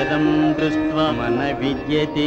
సుందరం దృష్ట్వా మన విద్యతే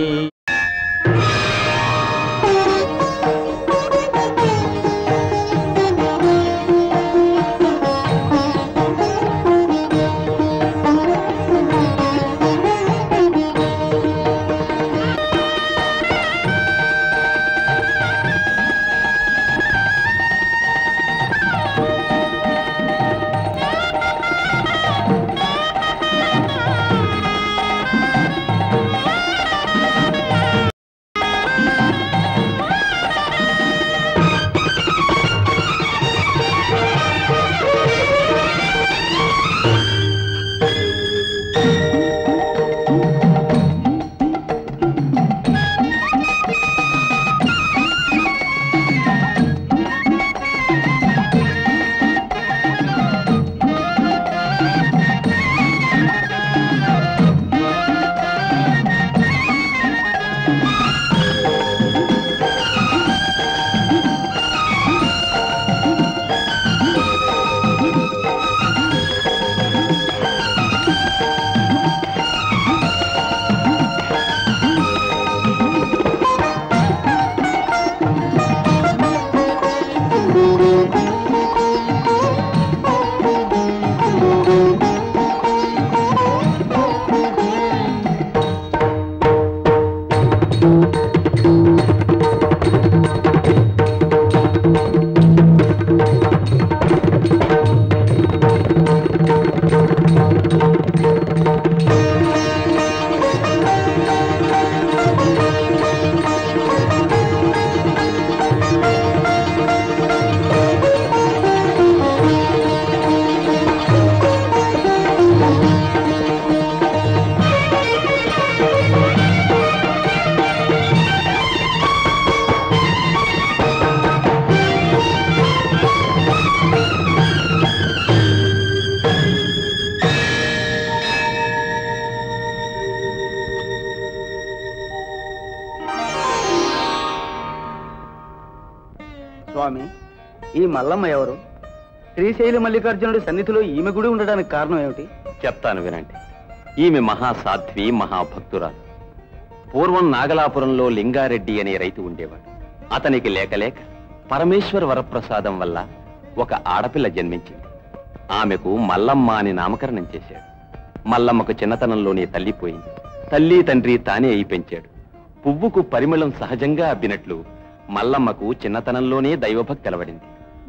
స్వామి ఈ మల్లమ్మ ఎవరు శ్రీశైల మల్లికార్జునుడి సన్నిధిలో ఈమె గుడి ఉండడానికి కారణం ఏమిటి చెప్తాను వినండి ఈమె మహాసాధ్వి మహాభక్తురాలు పూర్వం నాగలాపురంలో లింగారెడ్డి అనే రైతు ఉండేవాడు అతనికి లేక లేక పరమేశ్వర వరప్రసాదం వల్ల ఒక ఆడపిల్ల జన్మించింది ఆమెకు మల్లమ్మ అని నామకరణం చేశాడు మల్లమ్మకు చిన్నతనంలోనే తల్లిపోయింది తల్లి తండ్రి తానే అయి పెంచాడు పువ్వుకు పరిమళం సహజంగా అబ్బినట్లు మల్లమ్మకు చిన్నతనంలోనే దైవభక్తి అలవడింది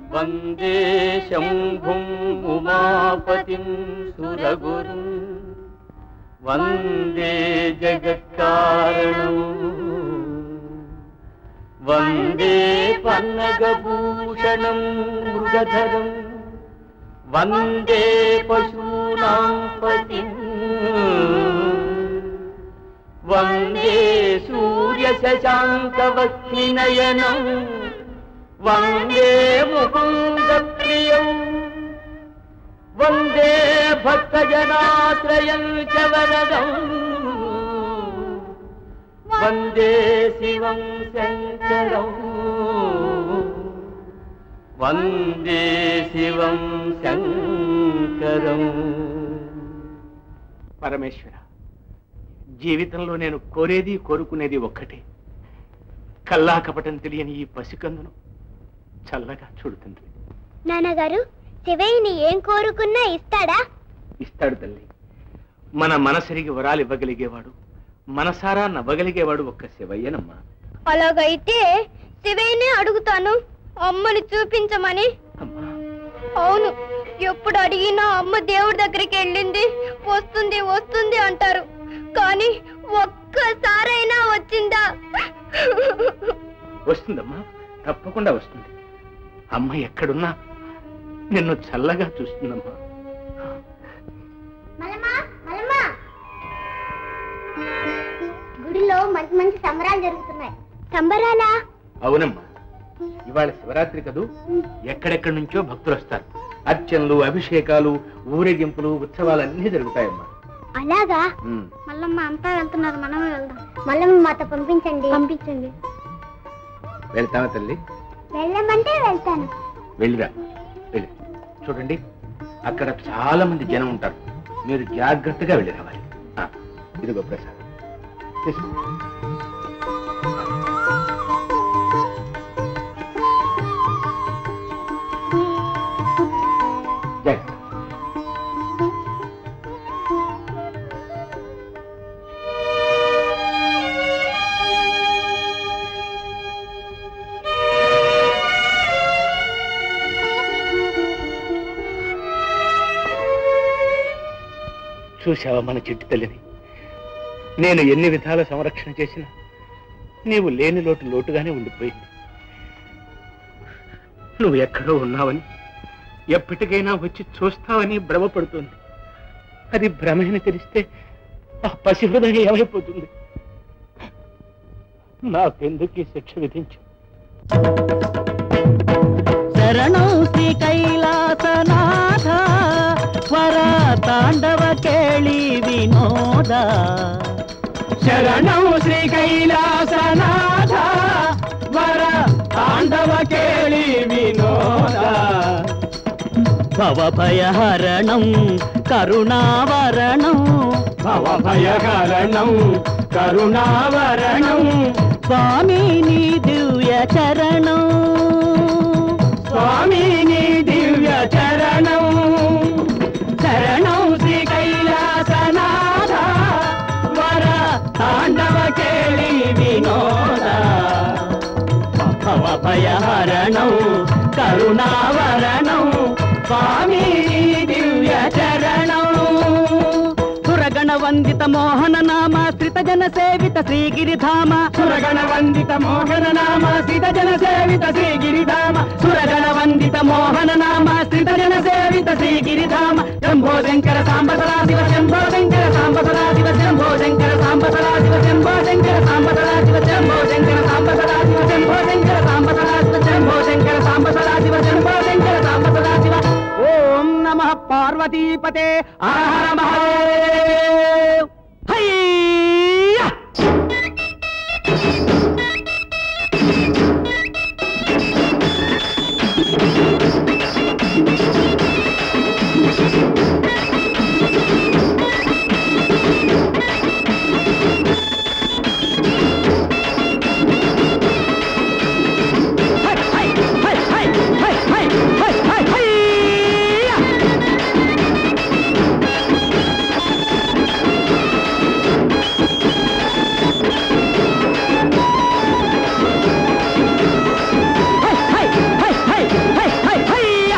వందే శంభుం ఉమాపతిం సురగురు వందే జగత్కారణం వందే పన్నగభూషణం మృగధరం వందే పశూనాం పతిం వందే సూర్య శశాంకవక్నినయనం వందే ముకుంద ప్రియం వందే భక్తజనాశ్రయం చ వరదం వందే శివం శంకరం వందే శివం శంకరం పరమేశ్వర జీవితంలో నేను కోరేది కోరుకునేది ఒక్కటే కల్లా కపటం తెలియని ఈ పసికందును చల్లగా చూడుతుంది నాన్నగారు శివయ్యని ఏం కోరుకున్నా ఇస్తాడా ఇస్తాడు తల్లి మన మనసరిగి వరాలు ఇవ్వగలిగేవాడు మనసారా నవ్వగలిగేవాడు ఒక్క శివయ్యనమ్మా అలాగైతే శివయ్యనే అడుగుతాను అమ్మని చూపించమని అమ్మా అవును ఎప్పుడు అడిగినా అమ్మ దేవుడి దగ్గరికి వెళ్ళింది వస్తుంది వస్తుంది అంటారు కానీ ఒక్కసారైనా వచ్చిందా వస్తుందమ్మా తప్పకుండా వస్తుంది అమ్మ ఎక్కడున్నా నిన్ను చల్లగా చూస్తుందమ్మా గుడిలో మంచి మంచి సంబరాలు జరుగుతున్నాయి సంబరాలా అవునమ్మా ఇవాళ శివరాత్రి కదూ ఎక్కడెక్కడి నుంచో భక్తులు వస్తారు అర్చనలు అభిషేకాలు ఊరేగింపులు ఉత్సవాలు అన్నీ జరుగుతాయమ్మా అలాగా ఉమ్. మల్లమ్మ అంతా వెళ్తున్నారు మనమే వెళ్దాం మల్లమ్మ మాతో పంపించండి పంపించండి వెళ్తావా తల్లి వెళ్ళమంటే వెళ్తాను వెళ్ళిరా వెళ్ళి చూడండి అక్కడ చాలా మంది జనం ఉంటారు మీరు జాగ్రత్తగా వెళ్ళి రావాలి ఆ. ఇదిగో ప్రసాద్ తీసుకో. జాగ్రత్త. చూశావా మన చిట్టి తల్లిని నేను ఎన్ని విధాల సంరక్షణ చేసినా నీవు లేని లోటు లోటుగానే ఉండిపోయింది నువ్వు ఎక్కడో ఉన్నావని ఎప్పటికైనా వచ్చి చూస్తావని భ్రమపడుతుంది అది భ్రమని తెలిస్తే ఆ పసి హృదయం ఏమైపోతుంది నాకెందుకు ఈ శిక్ష విధించు శరణం శ్రీ కైలాసనాథ వర తాండవ కేళి వినోద శరణం శ్రీ కైలాసనాథ వర తాండవ కేళి వినోద భవభయహరణం కరుణావరణం భవ భయహరణం కరుణావరణం స్వామి నీ దివ్య చరణం స్వామి నీ దివ్య చరణం శరణం శ్రీ కైలాసనాథ వర తాండవ కేళి వినోద భవభయహరణం కరుణావరణం స్వామి నీ దివ్య చరణం సురగణ వందిత మోహన నామ శ్రిత జన సేవిత శ్రీగిరిధామ సురగణ వందిత మోహన నామ శ్రీత జన సేవిత శ్రీగిరిధామ సురగణ వందిత మోహన నామ శ్రీత జన సేవిత శ్రీగిరిధామ శంభో శంకర సాంబ సదాశివ శంభో శంకర సాంబ సదాశివ శంభో శంకర సాంబ సదాశివ శంభో శంకర సాంబ సదాశివ శంభో శంకర సాంబ సదాశివ శంభో శంకర సాంబ సదాశివ శంభో శంకర సాంబ సదాశివ శంభో శంకర సాంబ సదాశివ ఓం నమ పార్వతీపతే హర మహాదేవ్ హయ్యా హై హై హై హై హై హై హై హై హయ్యా హై హై హై హై హై హై హయ్యా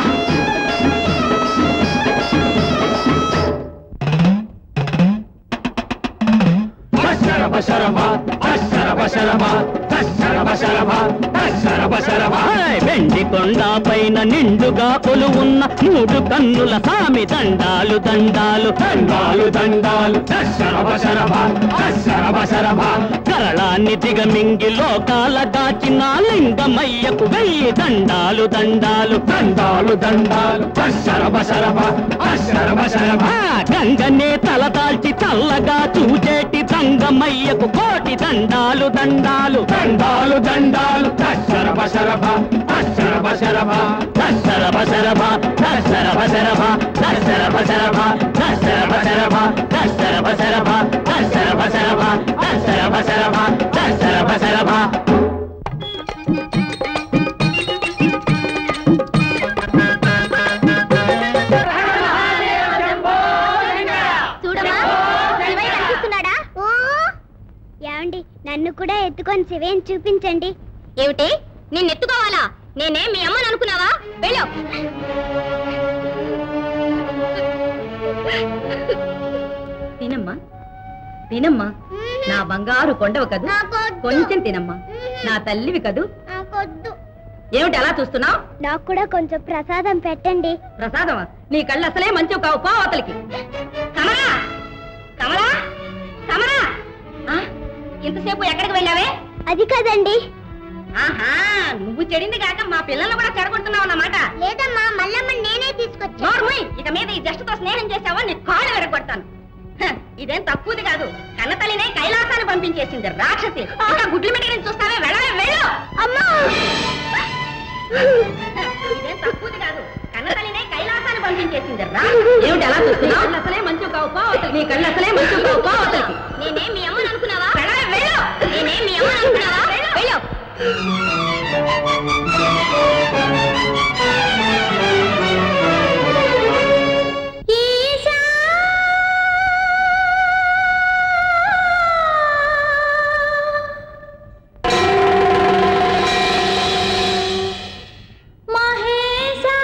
శరభ శరభ శరభ శరభ శరభ శరభ శరభ శరభ హాయ్ వెండి కొండ పైన నిండుగా కొలువున్న మూడు కన్నుల సామి దండాలు దండాలు దండాలు దండాలు శరభ శరభ శరభ శరభ కరళాన్ని దిగమింగి లోకాల దాచిన లింగమయ్యకు వెయ్యి దండాలు దండాలు దండాలు దండాలు శరభ శరభ శరభ శరభ ఆ గంగనే తల దాల్చి చల్లగా చూచేటి దంగమయ్యకు కోటి దండాలు దండాలు దండాలు దండాలు శరభ శరభ శరభ శరభ దశరభ శరభ దశరభ శరభ దశరభ శరభ దశరభ శరభ దశరభ శరభ దశరభ శరభ దశరభ శరభ దశరభ శరభ చూడమా శివయ్య కనిపిస్తున్నాడా ఓ ఏమండి నన్ను కూడా ఎత్తుకొని శివయ్యని చూపించండి ఏమిటి నిన్ను ఎత్తుకోవాలా నేనే మీ అమ్మని అనుకున్నావా వెళ్ళు తినమ్మా తినమ్మా నా బంగారు కొండవ కదూ కొంచెం తినమ్మా నా తల్లివి కదూ నాకొద్దు ఏమిటి అలా చూస్తున్నావు నాకు కూడా కొంచెం ప్రసాదం పెట్టండి ప్రసాదమా నీ కళ్ళు అసలే మంచి కావు పో అవతలికి కమలా కమలా కమలా ఆ, ఇంతసేపు ఎక్కడికి వెళ్ళావే అది కదండి ఆహా నువ్వు చెడింది కాక మా పిల్లల్ని కూడా చెడగొడుతున్నావు అన్నమాట లేదమ్మా మల్లమ్మ నేనే తీసుకొచ్చా నోర్ముయ్ ఇక మీద ఈ జస్టుతో స్నేహం చేసావా నీ కాళ్ళు విరగొడతాను హ, ఇదేం తక్కువది కాదు కన్నతల్లినే కైలాసాన్ని పంపించేసింది రాక్షసి ఇంకా గుడ్లు మెటీరియల్ చూస్తావే వెళ్ళాలి వెళ్ళు అమ్మా హ, ఇదేం తక్కువది కాదు కన్నతల్లినే కైలాసాన్ని పంపించేసింది రా ఏమిటి అలా చూస్తున్నావు అసలే మంచి కావు పావతలకి నీ కళ్ళు అసలే మంచి కావు పావతలకి నేనే మీ అమ్మని అనుకున్నావా వెళ్ళు నేనే మీ అమ్మని అనుకున్నావా వెళ్ళు ఈశా మహేశా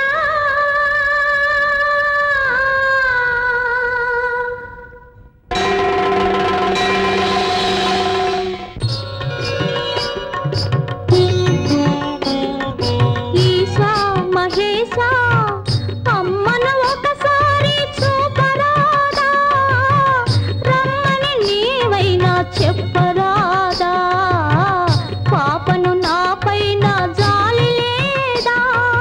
ఈశా మహేశా అమ్మను ఒకసారి చూపరాదా రమ్మని నీవైనా చెప్పరాదా పాపను నాపైన జాలి లేదా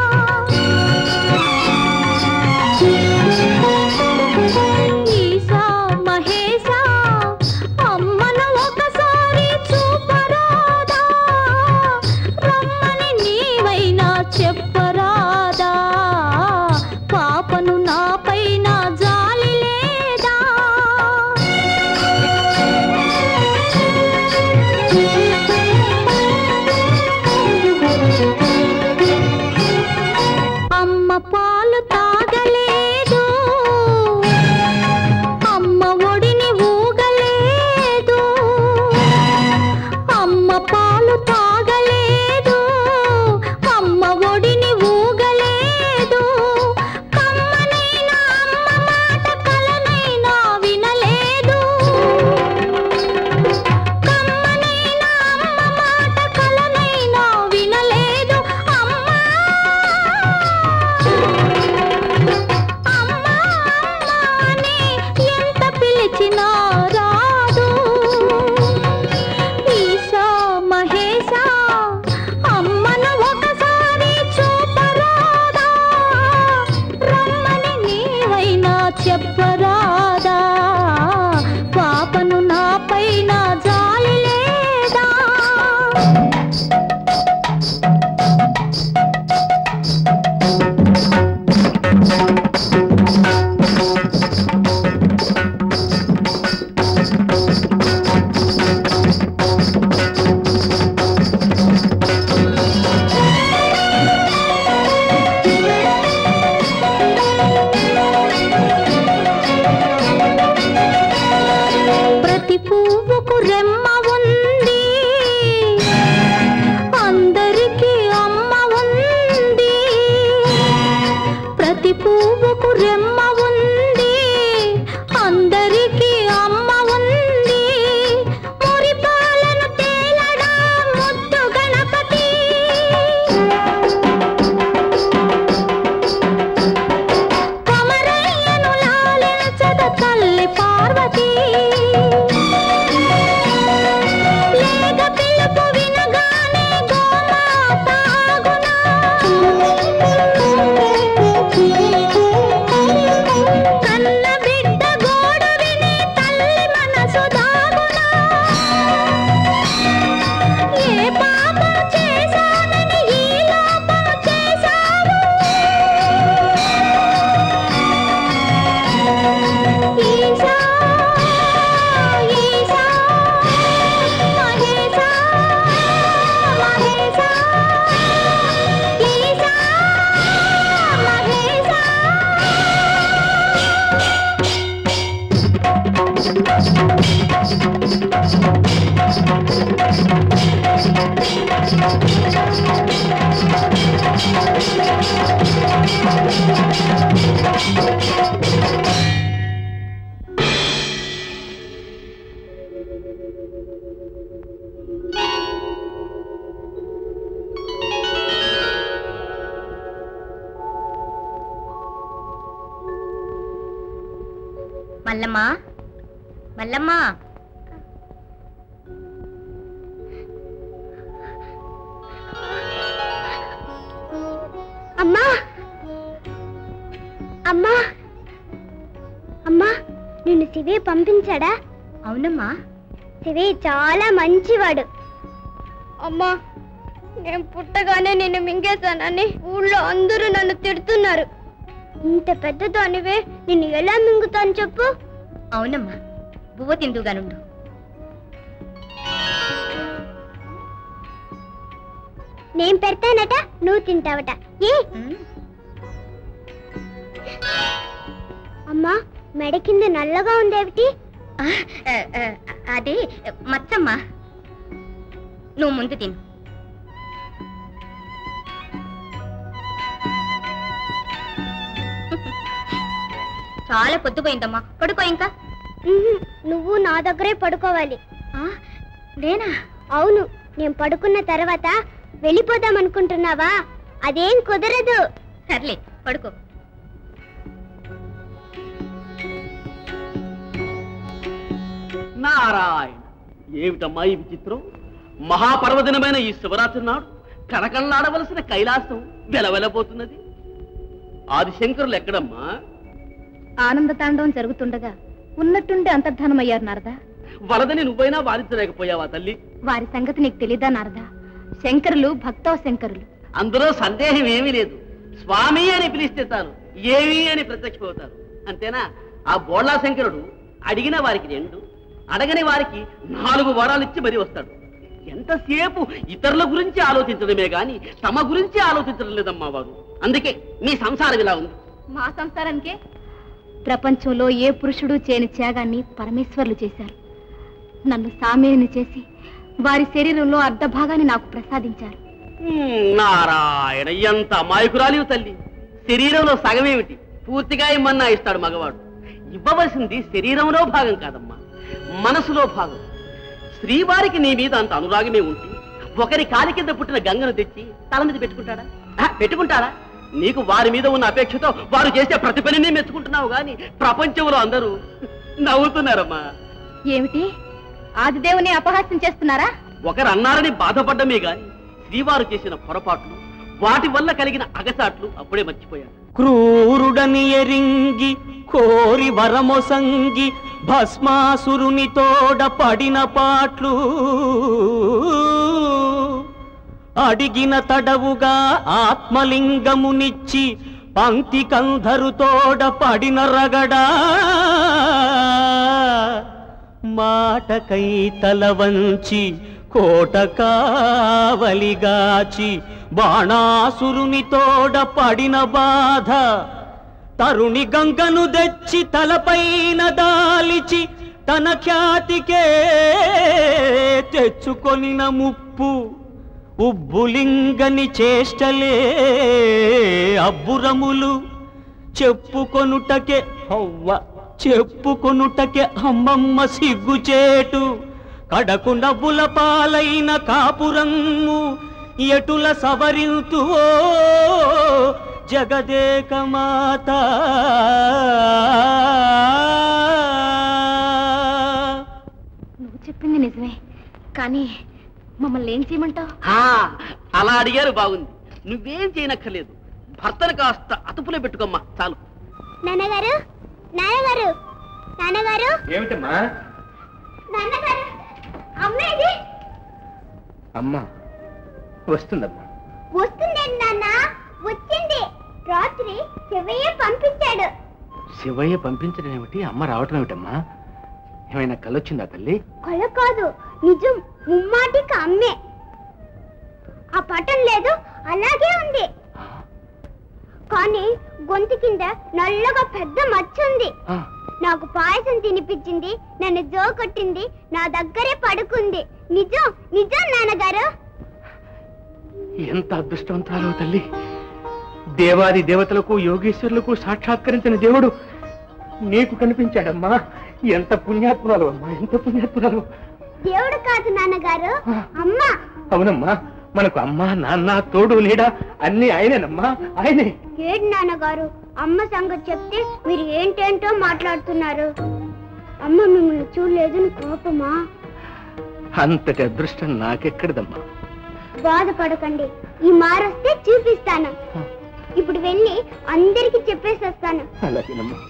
ఈశా మహేశా అమ్మను ఒకసారి చూపరాదా రమ్మని నీవైనా చెప్పరాదా పాపను నాపైన జాలి లేదా అమ్మ పాలు తాగలేదు అమ్మ ఒడిని ఊగలేదు అమ్మ పాలు తాగలేదు అమ్మ ఒడిని ఊగలేదు కమ్మనైనా అమ్మ మాట కలనైనా వినలేదు కమ్మనైనా అమ్మ మాట కలనైనా వినలేదు అమ్మా అమ్మా అని ఎంత పిలిచినా రాదు ఈశా మహేశా అమ్మను ఒకసారి చూపరాదా రమ్మని నీవైనా చెప్పరాదా పాపను నాపైన జాలి లేదా ప్రతి పువ్వుకు రెమ్మ ఉంది అందరికీ అమ్మ ఉంది ప్రతి పువ్వుకు రెమ్మ ఉంది అందరికీ అమ్మ ఉంది మురిపాలను తేలడా ముద్దు గణపతి కొమరయ్యను లాలించద తల్లి పార్వతి లేగ పిలుపు వినగానే గోమాత ఆగునా. కన్న బిడ్డ గోడు విని తల్లి మనసు దాగునా. ఏ పాపం చేశానని ఈ లోపం చేశావు ఈశా ఈశా మహేశా మహేశా ఈశా మహేశా మల్లమ్మ మల్లమ్మ అమ్మా అమ్మా అమ్మా నిన్ను శివే పంపించాడా అవునమ్మా శివే చాలా మంచివాడు అమ్మా నేను పుట్టగానే నిన్ను మింగేశానని ఊళ్ళో అందరూ నన్ను తిడుతున్నారు ఇంత పెద్దదానివే నిన్ను ఎలా మింగుతాను చెప్పు అవునమ్మా బువ్వ తిందుగానుండు నేను పెడతానట నువ్వు తింటావట ఏ అమ్మా మెడ కింద నల్లగా ఉందేమిటి ఆ, ఆ, ఆ, అది మచ్చమ్మా నువ్వు ముందు తిను చాలా పొద్దుపోయిందమ్మా పడుకో ఇంకా ఉహుం, నువ్వు నా దగ్గరే పడుకోవాలి ఆ, నేనా అవును నేను పడుకున్న తర్వాత వెళ్ళిపోదాం అనుకుంటున్నావా అదేం కుదరదు సర్లే పడుకో నారాయణ ఏమిటమ్మా ఈ విచిత్రం మహాపర్వదినమైన ఈ శివరాత్రి నాడు కళకళలాడవలసిన కైలాసం వెలవెలబోతున్నది ఆదిశంకరులు ఎక్కడమ్మా ఆనంద తాండవం జరుగుతుండగా ఉన్నట్టుండి అంతర్ధానమయ్యారు నారదా వరదని నువ్వైనా వాదించలేకపోయావా తల్లి వారి సంగతి నీకు తెలీదా నారదా శంకరులు భక్తవ శంకరులు అందులో సందేహం ఏమీ లేదు స్వామి అని పిలిస్తే చాలు ఏమి అని ప్రత్యక్షమవుతారు అంతేనా ఆ బోళ్ళా శంకరుడు అడిగిన వారికి రెండు అడగని వారికి నాలుగు వరాలు ఇచ్చి మరీ వస్తాడు ఎంతసేపు ఇతరుల గురించి ఆలోచించడమే గాని తమ గురించి ఆలోచించడం లేదమ్మా వారు అందుకే మీ సంసారం ఇలా ఉంది మా సంసారానికే ప్రపంచంలో ఏ పురుషుడు చేయని త్యాగాన్ని పరమేశ్వర్లు చేశారు నన్ను సామేని చేసి వారి శరీరంలో అర్ధ భాగాన్ని నాకు ప్రసాదించారు హ్మ్, నారాయణ ఎంత అమాయకురాలివి తల్లి శరీరంలో సగమేమిటి పూర్తిగా ఇమ్మన్నా ఇస్తాడు మగవాడు ఇవ్వవలసింది శరీరంలో భాగం కాదమ్మా మనసులో భాగం శ్రీవారికి నీ మీద అంత అనురాగమే ఉంటే ఒకరి కాలి కింద పుట్టిన గంగను తెచ్చి తల మీద పెట్టుకుంటాడా ఆ, పెట్టుకుంటాడా నీకు వారి మీద ఉన్న అపేక్షతో వారు చేసే ప్రతి పనిని మెచ్చుకుంటున్నావు గాని ప్రపంచంలో అందరూ నవ్వుతున్నారమ్మా ఏమిటి ఆదిదేవుని అపహాస్యం చేస్తున్నారా ఒకరు అన్నారని బాధపడ్డమే గాని శ్రీవారు చేసిన పొరపాట్లు వాటి వల్ల కలిగిన అగసాట్లు అప్పుడే మర్చిపోయాను క్రూరుడని ఎరింగి కోరి వరమొసంగి భస్మాసురుని తోడ పడిన పాట్లు అడిగిన తడవుగా ఆత్మలింగమునిచ్చి పంక్తి కంధరు తోడ పడిన రగడా మాటకై తల వంచి కోట కావలిగాచి బాణాసురుని తోడ పడిన బాధ తరుణి గంగను తెచ్చి తలపైన దాలిచి తన ఖ్యాతికే తెచ్చుకొనిన ముప్పు ఉబ్బులింగని చేష్టలే అబ్బురములు చెప్పుకొనుటకే హవ్వ చెప్పుకొనుటకే అమ్మమ్మ సిగ్గుచేటు కడకు నవ్వుల పాలైన కాపురమ్ము ఎటుల సవరింతువో జగదేక మాత నువ్వు చెప్పింది నిజమే కానీ మమ్మల్ని ఏం చేయమంటావు ఆ, అలా అడిగారు బాగుంది నువ్వేం చేయనక్కర్లేదు భర్తను కాస్త అతుపులో పెట్టుకోమ్మా చాలు నాన్నగారు నాన్నగారు నాన్నగారు ఏమిటమ్మా నాన్నగారు అమ్మేది అమ్మా వస్తుందమ్మా వస్తుందండి నాన్న వచ్చింది రాత్రి శివయ్య పంపించాడు శివయ్య పంపించడం ఏమిటి అమ్మ రావటం ఏమిటమ్మా ఏమైనా కలొచ్చిందా తల్లి కొల కాదు నిజం ముమ్మాటికి అమ్మే ఆ పటం లేదు అలాగే ఉంది కానీ గొంతు కింద నల్లగా పెద్ద మచ్చ ఉంది ఆ, నాకు పాయసం తినిపించింది నన్ను జో కొట్టింది నా దగ్గరే పడుకుంది నిజం నిజం నాన్నగారు ఎంత అదృష్టవంతురాలు తల్లి దేవాది దేవతలకు యోగేశ్వరులకు సాక్షాత్కరించిన దేవుడు నీకు కనిపించాడమ్మా ఎంత పుణ్యాత్మురాలు అమ్మా ఎంత పుణ్యాత్మురాలు దేవుడు కాదు నాన్నగారు అమ్మ అవునమ్మా మనకు అమ్మ నాన్న తోడు నీడ అన్ని ఆయనేనమ్మా ఆయనే ఏడు నాన్నగారు అమ్మ సంగతి చెప్తే మీరు ఏంటేంటో మాట్లాడుతున్నారు అమ్మ మిమ్మల్ని చూడలేదని కోపమా అంతటి అదృష్టం నాకెక్కడిదమ్మా బాధపడకండి ఈ మారొస్తే చూపిస్తాను ఇప్పుడు వెళ్ళి అందరికి చెప్పేసి వస్తాను అలాగేనమ్మా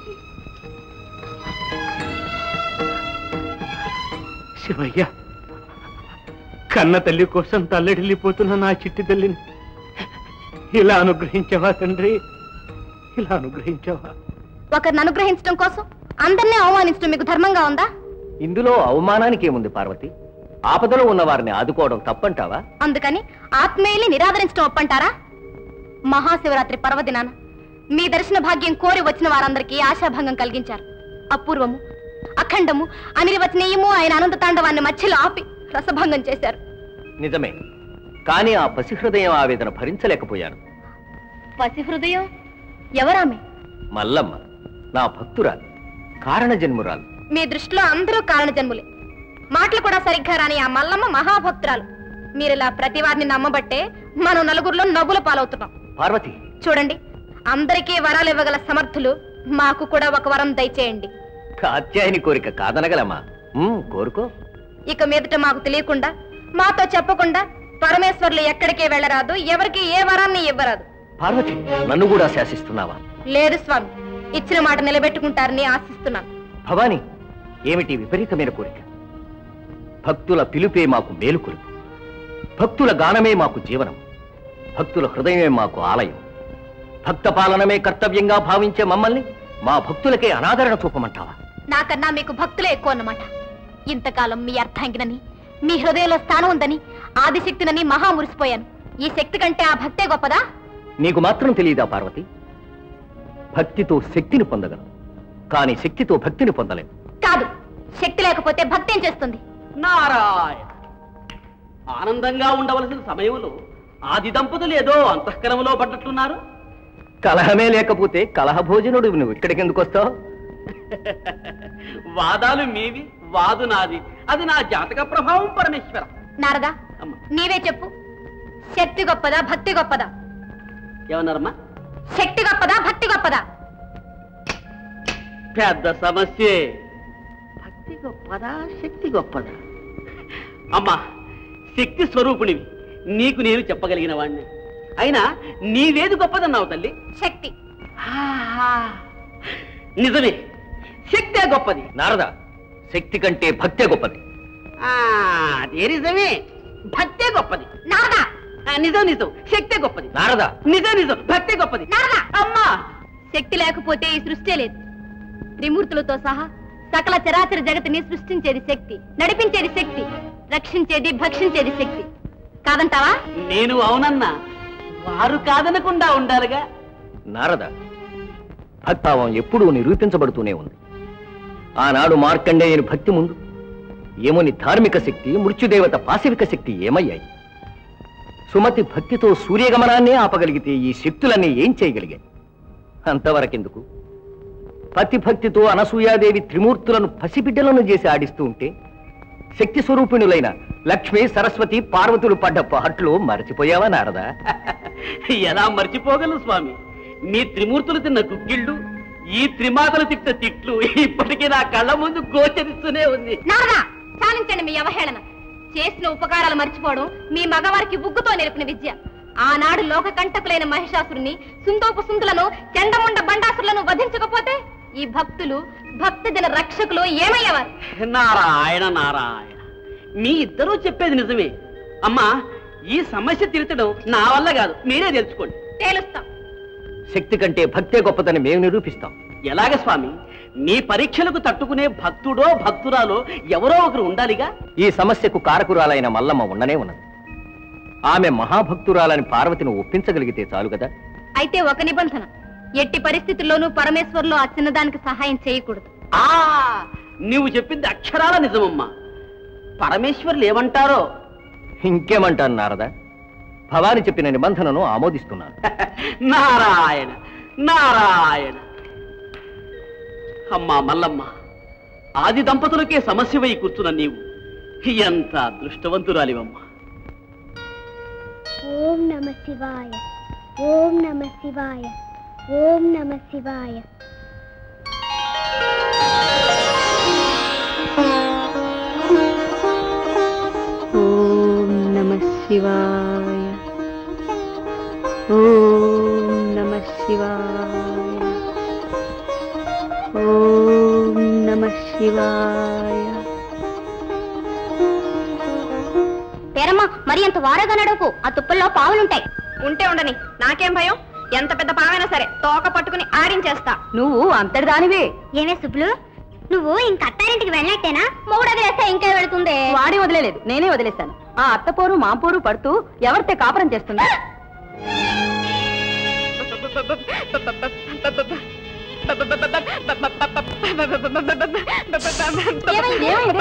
శివయ్య కన్న తల్లి కోసం తల్లడిల్లిపోతున్న నా చిట్టి తల్లిని ఇలా అనుగ్రహించావా తండ్రి ఇలా అనుగ్రహించావా ఒకరిని అనుగ్రహించడం కోసం అందరినీ అవమానించడం మీకు ధర్మంగా ఉందా ఇందులో అవమానానికి ఏముంది పార్వతి ఆపదలో ఉన్న వారిని ఆదుకోవడం తప్పంటావా అందుకని ఆత్మీయుల్ని నిరాదరించడం ఒప్పంటారా మహాశివరాత్రి పర్వదినాన మీ దర్శన భాగ్యం కోరి వచ్చిన వారందరికీ ఆశాభంగం కలిగించారు అపూర్వము అఖండము అనిర్వచనీయము ఆయన అనంత తాండవాన్ని మధ్యలో ఆపి రసభంగం చేశారు నిజమే కానీ ఆ పసి హృదయం ఆవేదన భరించలేకపోయాను పసి హృదయం ఎవరామె మల్లమ్మ నా భక్తురాలు కారణ జన్మురాలు మీ దృష్టిలో అందరూ కారణ జన్ములే మాటలు కూడా సరిగ్గా రాని ఆ మల్లమ్మ మహాభక్తురాలు మీరిలా ప్రతి వారిని నమ్మబట్టే మనం నలుగురిలో నవ్వుల పాలవుతున్నాం పార్వతి చూడండి అందరికీ వరాలు ఇవ్వగల సమర్థులు మాకు కూడా ఒక వరం దయచేయండి కాత్యాయని కోరిక కాదనగలమా ఉమ్, కోరుకో ఇక మీదట మాకు తెలియకుండా మాతో చెప్పకుండా పరమేశ్వర్లు ఎక్కడికి వెళ్ళరాదు ఎవరికి ఏ వరాన్ని ఇవ్వరాదు పార్వతి నన్ను కూడా శాసిస్తున్నావా లేదు స్వామి ఇచ్చిన మాట నిలబెట్టుకుంటారని ఆశిస్తున్నాను భవాని ఏమిటి విపరీతమైన కోరిక భక్తుల పిలుపే మాకు మేలు కొలుపు భక్తుల గానమే మాకు జీవనం భక్తుల హృదయమే మాకు ఆలయం భక్త పాలనమే కర్తవ్యంగా భావించే మమ్మల్ని మా భక్తులకే అనాదరణ చూపమంటావా నాకన్నా మీకు భక్తులే ఎక్కువ అన్నమాట ఇంతకాలం మీ అర్థాంగినని మీ హృదయంలో స్థానం ఉందని ఆదిశక్తినని మహా మురిసిపోయాను ఈ శక్తి కంటే ఆ భక్తే గొప్పదా నీకు మాత్రం తెలియదా పార్వతి భక్తితో శక్తిని పొందగలం కానీ శక్తితో భక్తిని పొందలేం కాదు శక్తి లేకపోతే భక్తి ఏం చేస్తుంది నారాయణ ఆనందంగా ఉండవలసిన సమయంలో ఆది దంపతులు ఏదో అంతఃకరంలో పడ్డట్లున్నారు కలహమే లేకపోతే కలహ భోజనుడు నువ్వు ఇక్కడికి ఎందుకు వస్తావు వాదాలు మీవి వాదు నాది అది నా జాతక ప్రభావం పరమేశ్వర నారదా అమ్మ నీవే చెప్పు శక్తి గొప్పదా భక్తి గొప్పదా ఏమన్నారమ్మా శక్తి గొప్పదా భక్తి గొప్పదా పెద్ద సమస్యే భక్తి గొప్పదా శక్తి గొప్పదా అమ్మా శక్తి స్వరూపునివి నీకు నేను చెప్పగలిగిన వాణ్ణి అయినా నీవేది గొప్పదన్నావు తల్లి శక్తి ఆహా. నిజమే శక్తే గొప్పది నారద శక్తి కంటే భక్తే గొప్పది ఆ, అదే నిజమే భక్తే గొప్పది నారదా ఆ, నిజం నిజం శక్తే గొప్పది నారద నిజం నిజం భక్తే గొప్పది నారదా అమ్మా శక్తి లేకపోతే ఈ సృష్టి లేదు త్రిమూర్తులతో సహా సకల చరాచర జగతిని సృష్టించేది శక్తి నడిపించేది శక్తి రక్షించేది భక్షించేది శక్తి కాదంటావా నేను అవునన్నా వారు కాదనకుండా ఉండాలిగా నారద భక్తావం ఎప్పుడూ నిరూపించబడుతూనే ఉంది ఆనాడు మార్కండేయుని భక్తి ముందు యముని ధార్మిక శక్తి మృత్యుదేవత పాశవిక శక్తి ఏమయ్యాయి సుమతి భక్తితో సూర్యగమనాన్నే ఆపగలిగితే ఈ శక్తులన్నీ ఏం చేయగలిగాయి అంతవరకెందుకు పతి భక్తితో అనసూయాదేవి త్రిమూర్తులను పసిబిడ్డలను చేసి ఆడిస్తూ ఉంటే శక్తి స్వరూపిణులైన లక్ష్మి సరస్వతి పార్వతులు పడ్డ పాటలు మరచిపోయావా నారదా ఎలా మర్చిపోగలను స్వామి మీ త్రిమూర్తులు తిన్న గుగ్గిళ్ళు ఈ త్రిమాతలు తిట్ట తిట్లు ఇప్పటికీ నా కళ్ళ ముందు గోచరిస్తూనే ఉంది నారదా చాలించండి మీ అవహేళన చేసిన ఉపకారాలు మర్చిపోవడం మీ మగవారికి బుగ్గుతో నేర్పిన విద్య ఆనాడు లోక కంటకులైన మహిషాసురుని సుందోపు సుందులను చెండముండ బండాసురులను వధించకపోతే ఈ భక్తులు భక్తజన రక్షకులు ఏమయ్యేవారు నారాయణ నారాయణ మీ ఇద్దరూ చెప్పేది నిజమే అమ్మా ఈ సమస్య తీర్చడం నా వల్ల కాదు మీరే తెలుసుకోండి తేలుస్తాం శక్తి కంటే భక్తే గొప్పదని మేము నిరూపిస్తాం ఎలాగ స్వామి మీ పరీక్షలకు తట్టుకునే భక్తుడో భక్తురాలో ఎవరో ఒకరు ఉండాలిగా ఈ సమస్యకు కారకురాలైన మల్లమ్మ ఉండనే ఉన్నది ఆమె మహాభక్తురాలని పార్వతిని ఒప్పించగలిగితే చాలు కదా అయితే ఒక నిబంధన ఎట్టి పరిస్థితుల్లోనూ పరమేశ్వర్లో ఆ చిన్నదానికి సహాయం చేయకూడదు ఆ నువ్వు చెప్పింది అక్షరాల నిజమమ్మా పరమేశ్వర్లు ఏమంటారో ఇంకేమంటాను నారద భవాని చెప్పిన నిబంధనను ఆమోదిస్తున్నాను నారాయణ నారాయణ అమ్మా మల్లమ్మ ఆది దంపతులకే సమస్యవై కూర్చున్న నీవు ఎంత అదృష్టవంతురాలివమ్మా ఓం నమ శివాయ ఓం నమ శివాయ ఓం నమ శివాయ ఓం నమ శివాయ ఓం నమ శివాయ ఓం నమ శివాయ పేరమ్మ మరి అంత వారగా నడవకు ఆ తుప్పల్లో పావులుంటాయి ఉంటే ఉండని నాకేం భయం ఎంత పెద్ద పావైనా సరే తోక పట్టుకుని ఆడించేస్తా నువ్వు అంతటి దానివే ఏమే సుబ్బులు నువ్వు ఇంక అత్తారింటికి వెళ్ళట్టేనా మూడు వదిలేస్తే ఇంకే వెళుతుంది వాడి వదిలేదు నేనే వదిలేశాను ఆ అత్తపోరు మాపోరు పడుతూ ఎవరితే కాపురం చేస్తుంది ఏమైంది? ఏమైంది?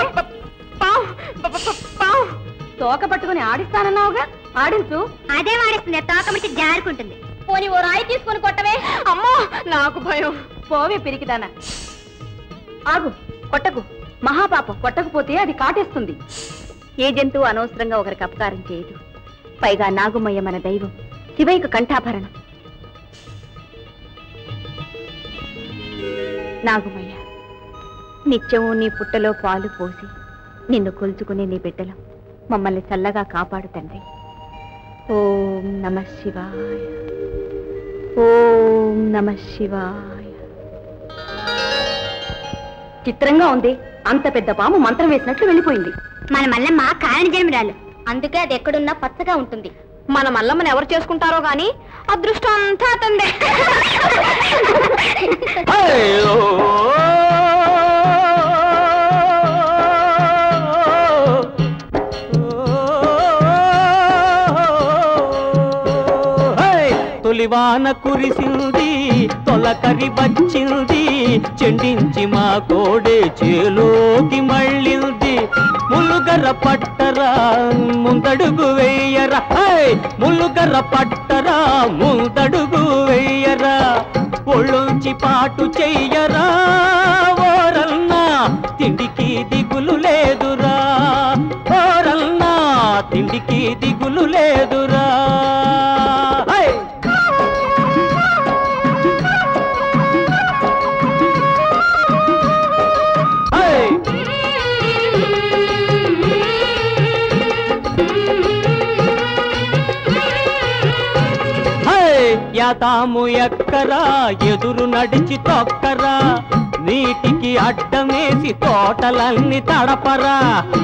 తోక పట్టుకుని ఆడిస్తానన్నావుగా ఆడించు అదే వాడిస్తుంది తోకమిట్టి జారుకుంటుంది పోనీ ఓ రాయి తీసుకుని కొట్టవే అమ్మో నాకు భయం పోవే పిరికిదానా ఆగు కొట్టకు మహాపాపం కొట్టకపోతే అది కాటేస్తుంది ఏ జంతువు అనవసరంగా ఒకరికి అపకారం చేయదు పైగా నాగుమయ్య మన దైవం శివైక కంఠాభరణం నాగుమయ్య నిత్యము నీ పుట్టలో పాలు పోసి నిన్ను కొలుచుకునే నీ బిడ్డలు మమ్మల్ని చల్లగా కాపాడు తండ్రి ఓం నమ శివాయ ఓం నమ శివాయ చిత్రంగా ఉంది అంత పెద్ద పాము మంత్రం వేసినట్లు వెళ్ళిపోయింది మన మల్లమ్మ కారణ జన్మరాలు అందుకే అది ఎక్కడున్నా పచ్చగా ఉంటుంది మన మల్లమ్మని ఎవరు చేసుకుంటారో గాని అదృష్టం అంతా అతందే తొలివాన కురిసింది తొలకరి వచ్చింది చెండించి మా కోడే చేలోకి మళ్ళింది ములుగర పట్టరా ముందడుగు వెయ్యరా హై! ములుగర పట్టరా ముందడుగు వెయ్యరా ఒళ్ళొంచి పాటు చెయ్యరా ఓరల్నా తిండికి దిగులు లేదురా ఓరల్నా తిండికి దిగులు లేదురా హై! హై! హై! యాతాము ఎక్కరా ఎదురు నడిచి తొక్కరా నీటికి అడ్డమేసి తోటలన్నీ తడపరా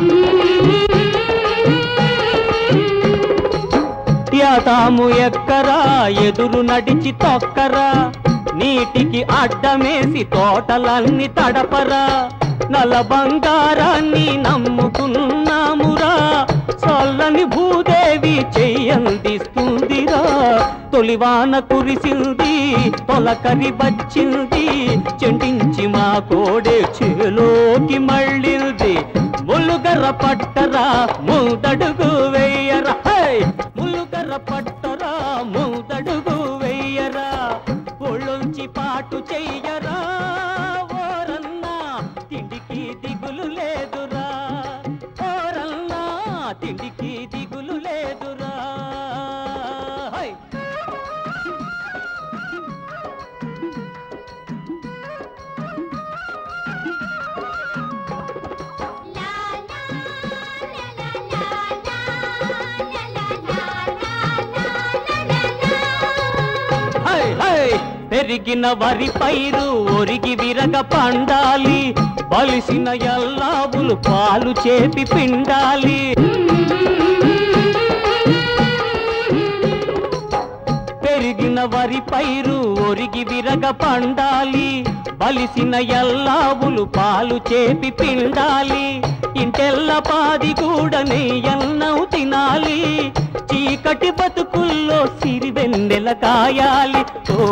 యాతాము ఎక్కరా ఎదురు నడిచి తొక్కరా నీటికి అడ్డమేసి తోటలన్నీ తడపరా నల బంగారాన్ని నమ్ముకున్నామురా చల్లని భూదేవి చెయ్యందిస్తుందిరా తొలివాన కురిసింది తొలకరి వచ్చింది చెండించి మా కోడే చేలోకి మళ్ళింది ములుగర పట్టరా మూదడుగు వెయ్యరా హై! ములుగర పట్టరా మూదడుగు వెయ్యరా ఒళ్ళొంచి పాటు చెయ్యరా ఓరన్నా తిండికి దిగులు లేదురా ఓరన్నా తిండికి దిగులు లేదురా హై! హై హై పెరిగిన వరి పైరు ఒరిగి విరగ పండాలి బలిసిన ఎల్లావులు పాలు చేపి పిండాలి పెరిగిన వరి పైరు ఒరిగి విరగ పండాలి బలిసిన ఎల్లావులు పాలు చేపి పిండాలి ఇంటెల్ల పాది కూడా నెయ్యన్నం తినాలి చీకటి బతుకుల్లో సిరివెన్నెల కాయాలి ఓ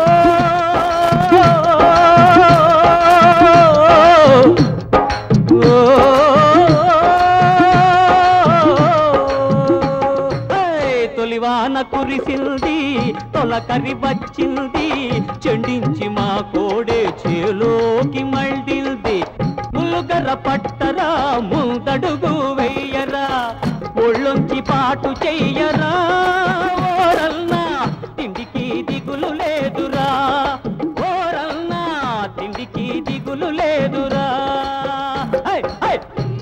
హే, తొలివాన కురిసింది తొలకరి వచ్చింది చెండించి మా కోడే చేలోకి మళ్ళింది ములుగర పట్టరా ముందడుగు వెయ్యరా ఒళ్ళొంచి పాటు చెయ్యరా ఓరల్నా తిండికి దిగులు లేదురా ఓరల్నా తిండికి దిగులు లేదురా హై, హై!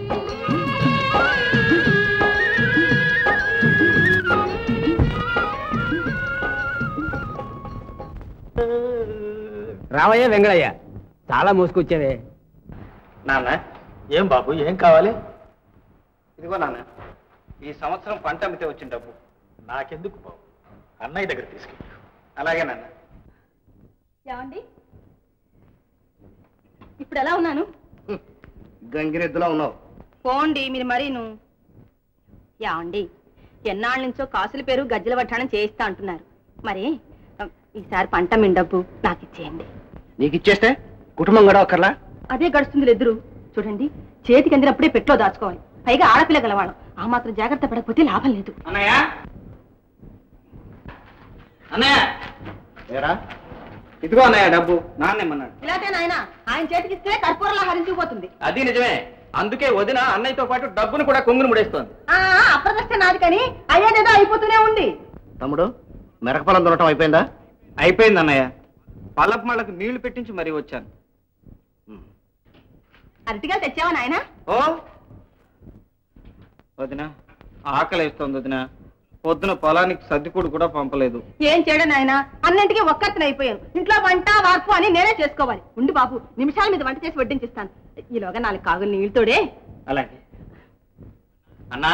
రావయ్య వెంగళయ్య చాలా మోసుకొచ్చావే నాన్న ఏం బాబు ఏం కావాలి ఇదిగో నాన్న ఈ సంవత్సరం పంట అమ్మితే వచ్చిన డబ్బు నాకెందుకు బాబు అన్నయ్య దగ్గర తీసుకెళ్ళి అలాగే నాన్న ఏమండి ఇప్పుడు ఎలా ఉన్నాను గంగిరెద్దులా ఉన్నావు పోండి మీరు మరీను యాండి ఎన్నాళ్ళ నుంచో కాసుల పేరు గజ్జల వడ్డాణం చేయిస్తా అంటున్నారు మరి ఆ, ఈసారి పంట మీ డబ్బు నాకు ఇచ్చేయండి నీకు ఇచ్చేస్తే కుటుంబం కూడా ఒకర్లా అదే గడుస్తుంది ఎదురు చూడండి చేతికి అందినప్పుడే పెట్లో దాచుకోవాలి పైగా ఆడపిల్ల గలవాళ్ళం ఆ మాత్రం జాగ్రత్త పడకపోతే లాభం లేదు అన్నయ్య అన్నయ్య ఏరా ఇదిగో అన్నయ్య డబ్బు నాన్నేమన్నాడు ఇలాగే నాయన ఆయన చేతికి ఇస్తే కర్పూరలా హరించుకుపోతుంది అది నిజమే అందుకే వదిన అన్నయ్యతో పాటు డబ్బును కూడా కొంగును ముడేస్తోంది అప్రదర్శ నాది కానీ అయ్యేదేదో అయిపోతూనే ఉంది తమ్ముడు మిరకపొలం దున్నటం అయిపోయిందా అయిపోయింది అన్నయ్య పల్లపు మళ్ళకు నీళ్లు పెట్టించి మరీ వచ్చాను అరటిగా తెచ్చావా నాయన ఓ వదిన ఆకలి వేస్తోంది వదిన పొద్దున పొలానికి సర్దికూడు కూడా పంపలేదు ఏం చేయడం నాయన అన్నింటికి ఒక్కరిని అయిపోయాను ఇంట్లో వంట వార్పు అని నేనే చేసుకోవాలి ఉండి బాబు నిమిషాల మీద వంట చేసి వడ్డించిస్తాను ఈలోగా నాలుగు కాగులు నీళ్ళతోడే అలాగే అన్నా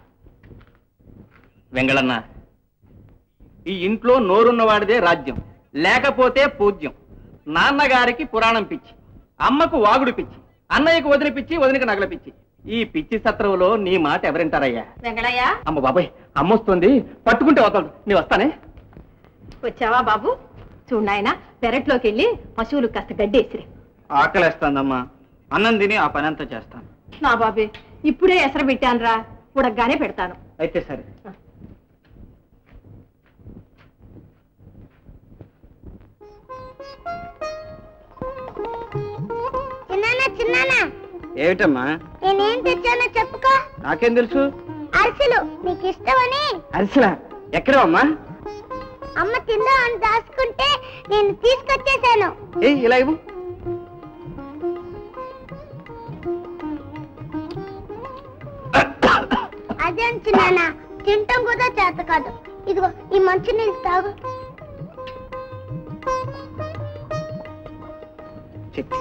వెంగళన్న ఈ ఇంట్లో నోరున్నవాడిదే రాజ్యం లేకపోతే పూజ్యం నాన్నగారికి పురాణం పిచ్చి అమ్మకు వాగుడు పిచ్చి అన్నయ్యకు వదిలి పిచ్చి వదినకి నగల పిచ్చి ఈ పిచ్చి సత్రంలో నీ మాట ఎవరింటారయ్యా వెంగళయ్య అమ్మ బాబాయ్ అమ్మొస్తుంది పట్టుకుంటే వస్తాడు నీ వస్తానే వచ్చావా బాబు చూడు నాయన పెరట్లోకి వెళ్ళి పశువులు కాస్త గడ్డేసిరి ఆకలేస్తాందమ్మా అన్నం తిని ఆ పని అంతా చేస్తాను నా బాబే ఇప్పుడే ఎసరు పెట్టాను రా ఉడకగానే పెడతాను అయితే సరే చిన్నానా చిన్నానా ఏమిటమ్మా నేనేం తెచ్చానో చెప్పుకో నాకేం తెలుసు అరిసెలు నీకు ఇష్టమని అరిసెలా ఎక్కడ అమ్మా అమ్మ తిందా అని దాచుకుంటే నేను తీసుకొచ్చేసాను ఏ ఇలా ఇవ్వు అదేం చిన్నానా తింటాం కూడా చేత కాదు ఇదిగో ఈ మంచి నీళ్ళు తాగు చెప్పి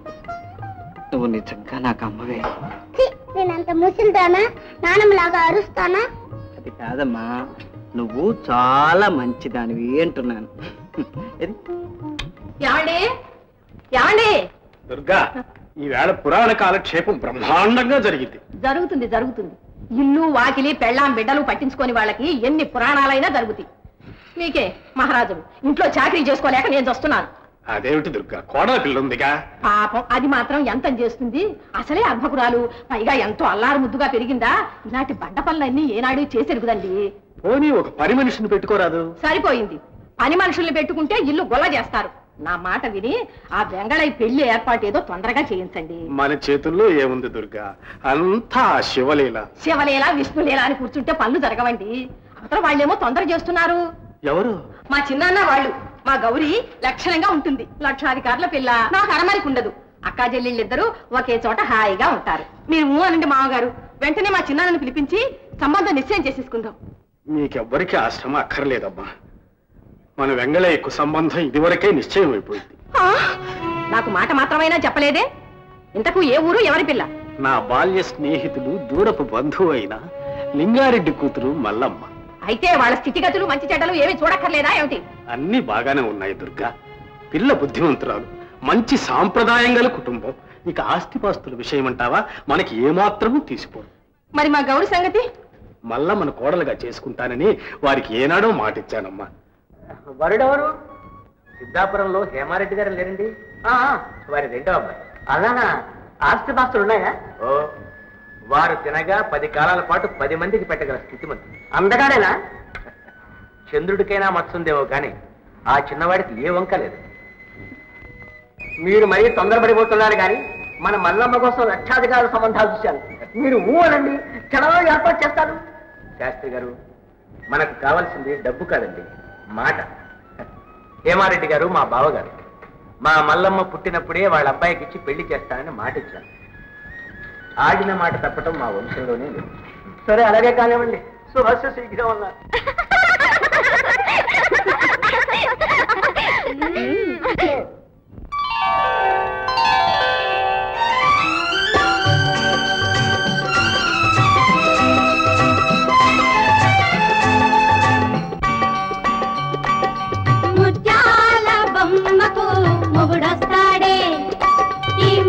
నువ్వు నిజంగా నాకు అమ్మవే ఛీ, నేనంత ముసిల్దానా నాన్నమ్మలాగా అరుస్తానా అది కాదమ్మా నువ్వు చాలా మంచిదానివి అంటున్నాను ఏది? ఏమండి ఏమండి దుర్గా ఈవేళ పురాణ కాలక్షేపం బ్రహ్మాండంగా జరిగింది జరుగుతుంది జరుగుతుంది ఇల్లు వాకిలి పెళ్ళాం బిడ్డలు పట్టించుకొని వాళ్ళకి ఎన్ని పురాణాలైనా జరుగుతాయి మీకే మహారాజు ఇంట్లో చాకరీ చేసుకోలేక నేను వస్తున్నాను అదేమిటి దుర్గా కోడల పిల్ల ఉందిగా పాపం అది మాత్రం ఎంత చేస్తుంది అసలే అర్భకురాలు పైగా ఎంతో అల్లారు ముద్దుగా పెరిగిందా ఇలాంటి బండ పనులన్నీ ఏనాడు చేసెరుగుదండి పోనీ ఒక పని మనిషిని పెట్టుకోరాదు సరిపోయింది పని మనుషుల్ని పెట్టుకుంటే ఇల్లు గొల్ల చేస్తారు నా మాట విని ఆ వెంగళయ్య పెళ్లి ఏర్పాటు ఏదో తొందరగా చేయించండి మన చేతుల్లో ఏముంది దుర్గా అంతా ఆ శివలీల శివలీల విష్ణులీల అని కూర్చుంటే పనులు జరగవండి అవతల వాళ్ళేమో తొందర చేస్తున్నారు ఎవరు మా చిన్నాన్న వాళ్ళు మా గౌరి లక్షణంగా ఉంటుంది లక్షాధికారుల పిల్ల నాకు అరమరికి ఉండదు అక్కా చెల్లెళ్ళిద్దరూ ఒకే చోట హాయిగా ఉంటారు మీరు ఊ అనండి మామగారు వెంటనే మా చిన్నాన్నని పిలిపించి సంబంధం నిశ్చయం చేసేసుకుందాం మీకెవ్వరికి ఆ శ్రమ అక్కర్లేదమ్మా మన వెంగళయ్యకు సంబంధం ఇదివరకే నిశ్చయం అయిపోయింది ఆ, నాకు మాట మాత్రమైనా చెప్పలేదే ఇంతకు ఏ ఊరు ఎవరి పిల్ల నా బాల్య స్నేహితుడు దూరపు బంధువు అయిన లింగారెడ్డి కూతురు మల్లమ్మ అయితే వాళ్ళ స్థితిగతులు మంచి చెడ్డలు ఏమీ చూడక్కర్లేదా ఏమిటి అన్ని బాగానే ఉన్నాయి దుర్గా పిల్ల బుద్ధిమంతురాలు మంచి సాంప్రదాయం గల కుటుంబం ఇక ఆస్తిపాస్తుల విషయం అంటావా మనకి ఏమాత్రమూ తీసిపోదు మరి మా గౌరి సంగతి మళ్ళా మన కోడలుగా చేసుకుంటానని వారికి ఏనాడో మాటిచ్చానమ్మా వరుడెవరు సిద్ధాపురంలో హేమారెడ్డి గారు లేరండి వారి రెండో అమ్మాయి అలానా ఆస్తి పాస్తులు ఉన్నాయా ఓ వారు తినగా పది కాలాల పాటు పది మందికి పెట్టగల స్థితిమంతి అందగాడేనా చంద్రుడికైనా మత్సుందేమో కానీ ఆ చిన్నవాడికి ఏ వంక లేదు మీరు మరీ తొందరపడిపోతున్నారు కానీ మన మల్లమ్మ కోసం లక్షాధికార సంబంధాలు చూశాను మీరు ఊ అనండి క్షణంలో ఏర్పాటు చేస్తారు శాస్త్రి గారు మనకు కావాల్సింది డబ్బు కాదండి మాట హేమారెడ్డి గారు మా బావగారు మా మల్లమ్మ పుట్టినప్పుడే వాళ్ళ అబ్బాయికి ఇచ్చి పెళ్లి చేస్తానని మాట ఇచ్చాను ఆడిన మాట తప్పటం మా వంశంలోనే లేదు సరే అలాగే కానివ్వండి శుభస్య శీఘ్రం అన్నారు ముత్యాల బొమ్మకు మొగుడొస్తాడే ఈ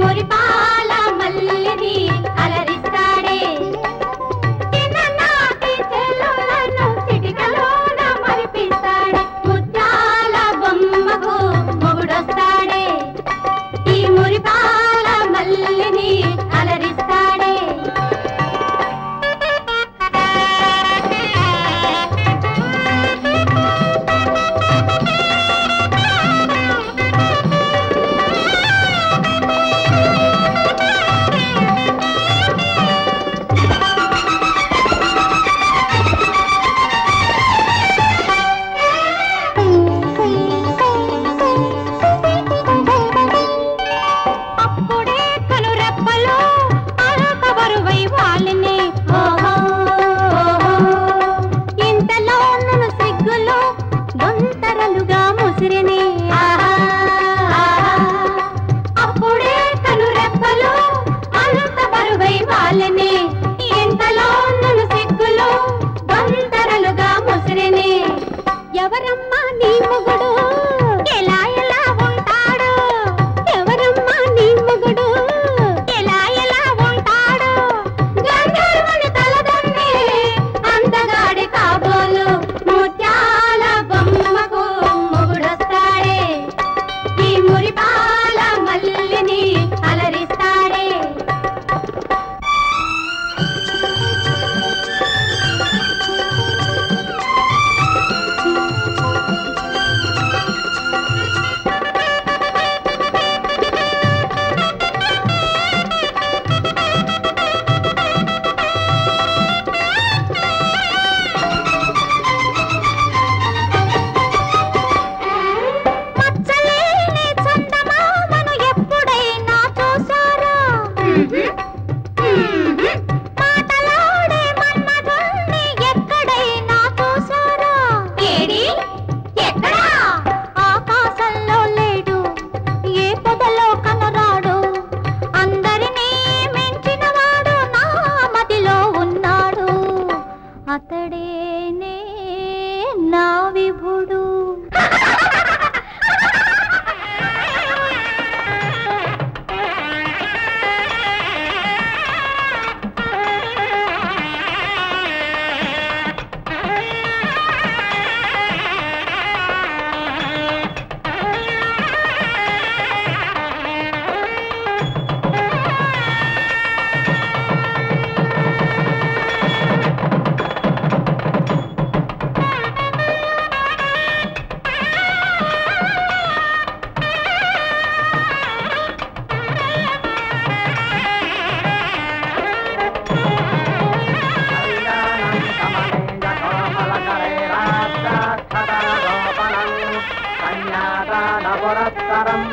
సారం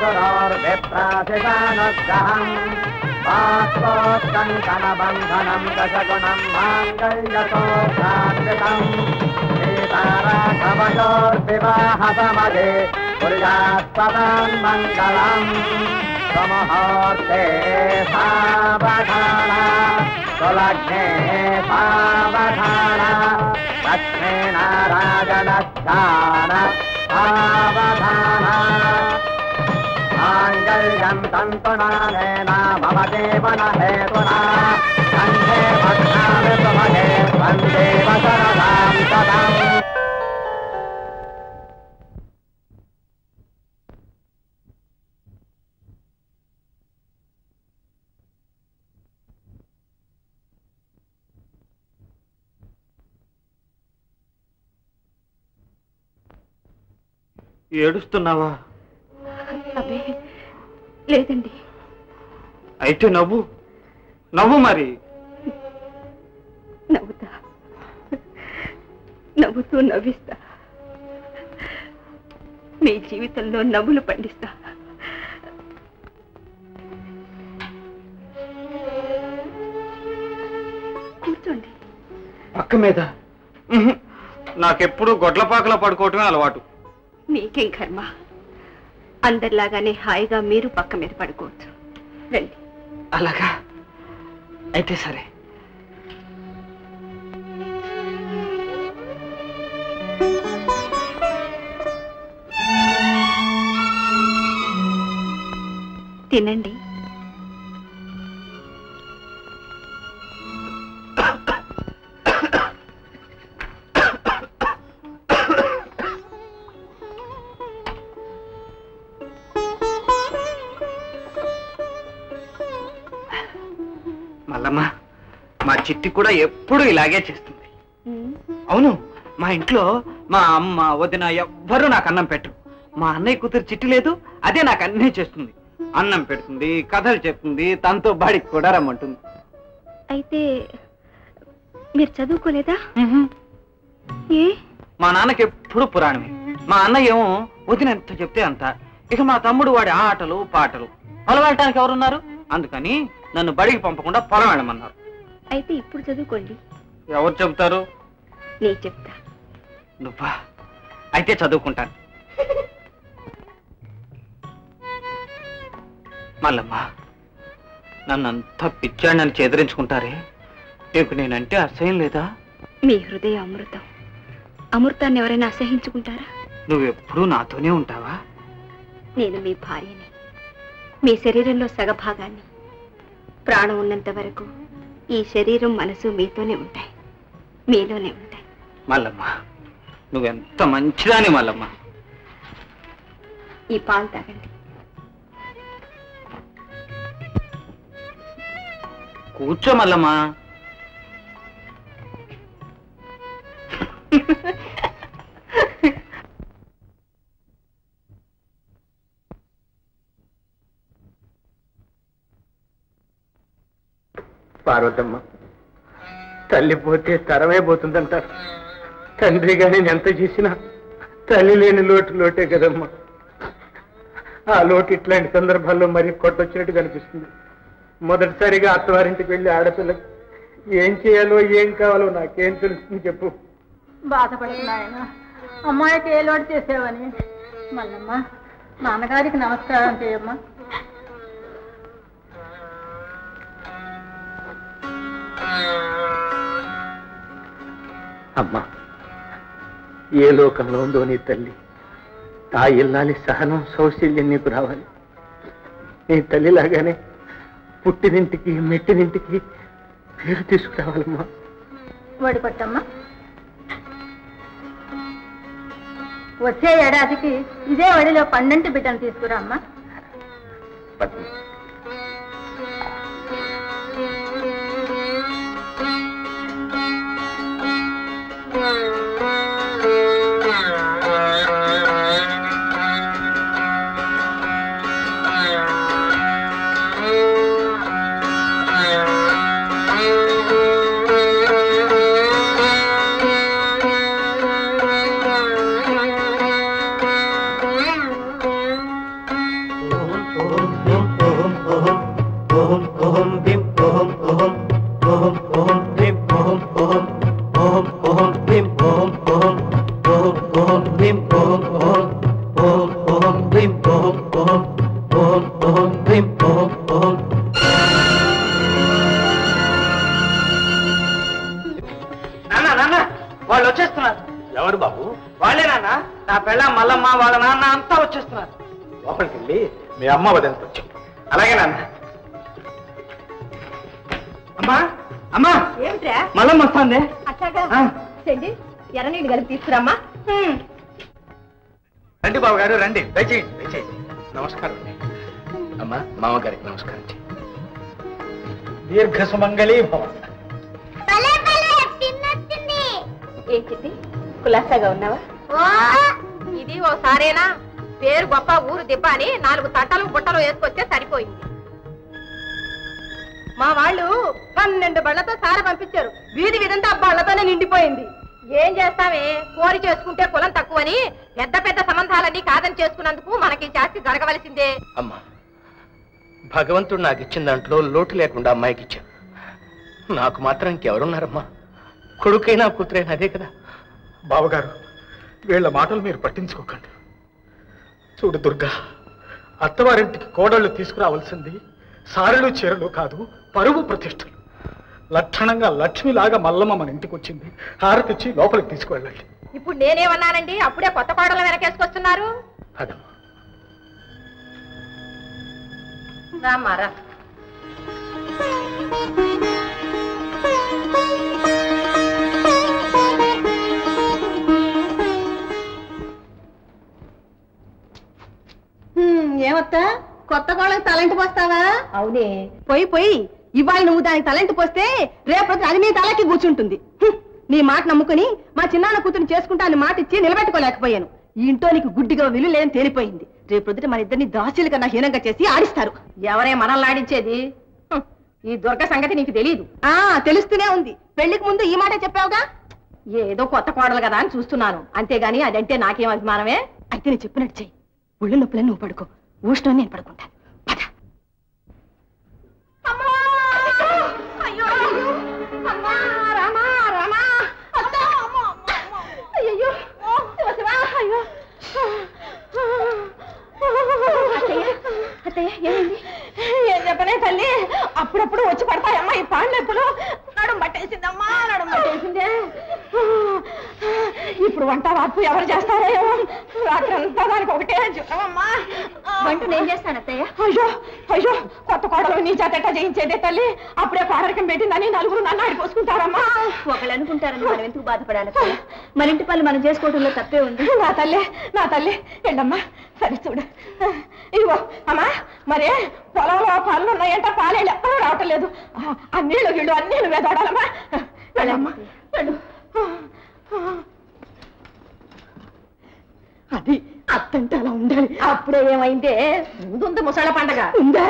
సురగురోర్విప్రాశిషానుగ్రహం బాష్పోత్కంకణ బంధనం దశగుణం మాంగళ్యతో ప్రార్థితం సీతారాఘవయోర్వివాహ సమదే కుర్యాత్పదాన్ మంగళం సుముహూర్తే సావధాన సులగ్నే సావధాన లక్ష్మీనారాయణస్థాన సావధాన మాంగళ్యం తంతునానేన మమ జీవన హేతునా కంఠే భద్రామి సుమహే వందేవ శరదాం సదాం ఏడుస్తున్నావా అబ్బే లేదండి అయితే నవ్వు నవ్వు మరి నవ్వుతా నవ్వుతూ నవ్విస్తా మీ జీవితంలో నవ్వులు పండిస్తా కూర్చోండి పక్క మీద ఉహు. నాకెప్పుడు గొడ్లపాకలో పడుకోవటమే అలవాటు మీకేం కర్మ అందరిలాగానే హాయిగా మీరు పక్క మీద పడుకోవచ్చు రండి అలాగా అయితే సరే తినండి మల్లమ్మ మా చిట్టి కూడా ఎప్పుడు ఇలాగే చేస్తుంది అవును మా ఇంట్లో మా అమ్మ వదిన ఎవ్వరూ నాకు అన్నం పెట్టరు మా అన్నయ్య కూతురు చిట్టి లేదు అదే నాకు అన్నీ చేస్తుంది అన్నం పెడుతుంది కథలు చెప్తుంది తనతో బాడికి కూడా రమ్మంటుంది అయితే మీరు చదువుకోలేదా ఏ మా నాన్నకి ఎప్పుడు పురాణమే మా అన్నయ్య ఏమో వదిన ఎంత చెప్తే అంత ఇక మా తమ్ముడు వాడి ఆటలు పాటలు పొలం వెళ్ళటానికి ఎవరున్నారు అందుకని నన్ను బడికి పంపకుండా పొలం వెళ్ళమన్నారు అయితే ఇప్పుడు చదువుకోండి ఎవరు చెబుతారు నేను చెప్తా నువ్వా అయితే చదువుకుంటాను మల్లమ్మ నన్నంతా పిచ్చాడని చెదిరించుకుంటారే నీకు నేనంటే అసహ్యం లేదా మీ హృదయ అమృతం అమృతాన్ని ఎవరైనా అసహించుకుంటారా నువ్వెప్పుడూ నాతోనే ఉంటావా నేను మీ భార్యని మీ శరీరంలో సగభాగాన్ని ప్రాణం ఉన్నంత వరకు ఈ శరీరం మనసు మీతోనే ఉంటాయి మీలోనే ఉంటాయి మల్లమ్మ నువ్వెంత మంచిదాని మల్లమ్మ ఈ పాలు తాగండి కూర్చో మల్లమ్మ పార్వతమ్మ తల్లి పోతే తరమే పోతుందంటారు తండ్రిగా నేను ఎంత చేసినా తల్లి లేని లోటు లోటే కదమ్మా ఆ లోటు ఇట్లాంటి సందర్భాల్లో మరి కొట్టొచ్చినట్టు కనిపిస్తుంది మొదటిసారిగా అత్తవారింటికి వెళ్ళి ఆడపిల్లకి ఏం చేయాలో ఏం కావాలో నాకేం తెలుస్తుంది చెప్పు బాధపడకు నాయన అమ్మాయికి ఏ లోటు చేసావని మల్లమ్మ నాన్నగారికి నమస్కారం చేయమ్మా అమ్మా ఏ లోకంలో ఉందో నీ తల్లి ఆ ఇల్లాలి సహనం సౌశల్యం నీకు రావాలి నీ తల్లిలాగానే పుట్టినింటికి మెట్టినింటికి పేరు తీసుకురావాలమ్మా వడి పట్టమ్మా వచ్చే ఏడాదికి ఇదే వడిలో పన్నెండు బిడ్డను తీసుకురా అమ్మా పద్మ నాన్న నాన్న వాళ్ళు వచ్చేస్తున్నారు ఎవరు బాబు వాళ్ళే నాన్న నా పెళ్ళ మల్లమ్మ వాళ్ళ నాన్న అంతా వచ్చేస్తున్నారు లోపలికి వెళ్ళి మీ అమ్మ వదంత వచ్చి అలాగే నాన్న అమ్మా అమ్మా ఏమిట్రా మల్లమ్మ వస్తుంది అట్లాగా ఆ. చెండి ఎర్రనీళ్ళు కలిపి తీసుకురామ్మా హ్మ్. రండి బాబు గారు రండి దయచేయండి దయచేయండి నమస్కారం అండి అమ్మా మామగారికి నమస్కారం చేయి దీర్ఘ సుమంగళీ భవ భలే భలే తిన్నొచ్చింది ఏం చిట్టి కులాసాగా ఉన్నావా ఓ ఇది ఓసారేనా పేరు గొప్ప ఊరు దిబ్బ అని నాలుగు తట్టలు బుట్టలు వేసుకొస్తే సరిపోయింది మా వాళ్ళు పన్నెండు బళ్ళతో సార పంపించారు వీధి విధంతా బళ్ళతోనే నిండిపోయింది ఏం చేస్తామే కోరి చేసుకుంటే కులం తక్కువని పెద్ద పెద్ద సంబంధాలన్నీ కాదని చేసుకున్నందుకు మనకి ఈ శాస్తి జరగవలసిందే అమ్మా భగవంతుడు నాకు ఇచ్చిన దాంట్లో లోటు లేకుండా అమ్మాయికి ఇచ్చాను నాకు మాత్రం ఇంకెవరున్నారమ్మా కొడుకైనా కూతురైనా అదే కదా బావగారు వీళ్ళ మాటలు మీరు పట్టించుకోకండి చూడు దుర్గా అత్తవారింటికి కోడళ్ళు తీసుకురావాల్సింది సారెలు చీరలు కాదు పరువు ప్రతిష్టలు లక్షణంగా లక్ష్మిలాగా మల్లమ్మ మన ఇంటికి వచ్చింది హారతిచ్చి లోపలికి తీసుకువెళ్ళండి ఇప్పుడు నేనేమన్నానండి అప్పుడే కొత్త కోడలు వెనకేసుకొస్తున్నారు అదమ్మా రామ్మా రా ఏమత్తా కొత్త కోళ్ళకి తలంటి పోస్తావా అవునే పోయి పోయి ఇవాళ నువ్వు దానికి తలంటి పోస్తే రేపు అది మీ తలకి కూర్చుంటుంది హ్మ్. నీ మాట నమ్ముకుని మా చిన్నాన్న కూతురు చేసుకుంటా అని మాట ఇచ్చి నిలబెట్టుకోలేకపోయాను ఈ ఇంట్లో నీకు గుడ్డిగా విలువ లేని తేలిపోయింది రేపు పొద్దుట మన ఇద్దరిని దాసులు కన్నా హీనంగా చేసి ఆడిస్తారు ఎవరే మనల్ని ఆడించేది హ్మ్. ఈ దుర్గ సంగతి నీకు తెలియదు ఆ తెలుస్తూనే ఉంది పెళ్లికి ముందు ఈ మాట చెప్పావుగా ఏదో కొత్త కోడలు కదా అని చూస్తున్నాను అంతేగాని అదంటే నాకేం అభిమానమే అయితే నేను చెప్పినట్టు చెయ్యి ఒళ్ళు నొప్పులని నువ్వు పడుకో ఊష్టం నేను పడుకుంటాను పద అయ్యో అమ్మా రామా రామా అత్తా అయ్యో శివ శివ అయ్యో అత్తయ్య అత్తయ్య ఏమైంది ఏం చెప్పనే తల్లి అప్పుడప్పుడు వచ్చి పడతాయమ్మా ఈ పాడు నొప్పులు నడుం పట్టేసిందమ్మా నడుం పట్టేసిందే ఇప్పుడు వంట వాపు ఎవరు చేస్తారో ఏమో రాత్రంతా దానికి ఒకటే జ్వరమమ్మా వంట నేను చేస్తాను అత్తయ్య అయ్యో అయ్యో కొత్త కోడలు నీ చేతట చేయించేదే తల్లి అప్పుడే కోడరికం పెట్టిందని నలుగురు నన్ను ఆడిపోసుకుంటారమ్మా ఒకళ్ళు అనుకుంటారని మనం ఎందుకు బాధపడాలి మన ఇంటి పనులు మనం చేసుకోవడంలో తప్పే ఉంది నా తల్లి నా తల్లి వెళ్ళమ్మా సరే చూడు ఇదిగో అమ్మా మరే పొలంలో పనులు ఉన్నాయంట పాలేళ్ళు ఎక్కడూ రావటం లేదు ఆ, ఆ నీళ్ళు గిళ్ళు అన్నీ నువ్వే తోడాలమ్మా వెళ్ళమ్మా వెళ్ళు అది అత్తంటే అలా ఉండాలి అప్పుడే ఏమైందే ముందు ముసళ్ళ పండగ ఉందా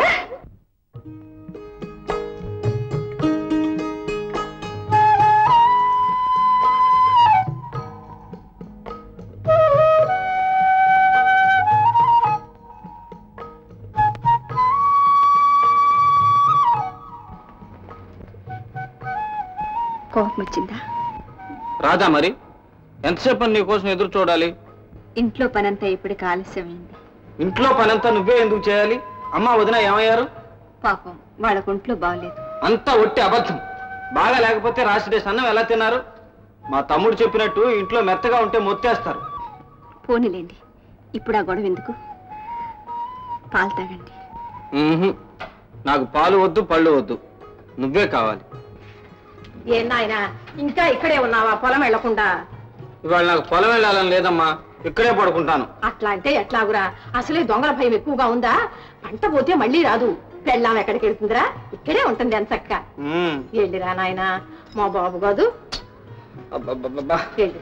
కోపం వచ్చిందా రాదా మరి ఎంతసేపు నీ కోసం ఎదురు చూడాలి ఇంట్లో పనంతా ఇప్పటికి ఆలస్యమైంది ఇంట్లో పనంతా నువ్వే ఎందుకు చేయాలి అమ్మ వదిన ఏమయ్యారు పాపం వాళ్ళకు ఒంట్లో బాగలేదు అంతా ఒట్టి అబద్ధం బాగా లేకపోతే రాసిడేస్ అన్నం ఎలా తిన్నారు మా తమ్ముడు చెప్పినట్టు ఇంట్లో మెత్తగా ఉంటే మొత్తేస్తారు పోనీలేండి ఇప్పుడు ఆ గొడవ ఎందుకు పాలు తాగండి మ్మ్హ్మ్. నాకు పాలు వద్దు పళ్ళు వద్దు నువ్వే కావాలి ఏం నాయనా ఇంకా ఇక్కడే ఉన్నావా పొలం వెళ్లకుండా ఇవాళ నాకు పొలం వెళ్ళాలని లేదమ్మా ఇక్కడే పడుకుంటాను అట్లా అంటే ఎట్లాగురా అసలే దొంగల భయం ఎక్కువగా ఉందా పంట పోతే మళ్ళీ రాదు పెళ్ళాం ఎక్కడికి వెళ్తుందిరా ఇక్కడే ఉంటుంది ఎంచక్క మ్మ్. వెళ్ళిరా నాయనా మా బాబు కాదు అబ్బబ్బబ్బబ్బా. వెళ్ళి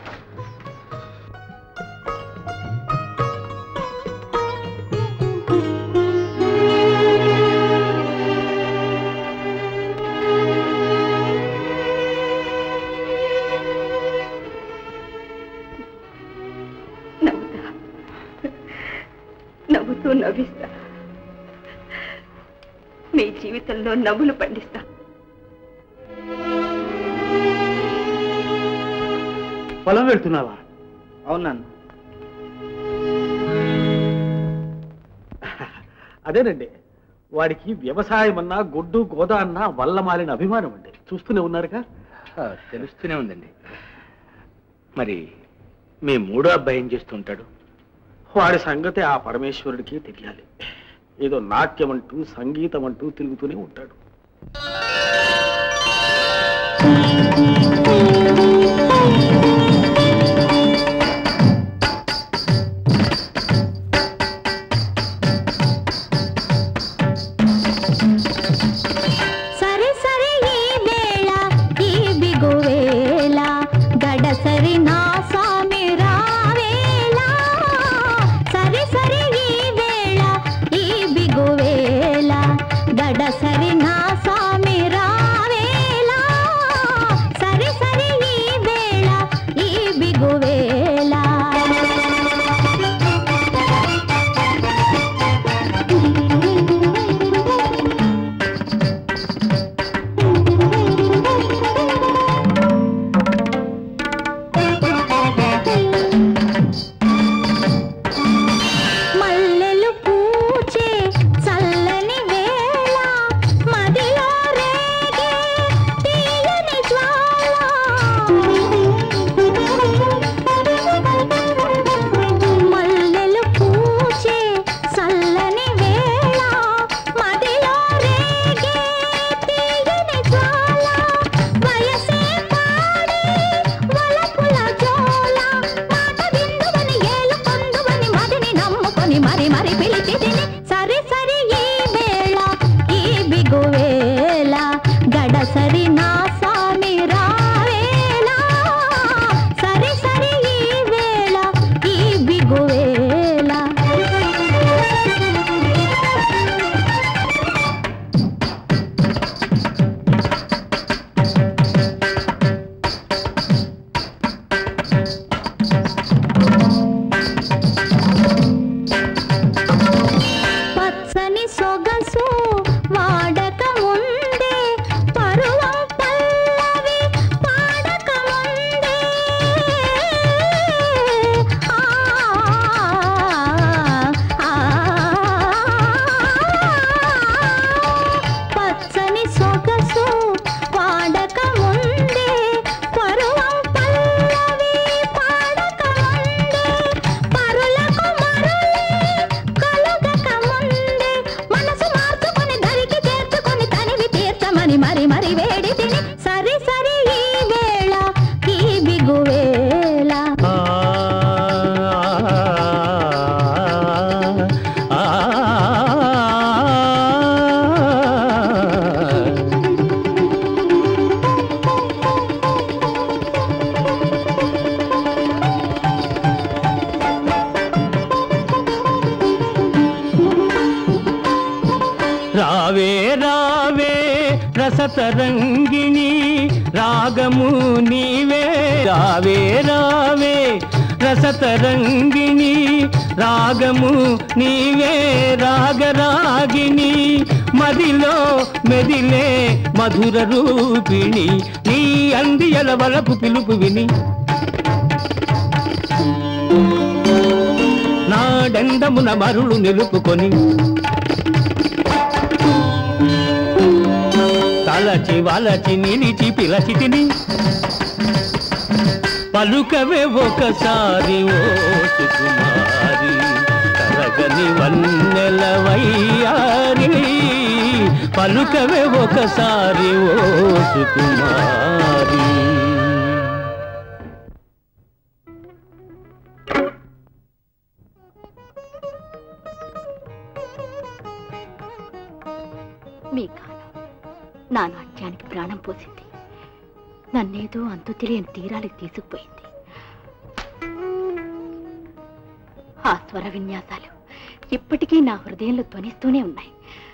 నవ్వుతా నవ్వుతూ నవ్విస్తా మీ జీవితంలో నవ్వులు పండిస్తా పొలం వెళ్తున్నావా అవునాన్న అదేనండి వాడికి వ్యవసాయం అన్నా గొడ్డు గోదా అన్నా వల్ల మాలిన అభిమానం అండి చూస్తూనే ఉన్నారుగా తెలుస్తూనే ఉందండి మరి మీ మూడో అబ్బాయి ఏం చేస్తుంటాడు వాడి సంగతి ఆ పరమేశ్వరుడికి తెలియాలి ఏదో నాట్యం అంటూ సంగీతం అంటూ తిరుగుతూనే ఉంటాడు సరి సరి ఈ వేళ ఈ బిగువేళ గడసరి నా స్వామి రావేళ సరి సరి ఈ వేళ ఈ బిగువేళ గడసరి నా స్వామి రావేళ సరి సరి ఈ వేళ ఈ బిగువేళ మల్లెలు పూచే చల్లని వేళ మదిలో రేగే తీయని జ్వాల మల్లెలు పూచే చల్లని వేళ మదిలో రేగే తీయని జ్వాల వయసే పాడే వలపుల జోల మాట విందువని ఏలు పొందువని మదిని నమ్ముకొని మరి మరి పిలిచి తిని సరి సరి ఈ వేళ ఈ బిగువేళ గడసరి నా స్వామి రావేళ సరి సరి ఈ వేళ ఈ బిగువేళ పచ్చని సొగసు వాడక ముందే పరువం పల్లవి పాడక ముందే ఆ, ఆ, పచ్చని సొగసు వాడక ముందే పరువం పల్లవి పాడక ముందే పరులకు మరులే కలుగక ముందే మనసు మార్చుకొని దరికి చేర్చుకొని తనివి తీర్చమని మరి మరి వేడి తిని సరి సరి ఈ వేళ ఈ బిగువేళ రావే రావే రసతరంగిణి రాగము నీవే రావే రావే రసతరంగిణి రాగము నీవే రాగరాగిణి మదిలో మెదిలే మధుర రూపిణి నీ అందియల వలపు పిలుపు విని నాడెండమున మరులు నిలుపుకొని తలచి వలచి నిలిచి పిలచి తిని పలుకవే ఒకసారి ఓ సుకుమారి కరగని వన్నెల వయ్యారి పలుకవే ఒకసారి ఓ సుకుమారి మీ కాలం నా నాట్యానికి ప్రాణం పోసింది నన్నేదో అంతు తెలియని తీరాలకు తీసుకుపోయింది ఆ స్వర విన్యాసాలు ఇప్పటికీ నా హృదయంలో ధ్వనిస్తూనే ఉన్నాయి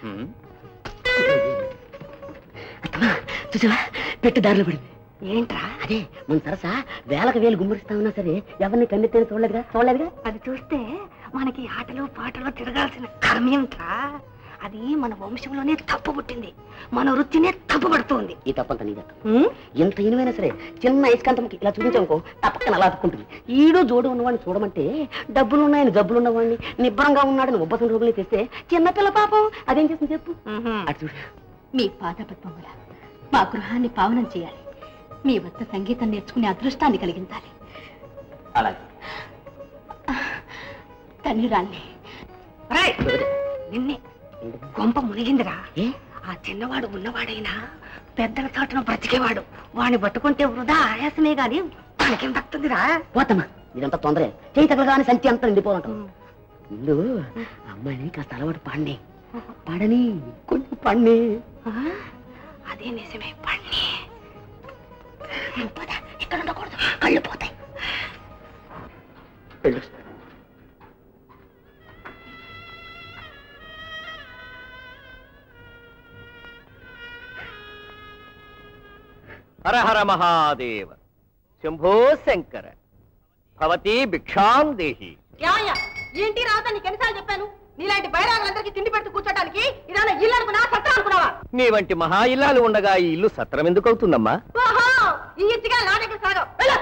చూసావా పెట్టు దారిలో పడింది ఏంట్రా అదే మన సరసా వేలకు వేలు గుమ్మరిస్తా ఉన్నా సరే ఎవరిని కన్నెత్తేనే చూడలేదుగా చూడలేదుగా అది చూస్తే మనకి ఆటలు పాటలు తిరగాల్సిన కర్మేంట్రా అది మన వంశంలోనే తప్పు పుట్టింది మన వృత్తినే తప్పు పడుతుంది ఈ తప్పంత నీదక్క ఎంత ఇనుమైనా సరే చిన్న ఐస్కాంతంకి ఇలా చూపించామనుకో తప్పకన అలా అతుక్కుంటుంది ఈడు జోడు ఉన్నవాడిని చూడమంటే డబ్బులు ఉన్నాయని జబ్బులు ఉన్నవాడిని నిబ్బరంగా ఉన్నాడని ఉబ్బసం రోగులు తెస్తే చిన్నపిల్ల పాపం అదేం చేసింది చెప్పు అటు చూడు మీ పాద పద్మముల మా గృహాన్ని పావనం చేయాలి మీ వద్ద సంగీతం నేర్చుకునే అదృష్టాన్ని కలిగించాలి అలాగే ధన్యురాల్ని రాయ్ నిన్నే కొంప మునిగిందిరా ఆ చిన్నవాడు ఉన్నవాడైనా పెద్దల చాటున బ్రతికేవాడు వాడిని పట్టుకుంటే వృధా ఆయాసమే గాని మనకేం దక్కుతుందిరా పోతమ్మా ఇదంతా తొందరే చేయి తగలగానే సంచి అంతా నిండిపోవటం ముందు అమ్మాయిని కాస్త అలవాటు పాడిని పాడని కొంచెం పాడిని అదే నిజమే పండి ఇక్కడ ఉండకూడదు కళ్ళు పోతాయి హర హర మహాదేవ శంభో శంకర భవతి భిక్షాం దేహి యాయ ఏంటి రావద్దా నీకు ఎన్నిసార్లు చెప్పాను నీలాంటి బైరాగులందరికీ తిండి పెడుతూ కూర్చోటానికి ఇదాన ఇల్లు అనుకున్నా సత్తా అనుకున్నావా నీ వంటి మహా ఇల్లాలు ఉండగా ఈ ఇల్లు సత్రం ఎందుకు అవుతుందమ్మా ఓహో ఈ ఇచ్చిగా నా దగ్గర సాగం వెళ్ళు.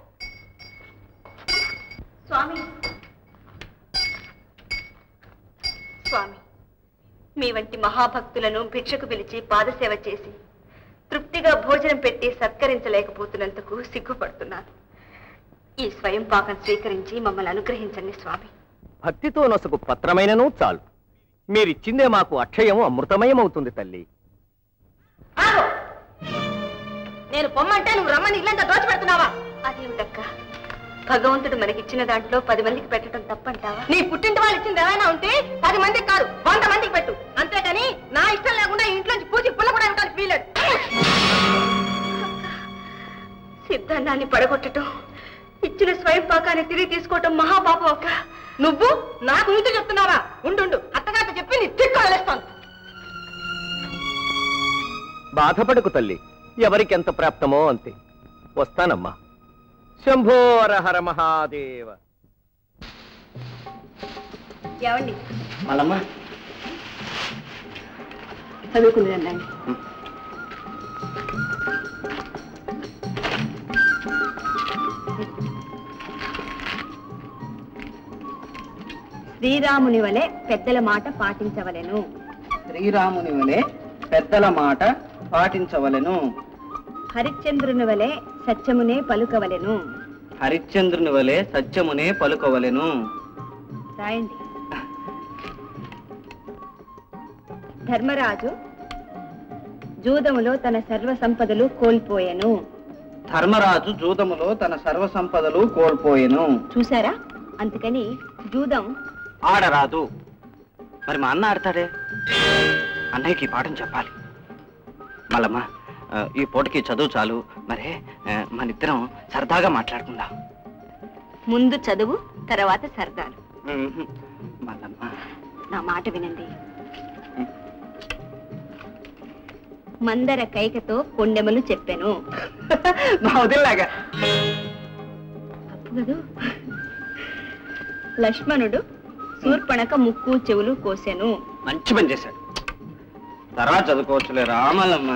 స్వామి స్వామి మీ వంటి మహాభక్తులను భిక్షకు పిలిచి పాదసేవ చేసి తృప్తిగా భోజనం పెట్టి సత్కరించలేకపోతున్నందుకు సిగ్గుపడుతున్నాను ఈ స్వయం పాకం స్వీకరించి మమ్మల్ని అనుగ్రహించండి స్వామి భక్తితో నొసకు పత్రమైనను చాలు మీరిచ్చిందే మాకు అక్షయం అమృతమయం అవుతుంది తల్లి ఆగు నేను పొమ్మంటే నువ్వు రమ్మని ఇల్లంతా దోచిపెడుతున్నావా అదేమిటక్క భగవంతుడు మనకిచ్చిన దాంట్లో పది మందికి పెట్టడం తప్పంటావా నీ పుట్టింటి వాళ్ళు ఇచ్చింది ఏమైనా ఉంటే పది మందికి కాదు వంద మందికి పెట్టు అంతేగాని నా ఇష్టం లేకుండా ఈ ఇంట్లోంచి పూచి పుల్ల కూడా ఇవ్వడానికి వీలేదు సిద్ధాన్నాన్ని పడగొట్టడం ఇచ్చిన స్వయం పాకాన్ని తిరిగి తీసుకోవటం మహాపాపం అక్క నువ్వు నాకు నీతో చెప్తున్నావా ఉండు అత్తగారితో చెప్పి నీ తిక్కు వదిలేస్తాను బాధపడకు తల్లి ఎవరికెంత ప్రాప్తమో అంతే వస్తానమ్మా శంభో హర మహాదేవ ఏమండి మళ్ళమ్మా చదువుకుని రండి శ్రీరాముని వలె పెద్దల మాట పాటించవలెను శ్రీరాముని వలె పెద్దల మాట పాటించవలెను హరిశ్చంద్రుని వలె సత్యమునే పలుకవలెను హరిశ్చంద్రుని వలె సత్యమునే పలుకవలెను రాయండి ధర్మరాజు జూదములో తన సర్వ సంపదలు కోల్పోయెను ధర్మరాజు జూదములో తన సర్వ సంపదలు కోల్పోయెను చూసారా అందుకని జూదం ఆడరాదు మరి మా అన్న ఆడతాడే అన్నయ్యకి ఈ పాఠం చెప్పాలి మళ్ళమ్మా ఆ, ఈ పూటకి చదువు చాలు మరే ఆ, మనిద్దరం సరదాగా మాట్లాడుకుందాం ముందు చదువు తర్వాత సరదాలు ఉహు. మల్లమ్మ నా మాట వినండి మందర కైకతో కొండెమలు చెప్పాను మా వదిలేగా తప్పు కదూ లక్ష్మణుడు శూర్పణక ముక్కు చెవులు కోసెను మంచి పని చేశాడు తర్వాత చదువుకోవచ్చులే రామలమ్మ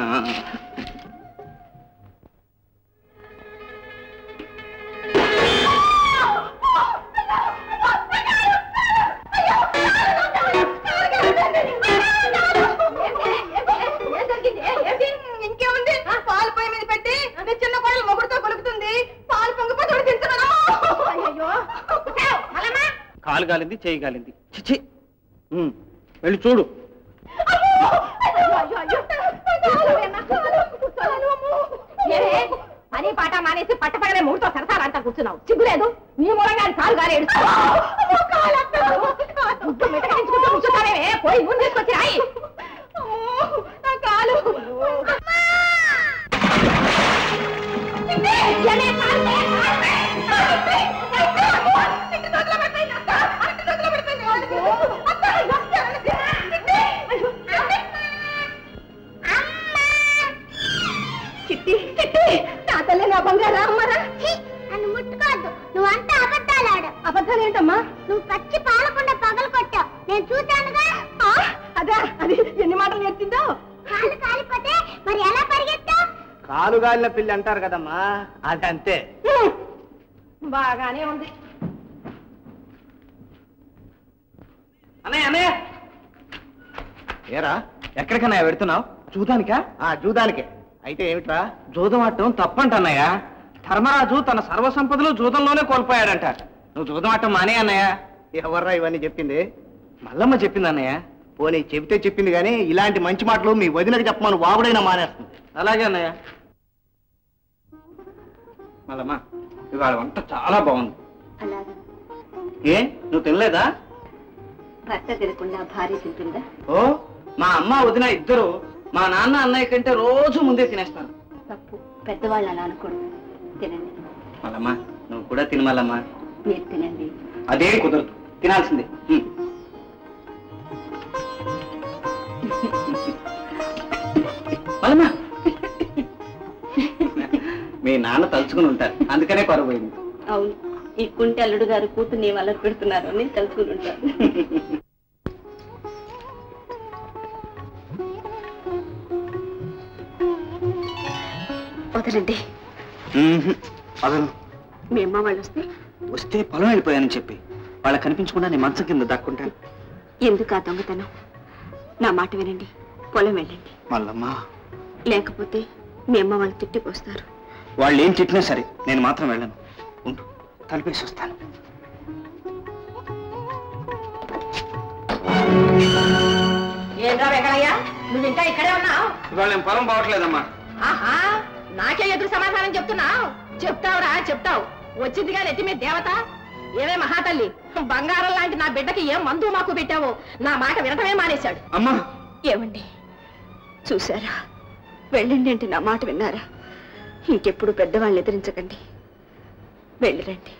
ఇంకేముంది పాలు పొయ్యి మీద పెట్టి నీ చిన్న కోడలు మొగుడుతో కొలుకుతుంది పాలు పొంగిపోతాడు తింటున్నాను అయ్యో కాలు కాలింది చేయి కాలింది చిచి ఉమ్, వెళ్ళి చూడు పని పాట మానేసి పట్టపగలే మూడుతో సరసాలంతా కూర్చున్నావు సిగ్గులేదు నీ మూలంగా అది కాలు గాలి కూర్చుంటానే పోయి ముందు తీసుకొచ్చి రాయి నా కాలు చిట్టి చిట్టి నా తల్లి నా బంగారా అమ్మరా నన్ను ముట్టుకోవద్దు నువ్వంతా అబద్ధాలు ఆడు అబద్ధాలు ఏంటమ్మా నువ్వు పచ్చి పాలకుండా పగలు కొట్టావు నేను చూశానుగా అదా పరిగెత్తిందో కాళ్ళు కాలిపోతే మరి ఎలా పరిగెత్తావు కాలుగాలిన పిల్లి అంటారు కదమ్మా అదంతే బాగానే ఉంది అన్నయ్య అన్నయ్య ఏరా ఎక్కడికన్నా పెడుతున్నావు చూదానికా ఆ జూదానికే అయితే ఏమిట్రా జూదం ఆడటం తప్పంటన్నయ్య ధర్మరాజు తన సర్వసంపదలు జూదంలోనే కోల్పోయాడంట నువ్వు జూదం ఆడటం మానే అన్నయ్య ఎవర్రా ఇవన్నీ చెప్పింది మల్లమ్మ చెప్పింది అన్నయ్య పోనీ చెబితే చెప్పింది కానీ ఇలాంటి మంచి మాటలు మీ వదినకి చెప్పమని వాగుడైనా మానేస్తుంది అలాగే అన్నయ్య మల్లమ్మ ఇవాళ వంట చాలా బాగుంది అలాగా ఏ నువ్వు తినలేదా భర్త తినకుండా భార్య తింటుందా ఓ మా అమ్మ వదిన ఇద్దరు మా నాన్న అన్నయ్య కంటే రోజు ముందే తినేస్తారు తప్పు పెద్దవాళ్ళు అలా అనకూడదు తినండి మల్లమ్మ నువ్వు కూడా తిన మల్లమ్మ మీరు తినండి అదేం కుదరదు తినాల్సిందే ఉం. మల్లమ్మ మీ నాన్న తలుచుకుని ఉంటారు అందుకనే కొరపోయింది అవును ఈ కుంటి అల్లుడు గారు కూతుర్ని వల్ల పెడుతున్నారు అని తెలుసుకుని ఉంటారు వదలండి అదను మీ అమ్మ వాళ్ళు వస్తే వస్తే పొలం వెళ్ళిపోయానని చెప్పి వాళ్ళకి కనిపించకుండా నీ మంచం కింద దాక్కుంటాను ఎందుకు ఆ దొంగతనం నా మాట వినండి పొలం వెళ్ళండి మల్లమ్మ లేకపోతే మీ అమ్మ వాళ్ళు తిట్టిపోస్తారు వాళ్ళు ఏం తిట్టినా సరే నేను మాత్రం వెళ్ళను ఉండు తలిపేసి వస్తాను ఏంట్రా వెంకయ్య నువ్వు ఇంకా ఇక్కడే ఉన్నావు ఇవాళ నేను పొలం పోవట్లేదమ్మా ఆహా నాకే ఎదురు సమాధానం చెప్తున్నావు చెప్తావురా చెప్తావు వచ్చిందిగా నెత్తి మీద దేవత ఏవే మహాతల్లి బంగారం లాంటి నా బిడ్డకి ఏం మందు మాకు పెట్టావో నా మాట వినటమే మానేశాడు అమ్మా ఏమండి చూసారా వెళ్ళండి అంటే నా మాట విన్నారా ఇంకెప్పుడు పెద్దవాళ్ళని ఎదిరించకండి వెళ్ళిరండి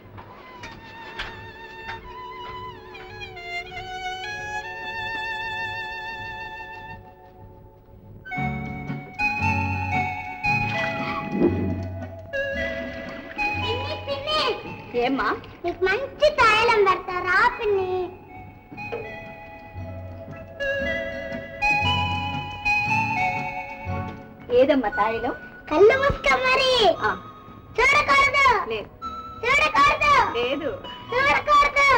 పిన్ని పిన్ని ఏమ్మా నీకు మంచి తాయలం పెడతారా పిన్ని ఏదమ్మా తాయిలో కళ్ళు మూసుకో మరి ఆ, చూడకూడదు లేదు చూడకూడదు లేదు చూడకూడదు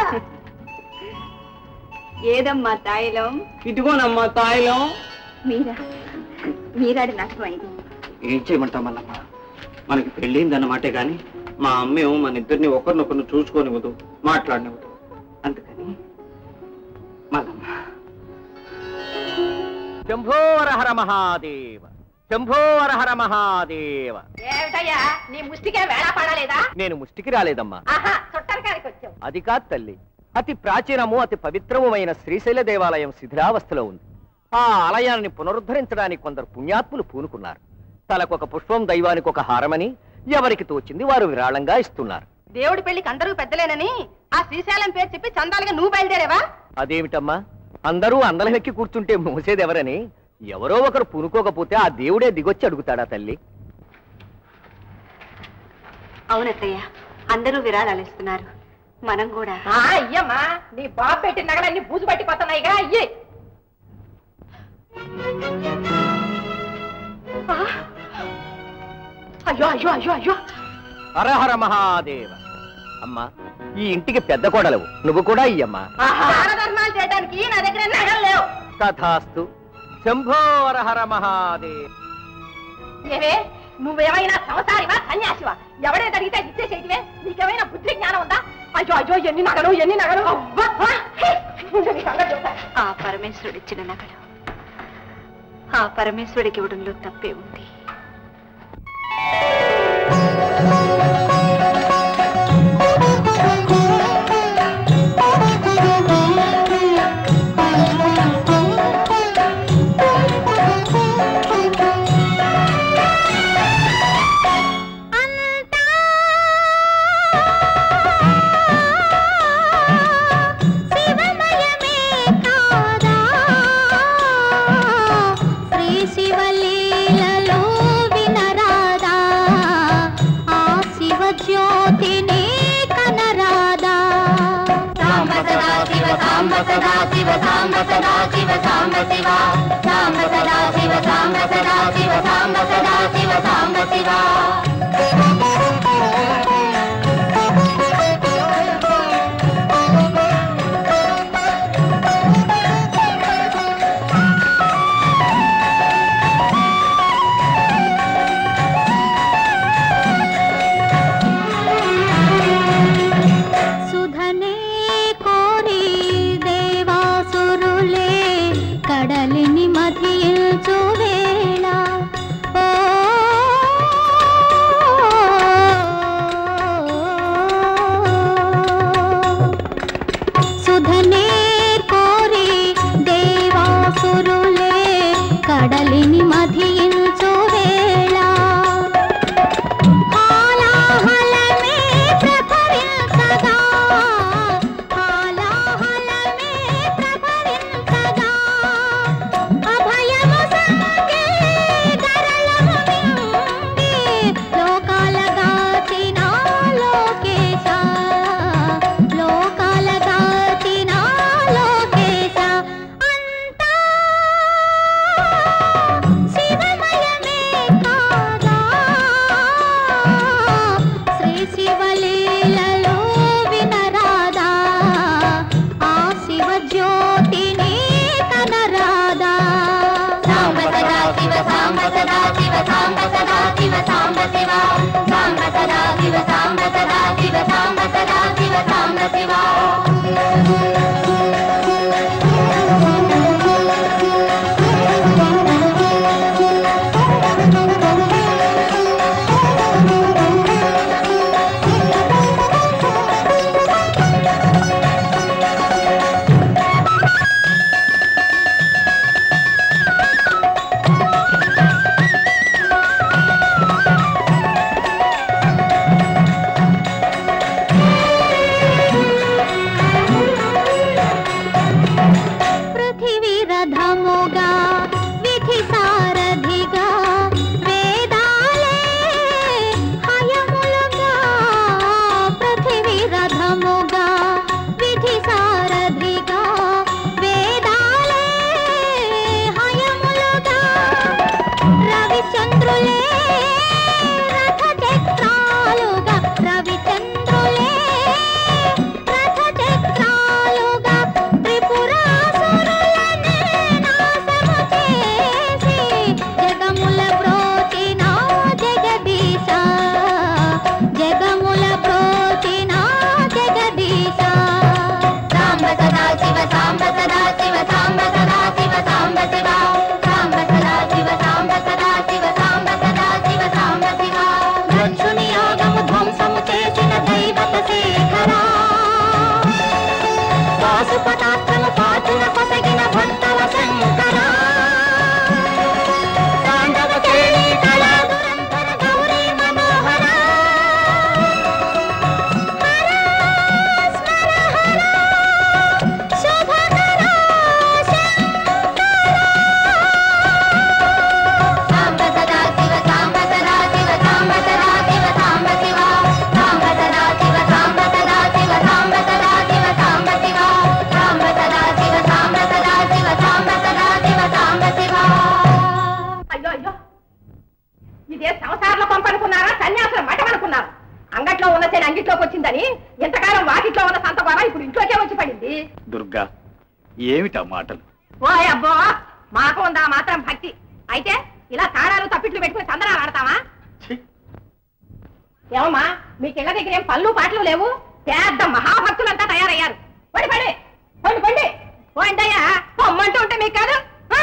ఏదమ్మా తాయిలం ఇదిగోనమ్మా తాయిలం మీరా మీరాడి నాటకం అయింది ఏం చేయమంటావు మల్లమ్మ మనకి పెళ్ళిందన్నమాటే గాని మా అమ్మేమో మన ఇద్దరిని ఒకరినొకరిని చూసుకోనివ్వదు మాట్లాడనివ్వదు అందుకని మల్లమ్మ శంభోరహర మహాదేవ శంభోరహర మహాదేవ ఏమిటయ్యా నీ ముష్టికే వేళ పడలేదా నేను ముష్టికి రాలేదమ్మా ఆహా చుట్టానికి వచ్చావు అది కాదు తల్లి అతి ప్రాచీనము అతి పవిత్రముమైన శ్రీశైల దేవాలయం శిథిలావస్థలో ఉంది ఆ ఆలయాన్ని పునరుద్ధరించడానికి కొందరు పుణ్యాత్ములు పూనుకున్నారు తలకొక పుష్పం దైవానికి ఒక హారమని ఎవరికి తోచింది వారు విరాళంగా ఇస్తున్నారు దేవుడి పెళ్లికి అందరూ పెద్దలేనని ఆ శ్రీశైలం పేరు చెప్పి చందాలుగా నువ్వు బయలుదేరావా అదేమిటమ్మా అందరూ అందలమెక్కి కూర్చుంటే మోసేదెవరని ఎవరో ఒకరు పూనుకోకపోతే ఆ దేవుడే దిగొచ్చి అడుగుతాడా తల్లి అవునత్తయ్య అందరూ విరాళాలు ఇస్తున్నారు మనం కూడా ఆ, అయ్యమ్మా నీ బాబు పెట్టి నగలన్నీ బూజు పట్టిపోతున్నాయిగా అయ్యి ఆ, అయ్యో అయ్యో అయ్యో అయ్యో హరహర మహాదేవ అమ్మా ఈ ఇంటికి పెద్ద కోడలవు నువ్వు కూడా ఇయ్యమ్మా దానధర్మాలు చేయడానికి నా దగ్గర నగలు లేవు తథాస్తు శంభో హరహర మహాదేవ ఏవే నువ్వేమైనా సంసారివా సన్యాసివా ఎవడే అడిగితే ఇచ్చేసేటివే నీకేమైనా బుద్ధి జ్ఞానం ఉందా అయ్యో అయ్యో ఎన్ని నగలు ఎన్ని నగలు అవ్వ, ఆ, హే, ఉండు, నీ సంగతి చెప్తా. ఆ పరమేశ్వరుడు ఇచ్చిన నగలు ఆ పరమేశ్వరుడికి ఇవ్వడంలో తప్పే ఉంది శివమయమే కాదా శ్రీ శివలీలలో వినరాదా ఆ శివ జ్యోతిని కనరాదా సాంబ సదా శివ సాంబ సదా శివ సాంబ సదా శివ సాంబ శివ సాంబ సదా ఇల్లు ఇదే సంసారంలో పంపనుకున్నారా సన్యాసుల మఠం అనుకున్నారా అంగట్లో ఉన్న శని అంగిట్లోకి వచ్చిందని ఎంతకాలం వాకిట్లో ఉన్న సంత బాబా ఇప్పుడు ఇంట్లోకే వచ్చి పడింది దుర్గా ఏమిటా మాటలు ఓ అబ్బో మాకు ఉందా మాత్రం భక్తి అయితే ఇలా తాళాలు తప్పిట్లు పెట్టుకుని చందనాలు ఆడతావా ఏమమ్మా మీకు ఇళ్ళ దగ్గర ఏం పళ్ళు పాటలు లేవు పెద్ద మహాభక్తులంతా తయారయ్యారు పడి పడి పండి పండి పోయిందయ్యా పొమ్మంటూ ఉంటే మీకు కాదు ఆ.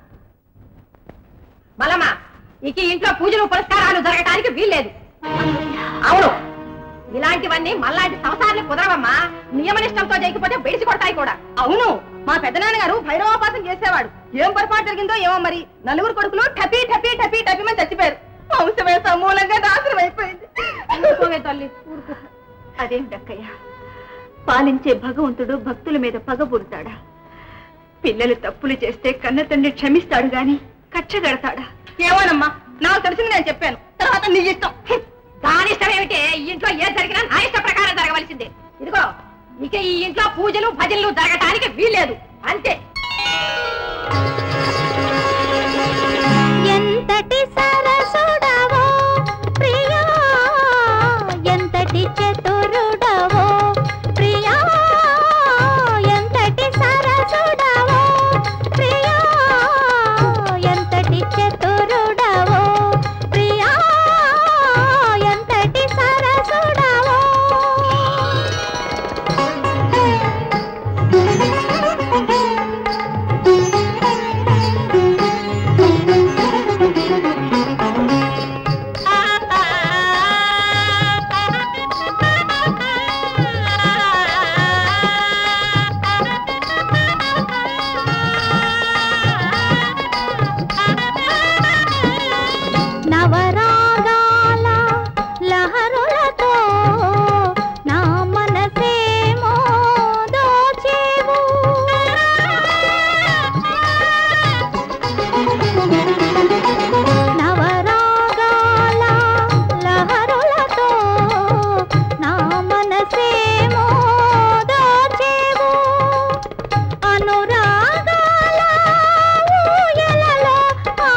మల్లమ్మ ఇక ఈ ఇంట్లో పూజలు పురస్కారాలు జరగటానికి వీల్లేదు అవును ఇలాంటివన్నీ మళ్ళాంటి సంసారాలు కుదరవమ్మా నియమనిష్టంతో చేయకపోతే బెడిసి కొడతాయి కూడా అవును మా పెద్దనాన్న గారు భైరవాపాసం చేసేవాడు ఏం పొరపాటు జరిగిందో ఏమో మరి నలుగురు కొడుకులు టపీ టపీ టపీ టపీమని చచ్చిపోయారు వంశమే సమూలంగా నాశనం అయిపోయింది ఊరుకోవే తల్లి ఊరుకో అదేంటక్కయ్య పాలించే భగవంతుడు భక్తుల మీద పగబుడతాడా పిల్లలు తప్పులు చేస్తే కన్న తండ్రి క్షమిస్తాడు గాని కచ్చగడతాడా ఏమోనమ్మా నాకు తెలిసింది నేను చెప్పాను తర్వాత నీ ఇష్టం హ్మ్. దాని ఇష్టం ఏమిటి ఈ ఇంట్లో ఏ జరిగినా నా ఇష్ట ప్రకారం జరగవలసిందే ఇదిగో ఇక ఈ ఇంట్లో పూజలు భజనలు జరగటానికి వీల్లేదు అంతే ఎంతటి సరసుడవో ప్రియా ఎంతటి చతురుడవో ప్రియా ఎంతటి సరసుడవో ప్రియా ఎంతటి చతురుడవో ప్రియా ఎంతటి సరసుడవో నవరాగాల లహరులతో నా మనసేమో దోచేవు నవరాగాల లహరులతో నా మనసేమో దోచేవు అనురాగాల ఊయలలో ఆ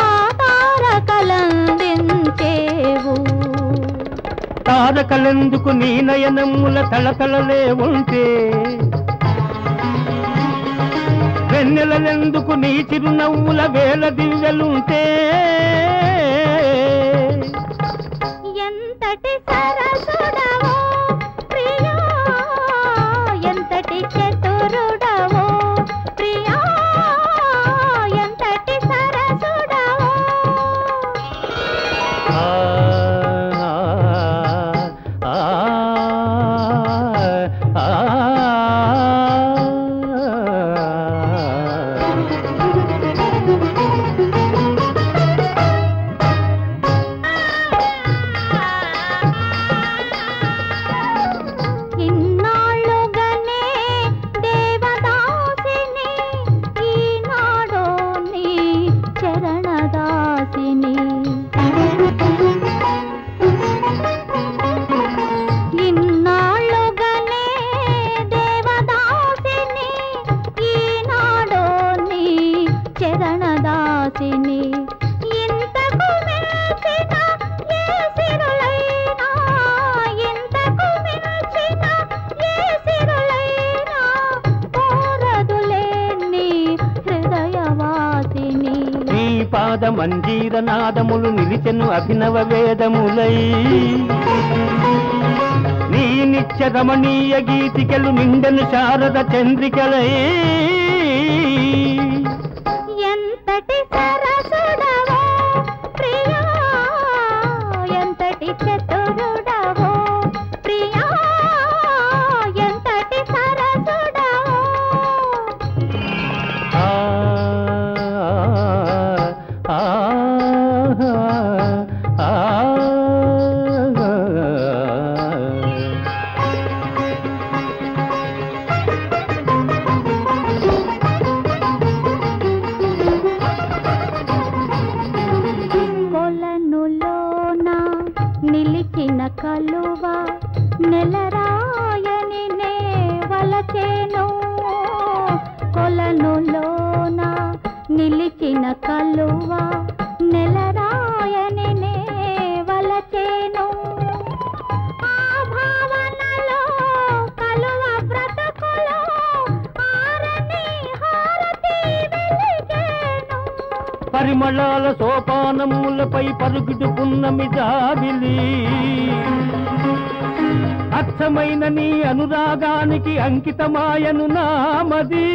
తారకలందించేవు తారకలెందుకు నీ నయనముల తళతళలే ఉంటే వెన్నెలలెందుకు నీ చిరునవ్వుల వేల దివ్యలుంటే ఎంతటి సరసుడవో ప్రియా ఎంతటి చతురుడవో ప్రియా ఎంతటి సరసుడవో ఆ, ఆ, ఆ, ఆ. ఇన్నాళ్ళుగానే దేవదాసిని ఈనాడో నీ చరణదాసిని ఇన్నాళ్ళుగానే దేవదాసిని ఈనాడో నీ చరణదాసిని ఇంతకు మెచ్చిన ఏ సిరులైనా ఇంతకు మెచ్చిన ఏ సిరులైనా కోరదులే నీ హృదయవాసిని నీ పాద మంజీర నాదములు నిలిచెను అభినవ వేదములై నీ నిత్య రమణీయ గీతికలు నిండెను శారద చంద్రికలై ఎంతటి సరసుడవో ప్రియా ఎంతటి చతురుడవో ప్రియా ఎంతటి సరసుడవో ఆ, ఆ, ఆ, ఆ. కొలనులోన నిలిచిన కలువ నెలరాయని నే వలచేను కొలనులోన నిలిచిన కలువ పరిమళాల సోపానములపై పరుగుడు పున్నమి జాబిలి అచ్చమైన నీ అనురాగానికి అంకితమాయను నామది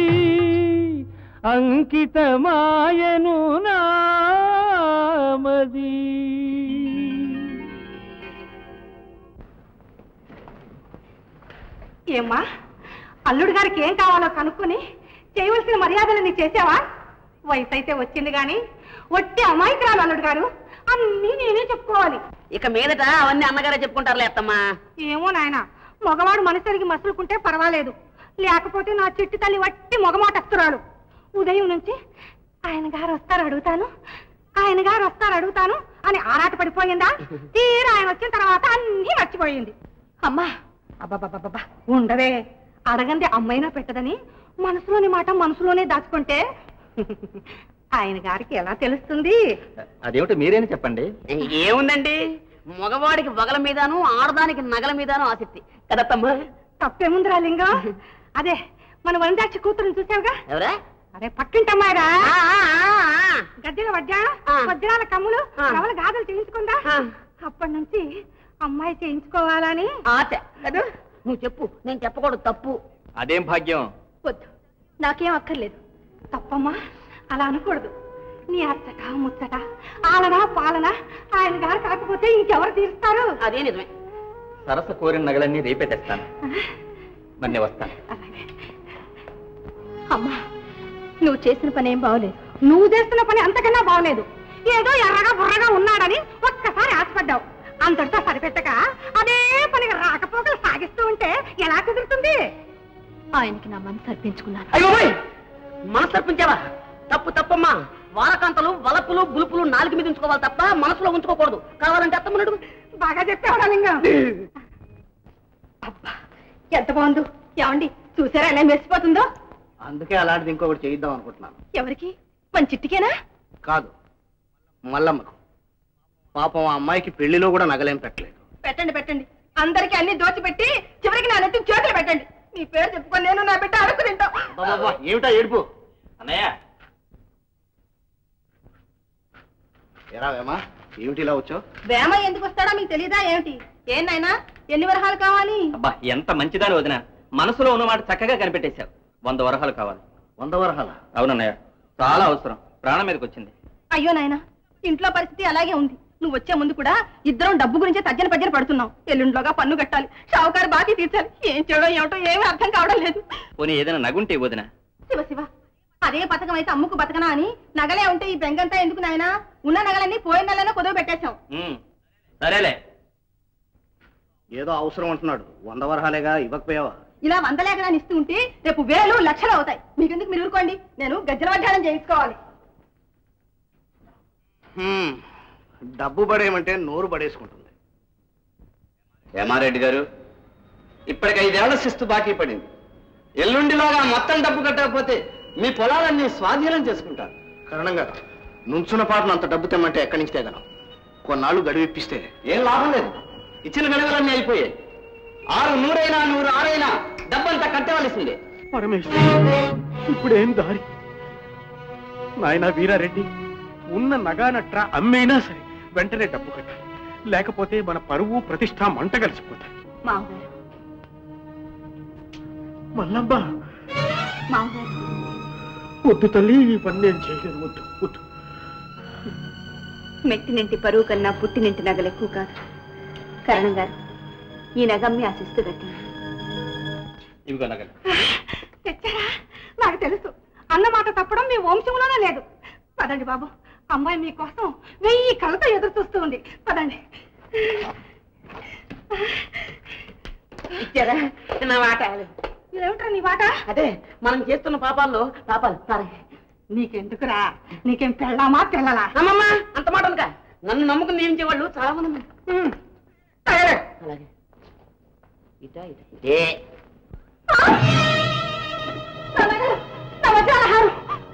అంకితమాయను నామది ఏమ్మా అల్లుడు గారికి ఏం కావాలో కనుక్కొని చేయవలసిన మర్యాదలు నీ చేసావా వయసు అయితే వచ్చింది గాని ఒట్టి అమాయకురాలు అల్లుడు గారు అన్నీ నేనే చెప్పుకోవాలి ఇక మీదట అవన్నీ అన్నగారే చెప్పుకుంటారులే అత్తమ్మా ఏమో నాయన మగవాడు మనసరికి మసులుకుంటే పర్వాలేదు లేకపోతే నా చిట్టి తల్లి వట్టి మొగమాటస్తురాలు ఉదయం నుంచి ఆయన గారు వస్తారు అడుగుతాను ఆయన గారు వస్తారు అడుగుతాను అని ఆరాట పడిపోయిందా తీరా ఆయన వచ్చిన తర్వాత అన్నీ మర్చిపోయింది అమ్మా అబ్బాబాబాబా ఉండవే అడగంది అమ్మైనా పెట్టదని మనసులోని మాట మనసులోనే దాచుకుంటే ఆయన గారికి ఎలా తెలుస్తుంది అదేమిటో మీరేని చెప్పండి ఏముందండి మగవాడికి వగల మీదను ఆడదానికి నగల మీదను ఆసక్తి కదత్తమ్మా తప్పేముందిరా లింగం అదే మన వనజాక్షి కూతురుని చూసావుగా ఎవరా అరే పక్కింటమ్మాయిరా గద్దెల వడ్డాణం వజ్రాల కమ్ములు రవల గాజులు చేయించుకుందా అప్పటి నుంచి అమ్మాయి చేయించుకోవాలని ఆశ కదూ నువ్వు చెప్పు నేను చెప్పకూడదు తప్పు అదేం భాగ్యం వద్దు నాకేం అక్కర్లేదు తప్పమ్మా అలా అనకూడదు నీ అచ్చట ముచ్చట ఆలనా పాలన ఆయన గారు కాకపోతే ఇంకెవరు తీరుస్తారు అదే నిజమే సరస కోరిన నగలన్నీ రేపే తెస్తాను మరి నేను వస్తాను అమ్మా నువ్వు చేసిన పని ఏం బాగోలేదు నువ్వు చేస్తున్న పని అంతకన్నా బాగోలేదు ఏదో ఎర్రగా బుర్రగా ఉన్నాడని ఒక్కసారి ఆశపడ్డావు అంతటితో సరిపెట్టక అదే పనిగా రాకపోకలు సాగిస్తూ ఉంటే ఎలా కుదురుతుంది ఆయనకి నా మనసు అర్పించుకున్నాను అయ్యో మనసు తప్పించావా తప్పు తప్పమ్మా వారకాంతలు వలపులు బులుపులు నాలుగు మీద ఉంచుకోవాలి తప్ప మనసులో ఉంచుకోకూడదు కావాలంటే అత్తమ్మనుడు బాగా చెప్పావు లింగం అబ్బా ఎంత బాగుందో ఏమండి చూసారా ఎలా మెరిసిపోతుందో అందుకే అలాంటిది ఇంకొకటి చేయిద్దాం అనుకుంటున్నాను ఎవరికి మన చిట్టికేనా కాదు మల్లమ్మకు పాపం ఆ అమ్మాయికి పెళ్లిలో కూడా నగలేం పెట్టలేదు పెట్టండి పెట్టండి అందరికి అన్ని దోచిపెట్టి చివరికి నా నెత్తి చేతులు పెట్టండి మీ పేరు చెప్పుకొని నేను నా బిడ్డ అడుగు తింటాం బాబా ఏమిటా ఏడుపు అన్నయ్య ఎరా వేమా ఏమిటి ఇలా వచ్చావు వేమ ఎందుకు వస్తాడో మీకు తెలీదా ఏమిటి ఏం నాయనా ఎన్ని వరహాలు కావాలి అబ్బా ఎంత మంచిదాని వదిన మనసులో ఉన్నమాట చక్కగా కనిపెట్టేశావు వంద వరహాలు కావాలి వంద వరహాల అవునన్నయ్య చాలా అవసరం ప్రాణం మీదకి వచ్చింది అయ్యో నాయనా ఇంట్లో పరిస్థితి అలాగే ఉంది నువ్వు వచ్చే ముందు కూడా ఇద్దరం డబ్బు గురించే తజ్జన పజ్జన పడుతున్నాం ఎల్లుండిలోగా పన్ను కట్టాలి షావుకారు బాకీ తీర్చాలి ఏం చేయడం ఏమిటో ఏమీ అర్థం కావడం లేదు పోనీ ఏదైనా నగుంటే వదిన శివ శివ అదే పథకం అయితే అమ్ముకు బతకనా అని నగలే ఉంటే ఈ బెంగంతా ఎందుకు నాయనా ఉన్న నగలన్నీ పోయిన నెలలో కుదవ పెట్టేశాం ఉమ్, సరేలే ఏదో అవసరం అంటున్నాడు వంద వరహాలేగా ఇవ్వకపోయావా ఇలా వందలేకనాన్ని ఇస్తూ ఉంటే రేపు వేలు లక్షలు అవుతాయి మీకెందుకు మీరు ఊరుకోండి నేను గజ్జల వడ్డానం చేయించుకోవాలి హ్మ్, డబ్బు పడేయమంటే నోరు పడేసుకుంటుంది హేమారెడ్డి గారు ఇప్పటికి ఐదేళ్ల శిస్తు బాకీ పడింది ఎల్లుండిలోగా మొత్తం డబ్బు కట్టకపోతే మీ పొలాలన్నీ స్వాధీనం చేసుకుంటారు కారణంగా నుంచున్న పాటను అంత డబ్బు తెమ్మంటే ఎక్కడి నుంచి తేగలం కొన్నాళ్ళు గడువిప్పిస్తే ఏం లాభం లేదు ఇచ్చిన గడువులన్నీ అయిపోయాయి ఆరు నూరైనా నూరు ఆరైనా డబ్బంతా కట్టవలసిందే పరమేశ్వర ఇప్పుడేం దారి నాయనా వీరారెడ్డి ఉన్న నగానట్ర అమ్మేనా సరే వెంటనే డబ్బు కట్టాలి లేకపోతే మన పరువు ప్రతిష్ట మంట కలిసిపోతాయి మామగారు మల్లబ్బా మామగారు వద్దు తల్లి ఈ పని నేను చేయలేను వద్దు వద్దు మెట్టినింటి పరువు కన్నా పుట్టినింటి నగలు ఎక్కువ కాదు కరణం గారు ఈ నగమ్మి ఆశిస్తూ కట్టింది ఇవిగో నగలు తెచ్చారా నాకు తెలుసు అన్నమాట తప్పడం మీ వంశంలోనే లేదు పదండి బాబు అమ్మాయి మీకోసం వెయ్యి కళ్ళతో ఎదురు చూస్తూ ఉంది పదండి ఇచ్చారా నా మాట ఏమిట్రా నీ మాట అదే మనం చేస్తున్న పాపాల్లో పాపాలు సరే నీకెందుకురా నీకేం పెళ్ళామా పిల్లలా అమ్మమ్మ అంత మాట అనక నన్ను నమ్ముకుని నియమించేవాళ్ళు చాలా మంది ఉన్నారు. అలాగే ఇటా ఇటా ఇటే నవచారహారం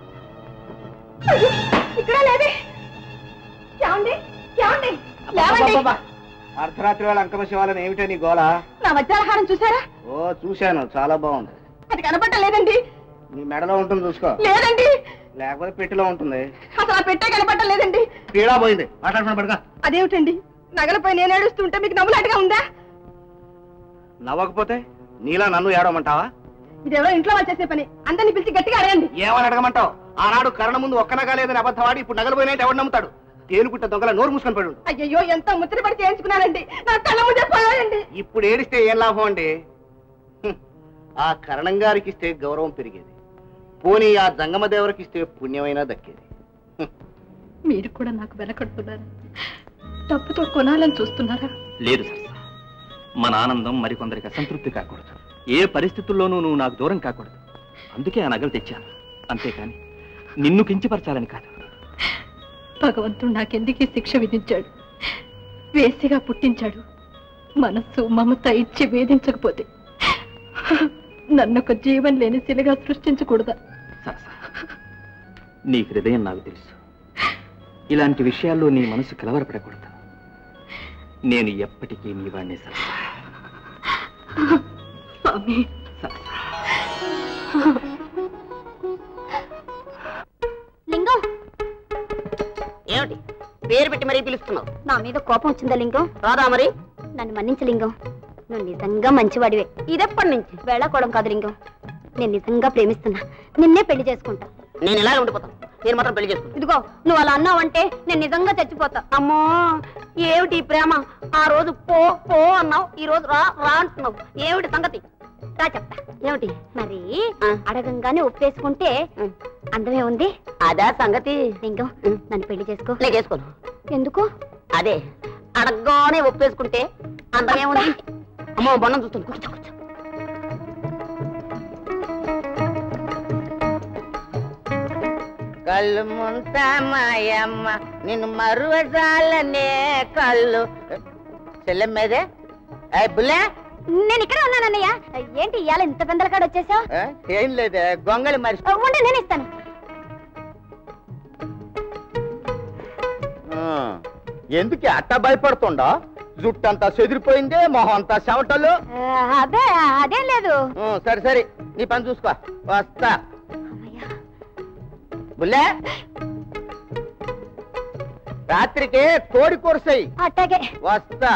ఇక్కడ లేదే ఏమండి ఏమండి లేవండి అర్ధరాత్రి వేళ అంకమ శివాలని ఏమిటో నీ గోళ నా వజ్రాలహారం చూసారా ఓ చూశాను చాలా బాగుంది అది కనపడలేదండి నీ మెడలో ఉంటుంది చూసుకో లేదండి లేకపోతే పెట్టిలో ఉంటుంది అసలు ఆ పెట్టే కనపడలేదండి పీడా పోయింది మాట్లాడుకుని పడగా అదేమిటండి నగలపై నేను ఏడుస్తుంటే మీకు నవ్వులాటగా ఉందా నవ్వకపోతే నీలా నన్ను ఏడవమంటావా ఇదేవో ఇంట్లో వాళ్ళు చేసే పని అందరిని పిలిచి గట్టిగా అడగండి ఏమని అడగమంటావు ఆనాడు కరణ ముందు ఒక్క నగా లేదని అబద్ధవాడి ఇప్పుడు నగలు పోయినట్టు ఎవడు నమ్ముతాడు తేలుకుంటే దొంగల నోరు మూసుకొని పడు అయ్యయ్యో ఎంత ముచ్చట పడి చేయించుకున్నానండి నా కళ్ళ ముందే పోయాయండి ఇప్పుడు ఏడిస్తే ఏం లాభం అండి హ్మ్. ఆ కరణం గారికి ఇస్తే గౌరవం పెరిగేది పోనీ ఆ జంగమ దేవరికి ఇస్తే పుణ్యమైనా దక్కేది మీరు కూడా నాకు వెనకడుతున్నారా డబ్బుతో కొనాలని చూస్తున్నారా లేదు సరసా మన ఆనందం మరికొందరికి అసంతృప్తి కాకూడదు ఏ పరిస్థితుల్లోనూ నువ్వు నాకు దూరం కాకూడదు అందుకే ఆ నగలు తెచ్చాను అంతేకాని నిన్ను కించపరచాలని కాదు భగవంతుడు నాకెందుకీ శిక్ష విధించాడు వేసిగా పుట్టించాడు మనస్సు మమత ఇచ్చి వేధించకపోతే నన్నొక జీవం లేని శిలగా సృష్టించకూడదా సరసా నీ హృదయం నాకు తెలుసు ఇలాంటి విషయాల్లో నీ మనసు కలవరపడకూడదు నేను ఎప్పటికీ నీ వాడిని సరసా స్వామి లింగం ఏమిటి పేరు పెట్టి మరీ పిలుస్తున్నావు నా మీద కోపం వచ్చిందా లింగం రాదా మరి నన్ను మన్నించు లింగం నువ్వు నిజంగా మంచివాడివే ఇదెప్పటి నుంచి వెళ్ళకూడదు కాదు లింగం నేను నిజంగా ప్రేమిస్తున్నా నిన్నే పెళ్లి చేసుకుంటా నేను ఇలాగే ఉండిపోతాను నేను మాత్రం పెళ్లి చేసుకుంటాను ఇదిగో నువ్వు అలా అన్నావంటే నేను నిజంగా చచ్చిపోతా అమ్మో ఏమిటి ఈ ప్రేమ ఆ రోజు పో పో అన్నావు ఈ రోజు రా రా అంటున్నావు ఏమిటి సంగతి రా చెప్తా ఏమిటి మరి అడగంగానే ఒప్పేసుకుంటే అందమే ఉంది అదా సంగతి లింగం నన్ను పెళ్లి చేసుకో నేను చేసుకోను ఎందుకు అదే అడగగానే ఒప్పేసుకుంటే అందమే ఉంది అమ్మో బొన్నం చూస్తుంది కూర్చో కూర్చో కళ్ళు ముంటామాయమ్మ నిన్ను మరువజాలనే కళ్ళు చెల్లెం మీదే ఏ బుల్లే నేను ఇక్కడ ఉన్నానన్నయ్య ఏంటి ఇవాళ ఇంత పెందలకాడ వచ్చేసావు ఏ? ఏం లేదే గొంగళి మరి ఉండి నేను ఇస్తాను ఎందుకు అట్ట భయపడుతుండా జుట్టంతా చెదిరిపోయిందే మొహం అంతా చెమటలు ఆ, అదే అదేం లేదు ఉం, సరే సరే నీ పని చూసుకో వస్తా బుల్లే రాత్రికి కోడి కొరసాయి అట్టాగే వస్తా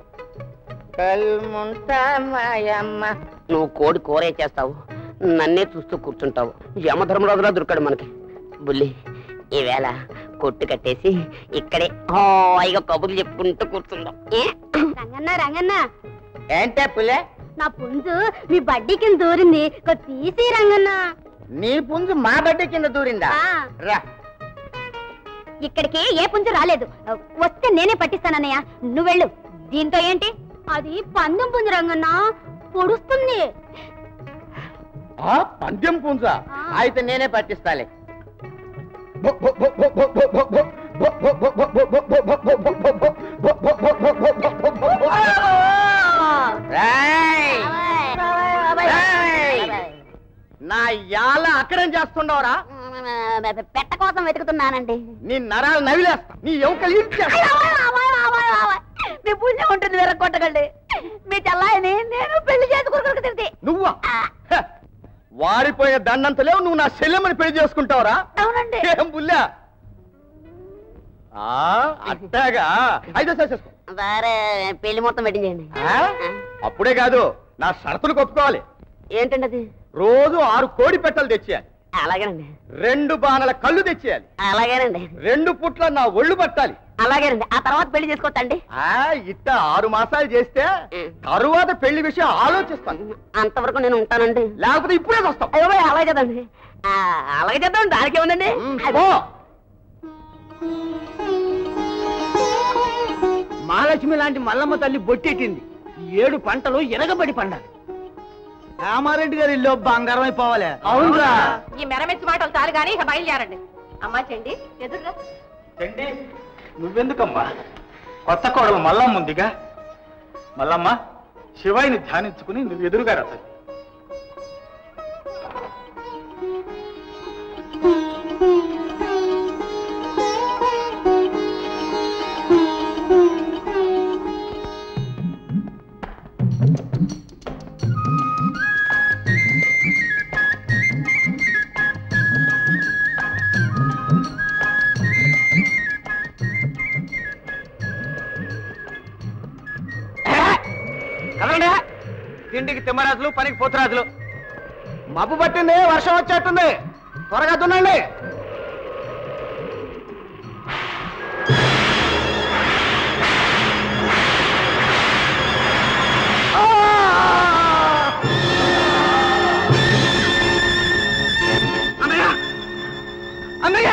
కల్ముంటామాయమ్మ నువ్వు కోడి కూరే చేస్తావు నన్నే చూస్తూ కూర్చుంటావు యమధర్మరాజులా దొరికాడు మనకి బుల్లి ఈవేళ కొట్టు కట్టేసి ఇక్కడే హాయిగా కబుర్లు చెప్పుకుంటూ కూర్చుందాం ఏ? రంగన్న రంగన్న ఏంటే పులే నా పుంజు మీ బడ్డీ కింద దూరింది కొ తీసి రంగన్న నీ పుంజు మా బడ్డ కింద దూరిందా ఆ. రా ఇక్కడికి ఏ పుంజు రాలేదు వస్తే నేనే పట్టిస్తానన్నయ్య నువ్వు వెళ్ళు దీంతో ఏంటి అది పందెం పుంజు రంగన్న పొడుస్తుంది ఆ పందెం పుంజ అయితే నేనే పట్టిస్తాలే రేయ్! రేయ్! నా యాల అక్కడేం చేస్తుండవరా పెట్ట కోసం వెతుకుతున్నానండి నీ నరాలు నవిలేస్తా నీ ఎముకలు ఇచ్చేస్తా. మీ పుణ్యం ఉంటుంది వేరే కొట్టకండి మీ చెల్లాయని నేను పెళ్లి చేసుకుని తిరిగి నువ్వా హ! వాడిపోయే దండంత లేవు నువ్వు నా చెల్లెమ్మని పెళ్లి చేసుకుంటావురా అవునండి ఏం బుల్లా ఆ, అట్టాగా అయితే సరే చేసుకో. సరే పెళ్లి మొత్తం పెట్టించేయండి ఆ? అప్పుడే కాదు నా షరతులు ఒప్పుకోవాలి ఏంటండి అది రోజు ఆరు కోడి పెట్టలు తెచ్చేయాలి అలాగేనండి రెండు బాణల కళ్ళు తెచ్చేయాలి అలాగేనండి రెండు పుట్ల నా ఒళ్ళు పట్టాలి అలాగేనండి ఆ తర్వాత పెళ్లి చేసుకోవచ్చండి ఆ ఇట్ట ఆరు మాసాలు చేస్తే తరువాత పెళ్లి విషయం ఆలోచిస్తాను అంతవరకు నేను ఉంటానండి లేకపోతే ఇప్పుడే వస్తాం అయ్యో బాయ్, అలాగే చేద్దాండి ఆ, అలాగే చేద్దాం దానికి ఏముందండి పో. మహాలక్ష్మి లాంటి మల్లమ్మ తల్లి బొట్టెట్టింది ఈ ఏడు పంటలు ఎనగబడి పండాలి రామారెడ్డి గారి ఇల్లు బంగారం అయిపోవాలి అవునురా ఈ మెరమెచ్చి మాటలు చాలు గాని ఇక బయలుదేరండి అమ్మా చెండి ఎదురుగా చెండి నువ్వెందుకమ్మా కొత్త కోడలు మల్లమ్మ ఉందిగా మల్లమ్మ శివాయిని ధ్యానించుకుని నువ్వు ఎదురుగా రా తల్లి. తిండికి తిమ్మరాజులు పనికి పోతురాజులు మబ్బు పట్టింది వర్షం వచ్చేస్తుంది త్వరగా దున్నండి అన్నయ్య అన్నయ్య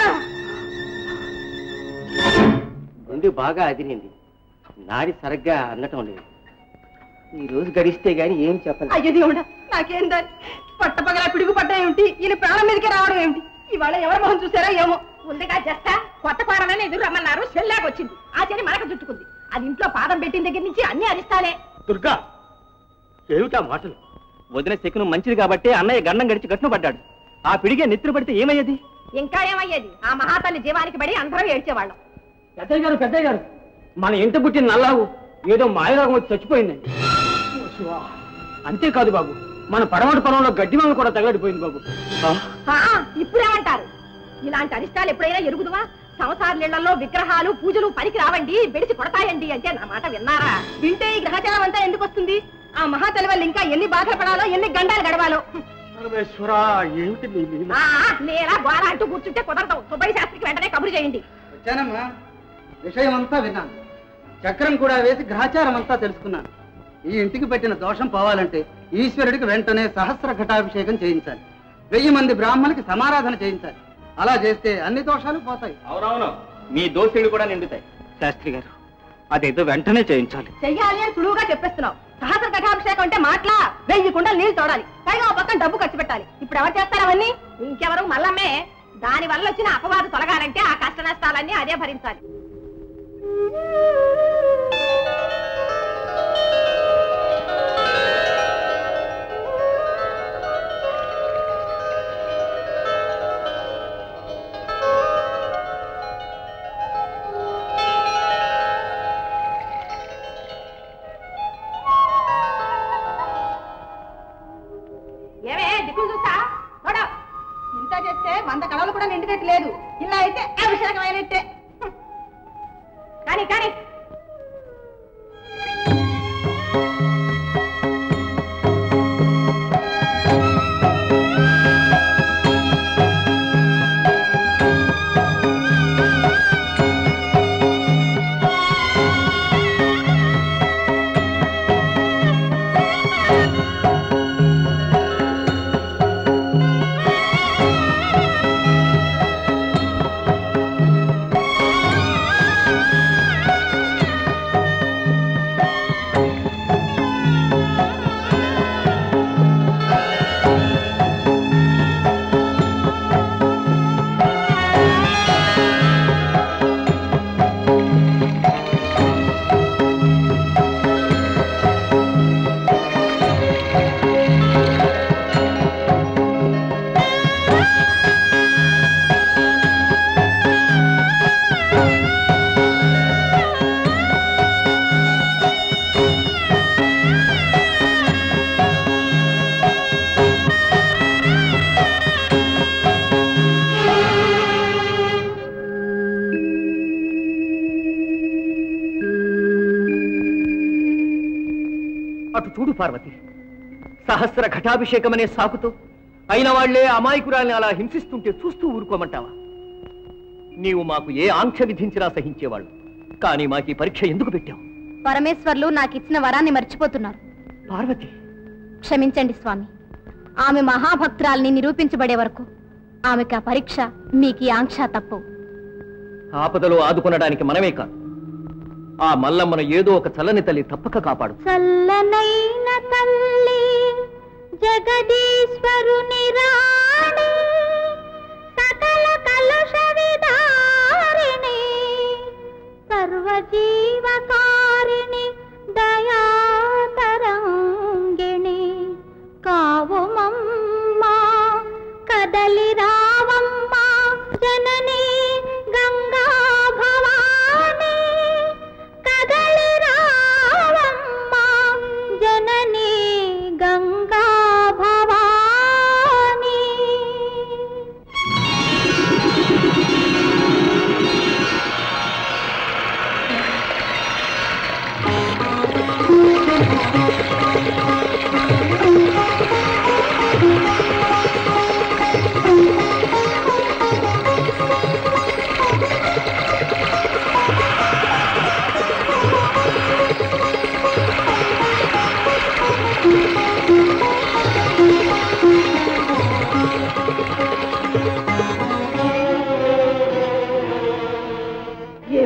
గుండె బాగా అదిరింది నాడి సరిగ్గా అందటం లేదు ఈ రోజు గడిస్తే గాని ఏం చెప్పలేదు అయ్యో దేవుడా నాకేం దాని పట్టపగల పిడుగు పడ్డా ఏమిటి ఈయన ప్రాణం మీదకి రావడం ఏమిటి ఇవాళ ఎవరి మొహం చూసారో ఏమో ముందుగా జస్త కొత్త పారమని ఎదురు రమ్మన్నారు సెల్లాకి వచ్చింది ఆ చెని మనక చుట్టుకుంది అది ఇంట్లో పాదం పెట్టిన దగ్గర నుంచి అన్ని అరిస్తాలే దుర్గా ఏమిటా మాటలు వదిన శకును మంచిది కాబట్టి అన్నయ్య గండం గడిచి గట్టును పడ్డాడు ఆ పిడిగే నెత్తురు పడితే ఏమయ్యేది ఇంకా ఏమయ్యేది ఆ మహాతల్లి జీవానికి పడి అందరం ఏడ్చేవాళ్ళం పెద్దయ్య గారు పెద్దయ్య గారు మన ఇంట పుట్టిన నల్లావు ఏదో మాయరోగం వచ్చి చచ్చిపోయిందండి ఓ శివా. అంతేకాదు బాబు మన పడమటి పొలంలో గడ్డి మంగ కూడా తగలడిపోయింది బాబు ఆ, ఆ, ఇప్పుడేమంటారు ఇలాంటి అరిష్టాలు ఎప్పుడైనా ఎరుగుదువా సంసార నీళ్లలో విగ్రహాలు పూజలు పనికి రావండి బెడిసి కొడతాయండి అంటే నా మాట విన్నారా వింటే ఈ గ్రహచారం అంతా ఎందుకు వస్తుంది ఆ మహాతల్లి వల్ల ఇంకా ఎన్ని బాధలు పడాలో ఎన్ని గండాలు గడవాలో పరమేశ్వరా ఏమిటి నీ లీల? ఆ, నేలా గోర అంటూ కూర్చుంటే కుదరదు సుబ్బయ్య శాస్త్రికి వెంటనే కబురు చేయండి వచ్చానమ్మా విషయం అంతా విన్నాను చక్రం కూడా వేసి గ్రహచారం అంతా తెలుసుకున్నాను ఈ ఇంటికి పెట్టిన దోషం పోవాలంటే ఈశ్వరుడికి వెంటనే సహస్ర ఘటాభిషేకం చేయించాలి వెయ్యి మంది బ్రాహ్మణులకి సమారాధన చేయించాలి అలా చేస్తే అన్ని దోషాలు పోతాయి అవునవును మీ దోషులు కూడా నిండుతాయి శాస్త్రి గారు అదేదో వెంటనే చేయించాలి చెయ్యాలి అని సులువుగా చెప్పేస్తున్నావు సహస్ర కఠాభిషేకం అంటే మాట్లా వెయ్యి కుండలు నీళ్లు తోడాలి పైగా ఒక పక్కన డబ్బు ఖర్చు పెట్టాలి ఇప్పుడు ఎవరు చేస్తారు అవన్నీ ఇంకెవరు మల్లమ్మే దాని వల్ల వచ్చిన అపవాదు తొలగాలంటే ఆ కష్ట నష్టాలన్నీ అదే భరించాలి ఏమే దిక్కులు చూస్తా చూడ ఇంత చేస్తే వంద కళలు కూడా నిండినట్టు లేదు ఇలా అయితే అభిషేకమైనట్టే హ్మ్. కానీ కానీ అటు చూడు పార్వతి సహస్ర ఘటాభిషేకమనే సాకుతో అయిన వాళ్లే అమాయకురాల్ని అలా హింసిస్తుంటే చూస్తూ ఊరుకోమంటావా నీవు మాకు ఏ ఆంక్ష విధించినా సహించేవాళ్ళు కానీ మాకు ఈ పరీక్ష ఎందుకు పెట్టావు పరమేశ్వర్లు నాకు ఇచ్చిన వరాన్ని మర్చిపోతున్నారు పార్వతి క్షమించండి స్వామి ఆమె మహాభక్తురాల్ని నిరూపించబడే వరకు ఆమెకి ఆ పరీక్ష మీకు ఈ ఆంక్ష తప్పు ఆపదలో ఆదుకొనడానికి మనమే కాదు ఆ మల్లమ్మను ఏదో ఒక చల్లని తల్లి తప్పక కాపాడు చల్లనైన తల్లి జగదీశ్వరుని రాణి సకల కలుష విదారిణి సర్వజీవకారిణి దయాతరంగిణి కావుమమ్మా కదలి రావమ్మా జనని గంగా భవాని కదలి రావమ్మా జనని గంగా భవాని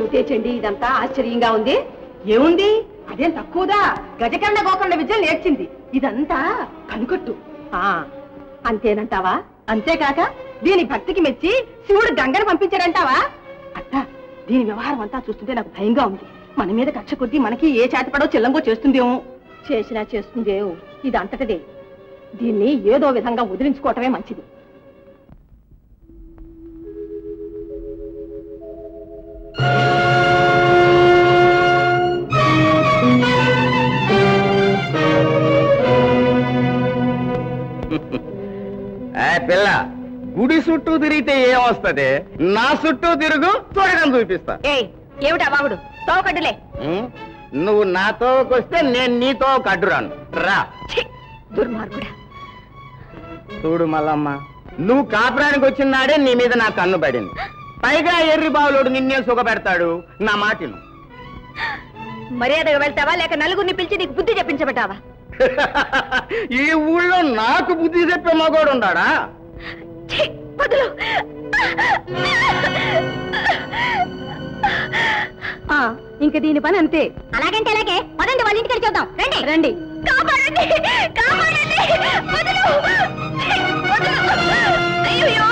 ఏమిటే చెండి ఇదంతా ఆశ్చర్యంగా ఉంది ఏముంది అదేం తక్కువదా గజకండ గోకండ విద్యలు నేర్చింది ఇదంతా కనుకట్టు ఆ అంతేనంటావా అంతేకాక దీని భక్తికి మెచ్చి శివుడు గంగను పంపించాడంటావా అత్త దీని వ్యవహారం అంతా చూస్తుంటే నాకు భయంగా ఉంది మన మీద కక్ష కొద్దీ మనకి ఏ చేతపడో చెల్లంగో చేస్తుందేమో చేసినా చేస్తుందేమో ఇది అంతటిదే దీన్ని ఏదో విధంగా వదిలించుకోవటమే మంచిది ఏ పిల్ల గుడి చుట్టూ తిరిగితే ఏమొస్తది నా చుట్టూ తిరుగు చూడడం చూపిస్తా ఏయ్ ఏమిటా బాబుడు తోకడ్డులే ఉం? నువ్వు నాతో వస్తే నేను నీతో కడ్డురాను రా దుర్మార్గుడా చూడు మల్లమ్మ నువ్వు కాపురానికి వచ్చిన నాడే నీ మీద నా కన్ను పడింది పైగా ఎర్రి బావులోడు నిన్నే సుఖపెడతాడు నా మాటిను మర్యాదగా వెళ్తావా లేక నలుగురిని పిలిచి నీకు బుద్ధి చెప్పించబట్టావా ఈ ఊళ్ళో నాకు బుద్ధి చెప్పే మగోడు ఉన్నాడా వదులు ఆ, ఇంక దీని పని అంతే అలాగంటే అలాగే పదండి వాళ్ళ ఇంటికి చూద్దాం రండి రండి కాపాడండి కాపాడండి వదలు వదలు అయ్యో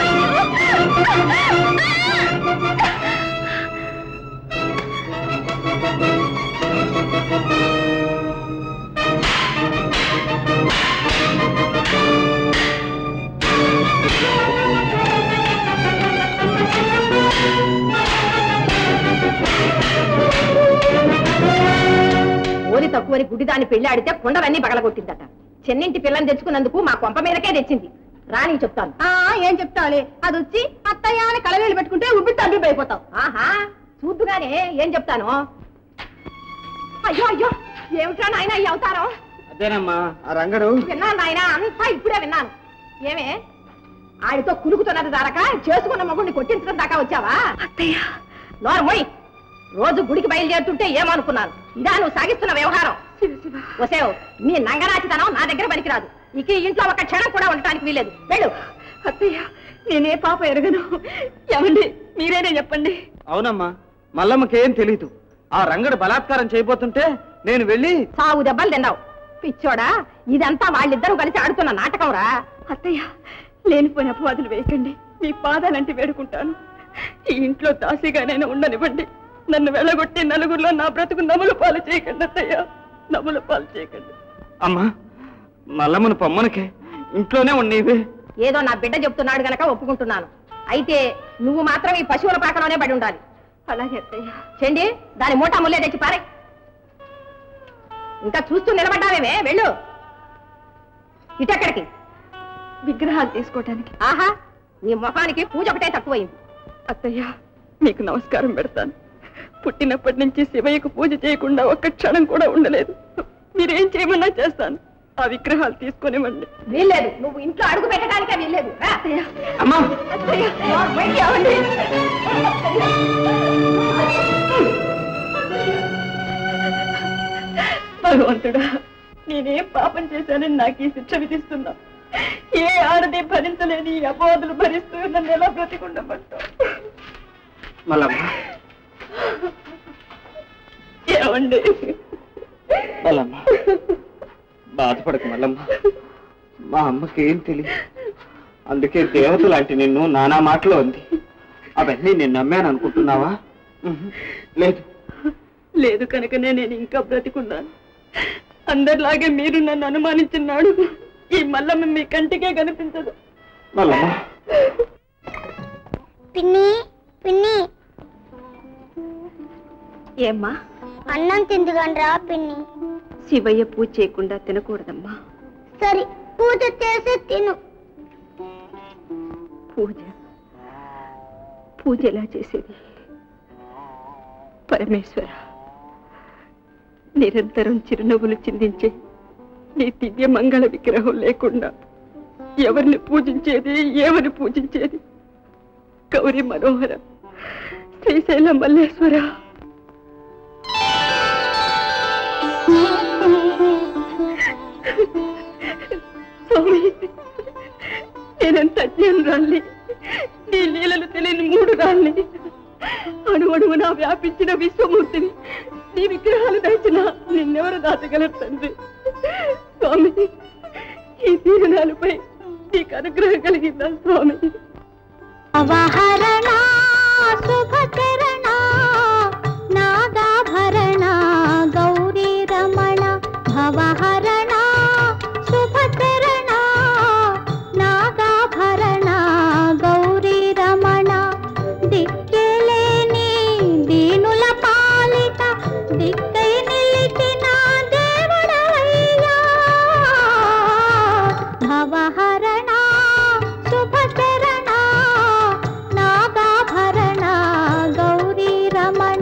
ఓరి తక్కువని గుడ్డిదాన్ని పెళ్లి ఆడితే కుండలన్నీ పగలగొట్టిందట చెన్నింటి పిల్లని తెచ్చుకున్నందుకు మా కొంప మీదకే తెచ్చింది రాని చెప్తాను ఆ ఏం చెప్తాలే అది వచ్చి అత్తయ్య అని కలవేలు పెట్టుకుంటే ఉబ్బి తబ్బి అయిపోతావు ఆహా చూద్దుగానే ఏం చెప్తాను అయ్యో అయ్యో ఏమిట్రా నాయన ఈ అవతారం అదేనమ్మా ఆ రంగడు విన్నాను నాయన అంతా ఇప్పుడే విన్నాను ఏమే ఆడితో కులుకుతున్నది దారక చేసుకున్న మగుడిని కొట్టించడం దాకా వచ్చావా అత్తయ్య నోరమోయ్ రోజు గుడికి బయలుదేరుతుంటే ఏమనుకున్నాను ఇదా నువ్వు సాగిస్తున్న వ్యవహారం వసేవ్ నీ నంగరాచితనం నా దగ్గర పనికిరాదు ఇక ఈ ఇంట్లో ఒక క్షణం కూడా ఉండటానికి వీలేదు వెళ్ళు అత్తయ్య నేనే పాప ఎరగను ఏమండి మీరేనే చెప్పండి అవునమ్మా మల్లమ్మకేం తెలీదు ఆ రంగడు బలాత్కారం చేయబోతుంటే నేను వెళ్ళి సాగు దెబ్బలు తిన్నావు పిచ్చోడా ఇదంతా వాళ్ళిద్దరూ కలిసి ఆడుతున్న నాటకం రా అత్తయ్య లేనిపోయిన అపవాదులు వేయకండి మీ పాదాలంటి వేడుకుంటాను ఈ ఇంట్లో దాసిగానైనా ఉండనివ్వండి నన్ను వెళ్ళగొట్టి నలుగురిలో నా బ్రతుకు నవ్వుల పాలు చేయకండి అత్తయ్య నవ్వుల పాలు చేయకండి అమ్మా మల్లమ్మను పొమ్మనకే ఇంట్లోనే ఉండేవి ఏదో నా బిడ్డ చెప్తున్నాడు గనక ఒప్పుకుంటున్నాను అయితే నువ్వు మాత్రం ఈ పశువుల పాకలోనే పడి ఉండాలి అలాగే అత్తయ్య చెండి దాని మూటా ముల్లే తెచ్చి పారే ఇంకా చూస్తూ నిలబడ్డావేమే వెళ్ళు ఇటెక్కడికి విగ్రహాలు తీసుకోవటానికి ఆహా నీ ముఖానికి పూజ ఒకటే తక్కువైంది అత్తయ్య మీకు నమస్కారం పెడతాను పుట్టినప్పటి నుంచి శివయ్యకు పూజ చేయకుండా ఒక్క క్షణం కూడా ఉండలేదు మీరేం చేయమన్నా చేస్తాను ఆ విగ్రహాలు తీసుకొనివ్వండి వీల్లేదు నువ్వు ఇంట్లో అడుగు పెట్టడానికే వీల్లేదు రా. అమ్మా అత్తయ్య, నా బయటికి రావండి. భగవంతుడా నేనేం పాపం చేశానని నాకు ఈ శిక్ష విధిస్తున్నా ఏ ఆడది భరించలేని ఈ అపవాదులు భరిస్తూ నన్ను ఎలా బ్రతికుండమంటావు మల్లమ్మ ఏమండి మల్లమ్మ బాధపడకు మల్లమ్మ మా అమ్మకి ఏం తెలియదు అందుకే దేవత లాంటి నిన్ను నానా మాటలో ఉంది అవన్నీ నేను నమ్మాను అనుకుంటున్నావా ఉహు, లేదు లేదు కనుకనే నేను ఇంకా బ్రతికున్నాను అందరిలాగే మీరు నన్ను అనుమానించున్నాడు ఈ మల్లమ్మ మీ కంటికే కనిపించదు మల్లమ్మ పిన్ని పిన్ని ఏమ్మా అన్నం తిందుగండ్రా పిన్ని శివయ్య పూజ చేయకుండా తినకూడదమ్మా సరే పూజ చేసి తిను పూజ పూజ ఎలా చేసేది పరమేశ్వర నిరంతరం చిరునవ్వులు చిందించే నీ దివ్య మంగళ విగ్రహం లేకుండా ఎవరిని పూజించేది ఏమని పూజించేది గౌరీ మనోహర శ్రీశైల మల్లేశ్వర స్వామి నేనెంత అజ్ఞానం రాలి నీ లీలలు తెలియని మూడు రాలి అణువణువున వ్యాపించిన విశ్వమూర్తిని నీ విగ్రహాలు దయచిన నిన్నెవరు దాచగలరు తండ్రి స్వామి ఈ దీనాలపై నీకు అనుగ్రహం కలిగిందా స్వామి అవహరణ శుభచరణ నాగాభరణ గౌరీ రమణ భవహరణ శుభచరణ నాగాభరణ గౌరీ రమణ దిక్కెలేని దీనుల పాలిట దిక్కై నిలిచిన దేవుడవయ్యా భవహరణ శుభచరణ నాగాభరణ గౌరీ రమణ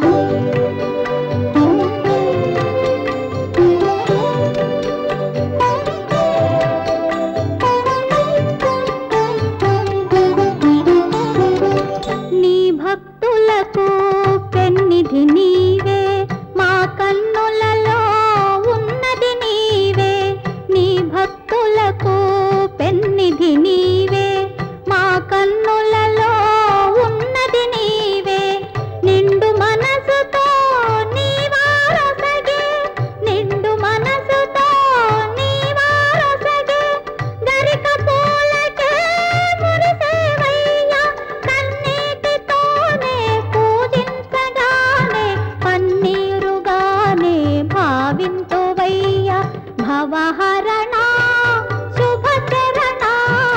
నీ భక్తులకు పెన్నిధి నీవే మా కన్నులలో ఉన్నది నీవే నీ భక్తులకు పెన్నిధి నీవే మా కన్నులలో ఉన్నది నీవే నిండు మనసుతో నీవారసగే నిండు మనసుతో నీవారసగే గరిక పూలకే మురిసేవయ్యా కన్నీటితోనే పూజించగానే పన్నీరుగానే భావింతువయ్యా భవహరణ శుభచరణ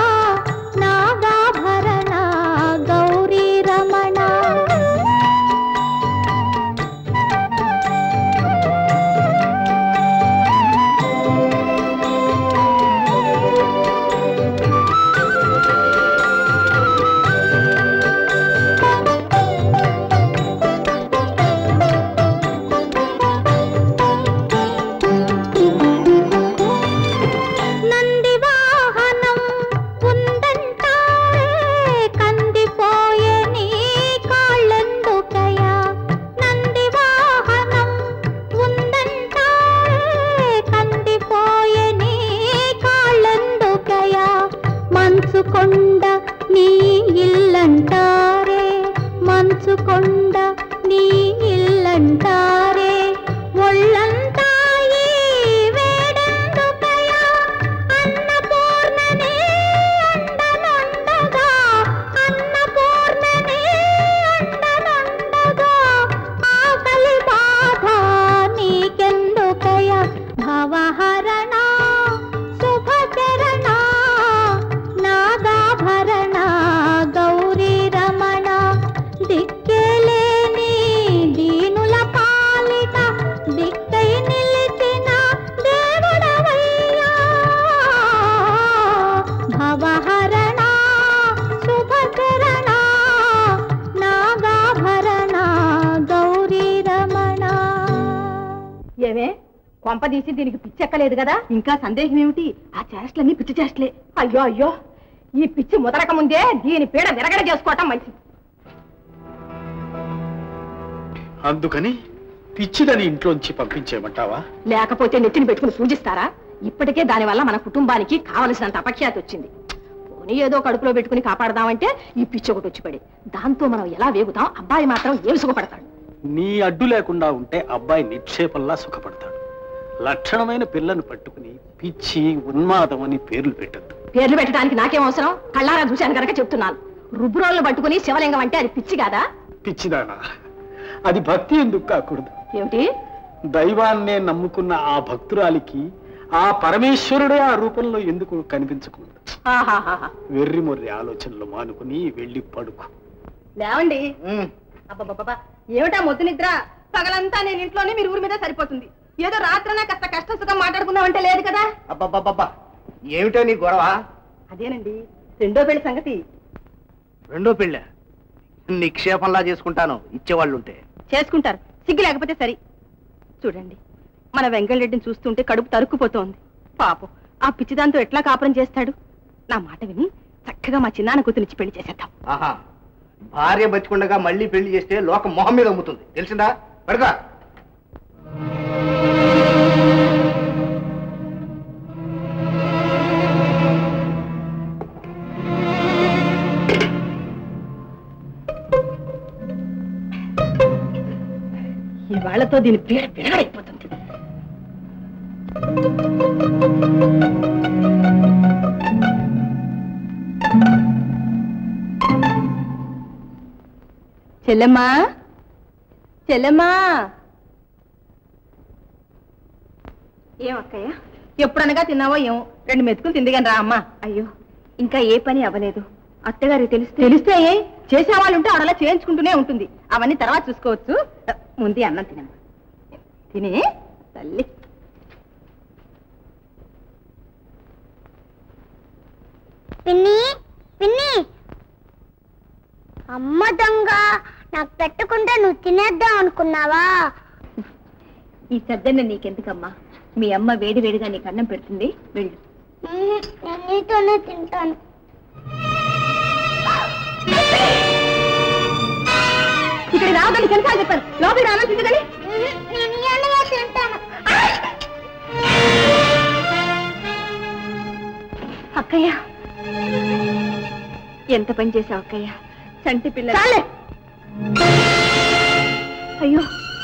నాగాభరణ గౌరీ రమణ నంది వాహనం ఉందంటారే కందిపోయే నీ కాళ్ళెందుకయా నంది వాహనం ఉందంటారే కందిపోయే నీ కాళ్ళెందుకయా మంచు కొండ నీ ఇల్లంటారే మంచు కొండ నీ ఇల్లంటారే ఒళ్ళంతా ఈ వేడెందుకయా అన్నపూర్ణనే అండనుండగా అన్నపూర్ణనే అండనుండగా ఆకలి బాధ నీకెందుకయ భవహరణ శుభచరణ నాగాభరణ గౌరీ రమణ దిక్కేలేని దీనుల పాలిట దిక్కై నిలిచిన దేవుడవయ్యా భవహరణ శుభచరణ నాగాభరణ గౌరీ రమణ ఏమే కొంప తీసి దీనికి పిచ్చెక్కలేదు కదా ఇంకా సందేహం ఏమిటి ఆ చేష్టలన్నీ పిచ్చి చేష్టలే అయ్యో అయ్యో ఈ పిచ్చి ముదరక ముందే దీని పీడ విరగడ చేసుకోవటం మంచిది అందుకని పిచ్చిదని ఇంట్లోంచి పంపించేయమంటావా లేకపోతే నెత్తిని పెట్టుకుని పూజిస్తారా ఇప్పటికే దానివల్ల మన కుటుంబానికి కావలసినంత అపఖ్యాతి వచ్చింది పోనీ ఏదో కడుపులో పెట్టుకుని కాపాడదామంటే ఈ పిచ్చి ఒకటి వచ్చి పడి దాంతో మనం ఎలా వేగుతాం అబ్బాయి మాత్రం ఏమి సుఖపడతాడు నీ అడ్డు లేకుండా ఉంటే అబ్బాయి నిక్షేపంలా సుఖపడతాడు లక్షణమైన పిల్లను పట్టుకుని పిచ్చి ఉన్మాదం అని పేర్లు పెట్టద్దు పేర్లు పెట్టడానికి నాకేం అవసరం కళ్ళారా చూశాను కనుక చెప్తున్నాను రుబ్బురోళ్ళు పట్టుకుని శివలింగం అంటే అది పిచ్చి కాదా పిచ్చిదానా అది భక్తి ఎందుకు కాకూడదు ఏమిటి దైవాన్నే నమ్ముకున్న ఆ భక్తురాలికి ఆ పరమేశ్వరుడే ఆ రూపంలో ఎందుకు కనిపించకూడదు ఆహాహాహా. వెర్రి మొర్రి ఆలోచనలు మానుకుని వెళ్ళి పడుకు లేవండి అబ్బబ్బబ్బా ఏమిటా మొద్దు నిద్ర పగలంతా నేను ఇంట్లోనే మీరు ఊరి మీద సరిపోతుంది ఏదో రాత్రన కాస్త కష్ట సుఖం మాట్లాడుకుందామంటే లేదు కదా అబ్బబ్బబ్బబ్బా ఏమిటో నీ గొడవ అదేనండి రెండో పెళ్లి సంగతి రెండో పెళ్ళ నిక్షేపంలా చేసుకుంటాను ఇచ్చేవాళ్ళుంటే చేసుకుంటారు సిగ్గు లేకపోతే సరి చూడండి మన వెంకటరెడ్డిని చూస్తుంటే కడుపు తరుక్కుపోతోంది పాపం ఆ పిచ్చిదాంతో ఎట్లా కాపురం చేస్తాడు నా మాట విని చక్కగా మా చిన్నాన్న కూతురిచ్చి పెళ్లి చేసేద్దాం ఆహా భార్య బతికుండగా మళ్ళీ పెళ్లి చేస్తే లోకం మొహం మీద అమ్ముతుంది తెలిసిందా పడుకో ఈ వాళ్ళతో దీని పీడ విరగడైపోతుంది చెల్లెమ్మా చెల్లెమ్మా ఏమక్కయ్య ఎప్పుడనగా తిన్నావో ఏమో రెండు మెతుకులు తిందిగాని రా అమ్మా అయ్యో ఇంకా ఏ పని అవ్వలేదు అత్తగారికి తెలిస్తే తెలిస్తే ఏ చేసేవాళ్ళు ఉంటే ఆడలా చేయించుకుంటూనే ఉంటుంది అవన్నీ తర్వాత చూసుకోవచ్చు ముందు అన్నం తినమ్మా తిని తల్లి పిన్ని పిన్ని అమ్మ దొంగ నాకు పెట్టకుండా నువ్వు తినేద్దాం అనుకున్నావా ఈ సద్దన్న నీకెందుకమ్మా మీ అమ్మ వేడి వేడిగా నీకు అన్నం పెడుతుంది వెళ్ళు ఉహు, నేను నీతోనే తింటాను ఇక్కడ రావద్దని తెలుసా చెప్పాను లోపలికి రావాల్సింది కానీ ఉహు, నేను ఇయ్యాలుగా తింటాను అక్కయ్య ఎంత పని చేసావు అక్కయ్య చంటి పిల్ల అయ్యో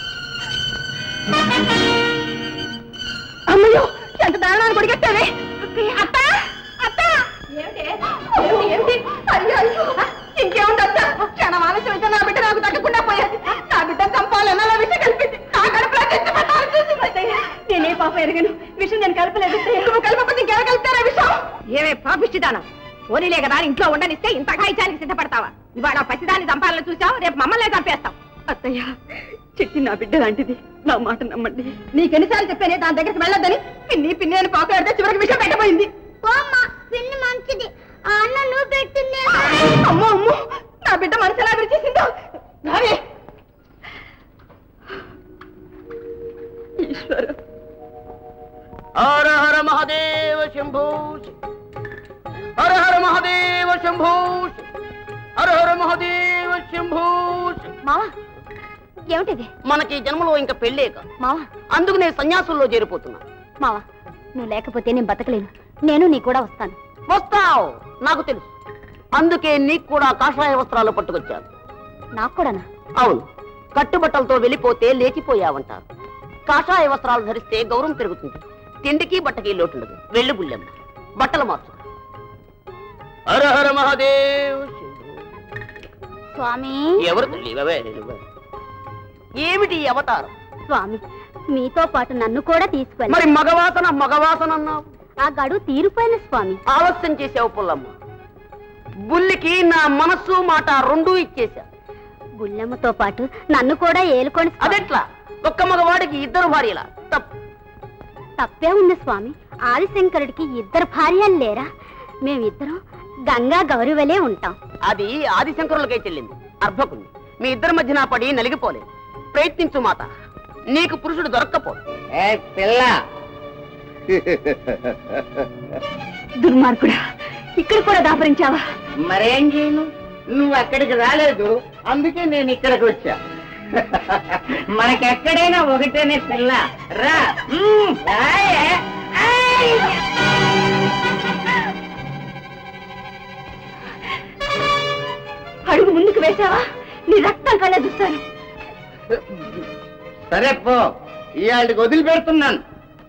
అమ్మయ్యో ఎంత దారుణాన్ని కొడిగెట్టావే అక్కయ్య అత్త అత్త ఏమిటి ఏమిటి ఏమిటి అయ్యో అయ్యో ఇంకేముంది అత్త క్షణం ఆలస్యం అయితే నా బిడ్డ నాకు తగ్గకుండా పోయేది నా బిడ్డ చంపాలన్న నా విషయం కలిపింది నా కడుపులో తెచ్చి పెట్టాలని చూసింది అత్తయ్య. నేనే పాప ఎరగను విషయం నేను కలపలేదు అత్తయ్య. నువ్వు కలపకపోతే ఇంకెవరు కలుపుతారా విషయం ఏమే పాపిష్టిదానం పోనీలే కదా ఇంట్లో ఉండనిస్తే ఇంత కాయిచానికి సిద్ధపడతావా ఇవాళ పసిదాన్ని చంపాలని చూసావు రేపు మమ్మల్ని చంపేస్తాం అత్తయ్య చిట్టి నా బిడ్డ లాంటిది నా మాట నమ్మండి నీకెన్నిసార్లు చెప్పానే దాని దగ్గరికి వెళ్ళొద్దని పిన్ని పిన్ని అని పాకాడితే చివరికి విషయం పెట్టబోయింది పోమ్మా పిన్ని మంచిది ఆ అన్న నువ్వు పెట్టింది అమ్మో అమ్మో నా బిడ్డ మనసు ఎలా విరిచేసిందో రావే ఈశ్వర హర హర మహాదేవ శంభూ హర హర మహాదేవ శంభూ హర హర మహాదేవ శంభూ మావా ఏమిటిది మనకి ఈ జన్మలో ఇంకా పెళ్ళేక మావా అందుకు నేను సన్యాసుల్లో చేరిపోతున్నా మావా నువ్వు లేకపోతే నేను బతకలేను నేను నీ కూడా వస్తాను వస్తావు నాకు తెలుసు అందుకే నీకు కూడా కాషాయ వస్త్రాలు పట్టుకొచ్చాను నాకు కూడానా అవును కట్టుబట్టలతో వెళ్ళిపోతే లేచిపోయావంటారు కాషాయ వస్త్రాలు ధరిస్తే గౌరవం పెరుగుతుంది తిండికి బట్టకి లోటుండదు వెళ్ళి బుల్లెమ్మ బట్టలు మార్చు హర హర మహాదేవ్ స్వామి ఎవరు తల్లి ఇవే, ఇవే. ఏమిటి ఈ అవతారం స్వామి మీతో పాటు నన్ను కూడా తీసుకెళ్ళి మరి మగవాసన మగవాసన అన్నావు ఆ గడువు తీరిపోయిన స్వామి ఆలస్యం చేసావు పుల్లమ్మ బుల్లికి నా మనస్సు మాట రెండూ ఇచ్చేశా గుళ్ళెమ్మతో పాటు నన్ను కూడా ఏలుకొని స్వామి. అదెట్లా ఒక్క మగవాడికి ఇద్దరు భార్యలా తప్పు తప్పే ఉంది స్వామి ఆదిశంకరుడికి ఇద్దరు భార్యలు లేరా మేమిద్దరం గంగా గౌరి వలె ఉంటాం అది ఆదిశంకరులకై చెల్లింది అర్భకుంది మీ ఇద్దరి మధ్యన పడి నలిగిపోలేదు ప్రయత్నించు మాత నీకు పురుషుడు దొరక్కపోదు పిల్ల దుర్మార్గుడా ఇక్కడ కూడా దాపరించావా మరేం చేయను నువ్వు అక్కడికి రాలేదు అందుకే నేను ఇక్కడికి వచ్చా మనకెక్కడైనా ఒకటేనే పిల్ల రా ఉమ్, రాయే. ఆయ్. అడుగు ముందుకు వేశావా నీ రక్తం కళ్ళ చూస్తాను సరే పో ఇవాళకి వదిలిపెడుతున్నాను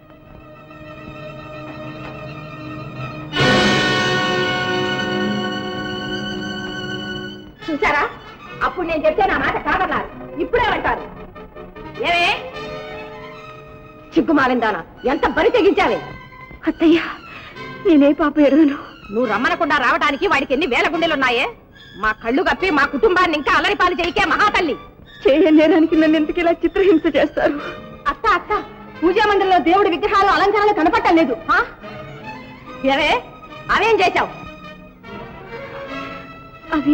చూసారా అప్పుడు నేను చెప్తే నా మాట కాదన్నారు ఇప్పుడే అంటారు ఏమే చిగ్గుమాలిందానా ఎంత బరి తెగించావే అత్తయ్య నేనే పాప ఎరుగను నువ్వు రమ్మనకుండా రావడానికి వాడికి ఎన్ని వేల గుండెలున్నాయే మా కళ్ళు కప్పి మా కుటుంబాన్ని ఇంకా అల్లరిపాలు చేయకే మహాతల్లి చేయలేడానికి నన్ను ఎందుకు ఇలా చిత్రహింస చేస్తారు అత్త అత్త పూజా మందిరంలో దేవుడి విగ్రహాలు అలంకరణలు కనపట్టం లేదు ఆ? ఏవే అవేం చేశావు అవి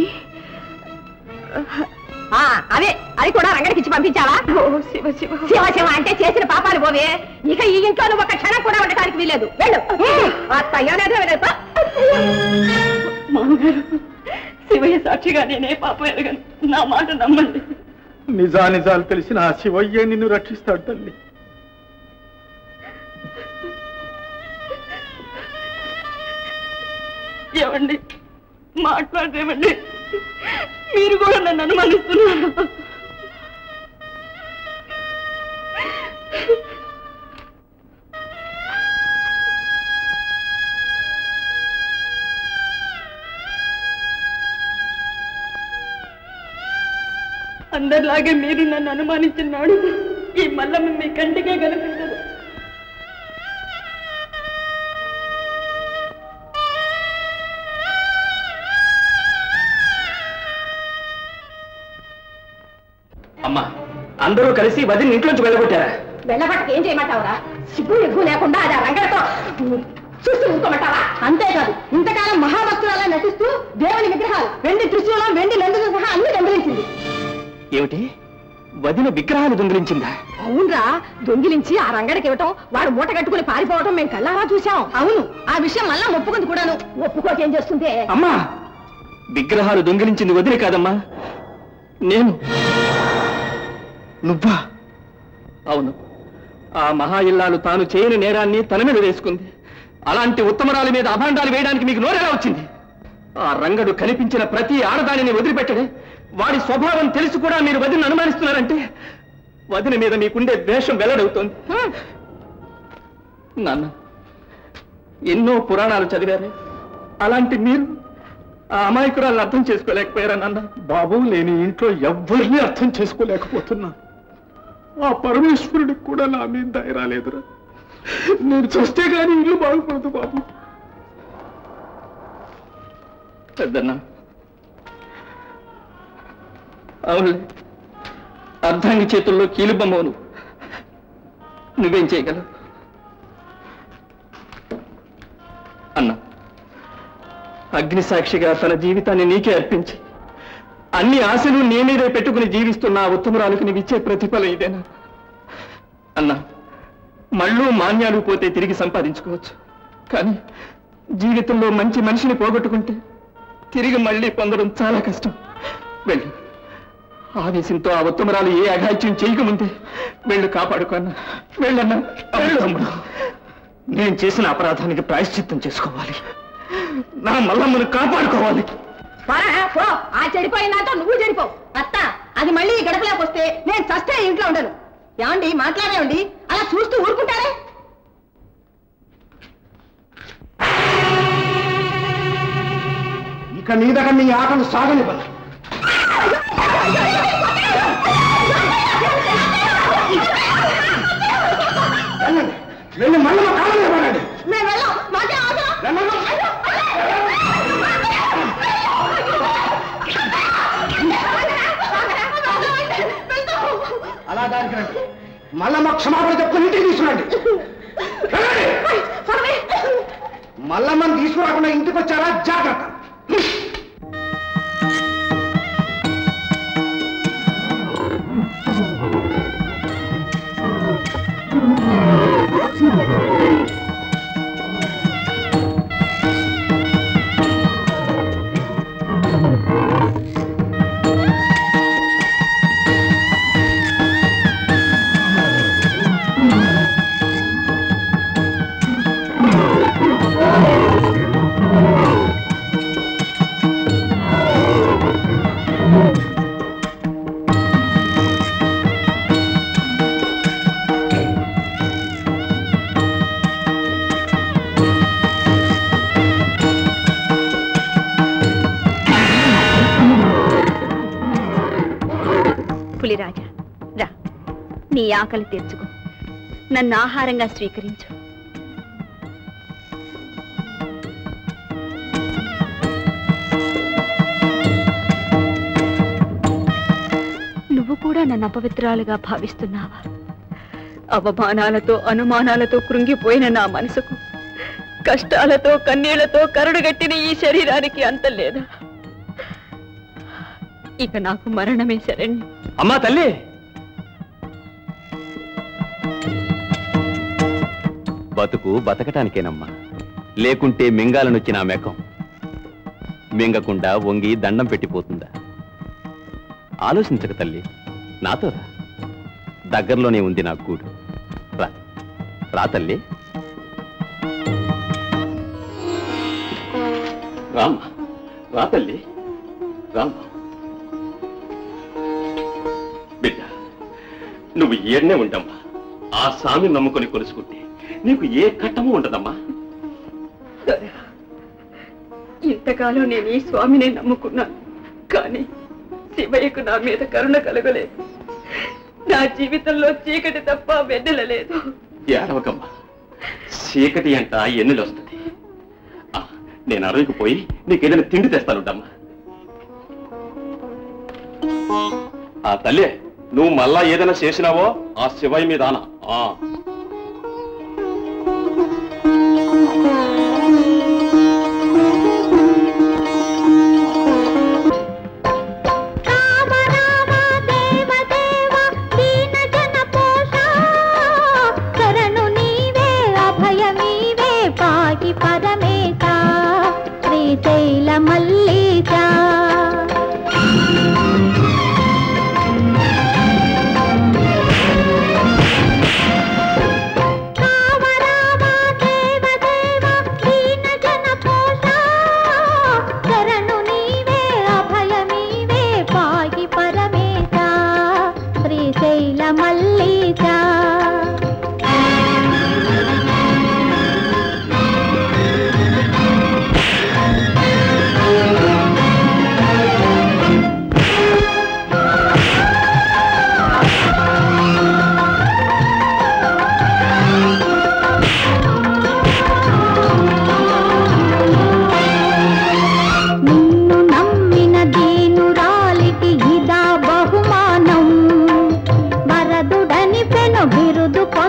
ఆ, అవే అది కూడా రంగడికి ఇచ్చి పంపించావా శివ శివ శివ శివ అంటే చేసిన పాపాలు పోవే ఇక ఈ ఇంట్లో నువ్వు ఒక క్షణం కూడా ఉండటానికి వీలేదు వెళ్ళు అత్తయ్య మామగారు శివయ్య సాక్షిగా నేనే పాపం ఎరగను నా మాట నమ్మండి నిజానిజాలు తెలిసిన ఆ శివయ్యే నిన్ను రక్షిస్తాడు తల్లి ఏమండి మాట్లాడేమండి మీరు కూడా నన్ను అనుమానిస్తున్నారు అందరిలాగే మీరు నన్ను అనుమానించినాడు ఈ మల్లమ్మ మీ కంటికే కనిపించదు అమ్మా అందరూ కలిసి వదిన ఇంట్లోంచి వెళ్ళగొట్టారా వెళ్ళబట్టకి ఏం చేయమంటావురా సిగ్గు ఎగ్గు లేకుండా అది ఆ రంగడితో చూస్తూ ఊరుకోమంటావా అంతేకాదు ఇంతకాలం మహాభక్తులలో నటిస్తూ దేవుని విగ్రహాలు వెండి దృశ్యంలో వెండి నందుతో సహా అన్ని దొంగిలించింది ఏమిటి వదిన విగ్రహాలు దొంగిలించిందా అవునరా దొంగిలించి ఆ రంగడికి ఇవ్వటం వాడు మూట కట్టుకుని పారిపోవటం మేము కళ్ళారా చూసాం అవును ఆ విషయం మళ్ళా ఒప్పుకుంది కూడాను ఒప్పుకోకేం చేస్తుంది అమ్మా విగ్రహాలు దొంగిలించింది వదిన కాదమ్మా నేను నువ్వా అవును ఆ మహా ఇల్లాలు తాను చేయని నేరాన్ని తన మీద వేసుకుంది అలాంటి ఉత్తమరాల మీద అభాండాలు వేయడానికి మీకు నోరెలా వచ్చింది ఆ రంగడు కనిపించిన ప్రతి ఆడదానిని వదిలిపెట్టడే వాడి స్వభావం తెలిసి కూడా మీరు వదిన అనుమానిస్తున్నారంటే వదిన మీద మీకుండే ద్వేషం వెల్లడవుతోంది నాన్న ఎన్నో పురాణాలు చదివారే అలాంటి మీరు ఆ అమాయకురాలను అర్థం చేసుకోలేకపోయారా నాన్న బాబు లేని ఇంట్లో ఎవ్వరిని అర్థం చేసుకోలేకపోతున్నా ఆ పరమేశ్వరుడికి కూడా నా మీద దయ రాలేదురా నేను చస్తే గాని ఇల్లు బాగుపడదు బాబు పెద్దన్న అవునులే అర్ధాంగి చేతుల్లో కీలుబొమ్మవు నువ్వు నువ్వేం చేయగలవు అన్న అగ్ని సాక్షిగా తన జీవితాన్ని నీకే అర్పించి అన్ని ఆశలు నీ మీదే పెట్టుకుని జీవిస్తున్న ఆ ఉత్తమరాలకు నీవిచ్చే ప్రతిఫలం ఇదేనా అన్నా మళ్ళు మాన్యాలు పోతే తిరిగి సంపాదించుకోవచ్చు కానీ జీవితంలో మంచి మనిషిని పోగొట్టుకుంటే తిరిగి మళ్ళీ పొందడం చాలా కష్టం వెళ్ళు ఆవేశంతో ఆ ఉత్తమరాలు ఏ అఘాయిత్యం చేయకముందే వెళ్ళు కాపాడుకున్నా వెళ్ళన్నా వెళ్ళు తమ్ముడు నేను చేసిన అపరాధానికి ప్రాయశ్చిత్తం చేసుకోవాలి నా మల్లమ్మను కాపాడుకోవాలి పోరా, పో ఆ చెడిపోయిందంటో నువ్వు చెడిపో అత్త అది మళ్ళీ ఈ గడపలోకి వస్తే నేను చస్తే ఇంట్లో ఉండను ఏమండి మాట్లాడేవండి అలా చూస్తూ ఊరుకుంటారే ఇక మీదట మీ ఆటలు సాగనివ్వను వెళ్ళండి వెళ్ళి మళ్ళీ మా కాళ్ళ మీద పడండి మేము వెళ్ళాం మాకే అవసరం అలా దానికి రండి మళ్ళా మా క్షమాపణ చెప్పుకుని ఇంటికి తీసుకురండి వెళ్ళండి. మల్లమ్మని తీసుకురాకుండా ఇంటికి వచ్చారా జాగ్రత్త పులిరాజా రా నీ ఆకలి తీర్చుకో నన్ను ఆహారంగా స్వీకరించు నువ్వు కూడా నన్ను అపవిత్రాలుగా భావిస్తున్నావా అవమానాలతో అనుమానాలతో కృంగిపోయిన నా మనసుకు కష్టాలతో కన్నీళ్లతో కరుడుగట్టిన ఈ శరీరానికి అంతం లేదా ఇక నాకు మరణమే శరణ్యం అమ్మా తల్లి బతుకు బతకటానికేనమ్మా లేకుంటే మింగాలనొచ్చిన ఆ మెకం మింగకుండా వంగి దండం పెట్టిపోతుందా ఆలోచించక తల్లి నాతో రా దగ్గరలోనే ఉంది నా గూడు రా రా తల్లి రామ్మా రా తల్లి రామ్మా బిడ్డ నువ్వు ఈయన్నే ఉండమ్మా ఆ స్వామి నమ్ముకొని కొలుసుకుంటే నీకు ఏ కట్టము ఉండదమ్మా దొర, ఇంతకాలం నేను ఈ స్వామిని నమ్ముకున్నాను కానీ శివయ్యకు నా మీద కరుణ కలగలేదు నా జీవితంలో చీకటి తప్ప వెన్నెల లేదు ఏడవకమ్మా చీకటి అంట ఎన్నులు వస్తుంది ఆ, నేను అడవికి పోయి నీకేదైనా తిండి తెస్తానుంటమ్మా ఆ తల్లి నువ్వు మళ్ళా ఏదైనా చేసినావో ఆ శివయ్య మీద ఆన. ఆ శరణు నీవే అభయమీవే పాకి పరమేశ శ్రీశైల మల్లీశ శరణు నీవే అభయమీవే పాకి పరమేశ శ్రీశైల మల్లీశ నిన్ను నమ్మిన దీనురాలికి ఇదా బహుమానం వరదుడని పెను బిరుదు పొంద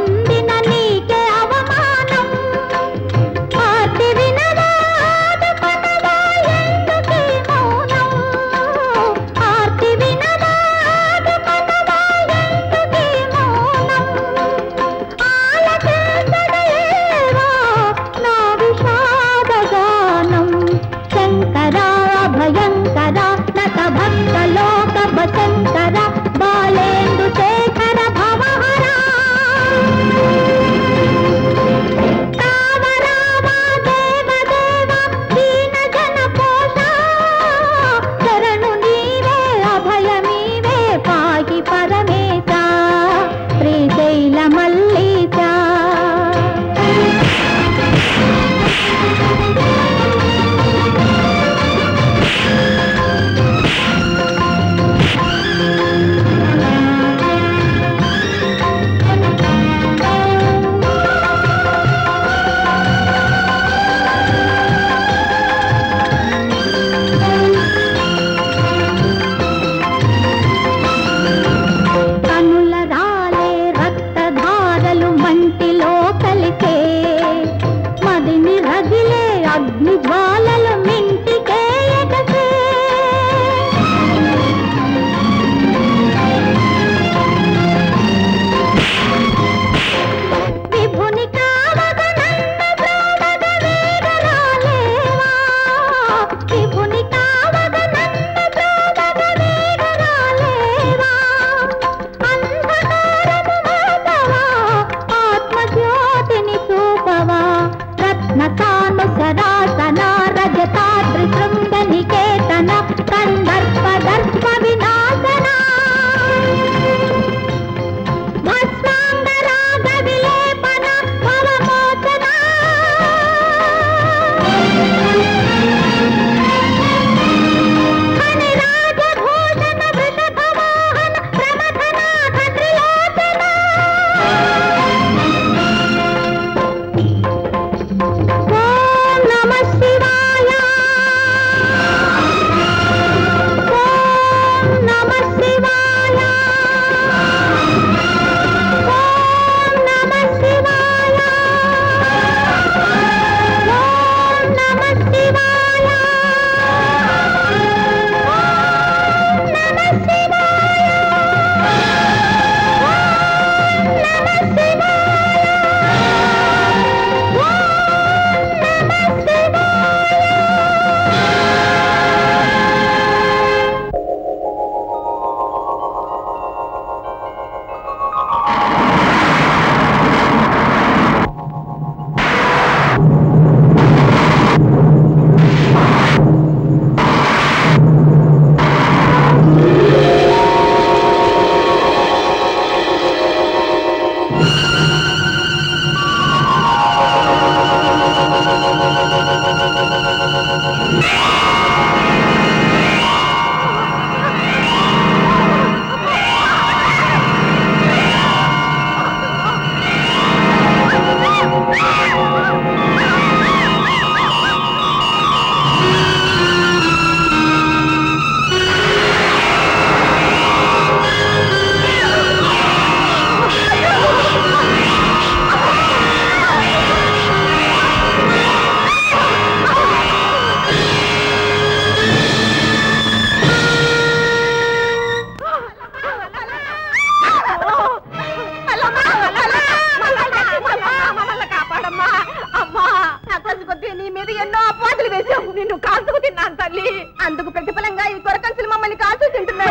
నిన్ను కాల్చుకు తిన్నాను తల్లి అందుకు ప్రతిఫలంగా ఈ కొరకంచులు మమ్మల్ని కాల్చు తింటున్నాయి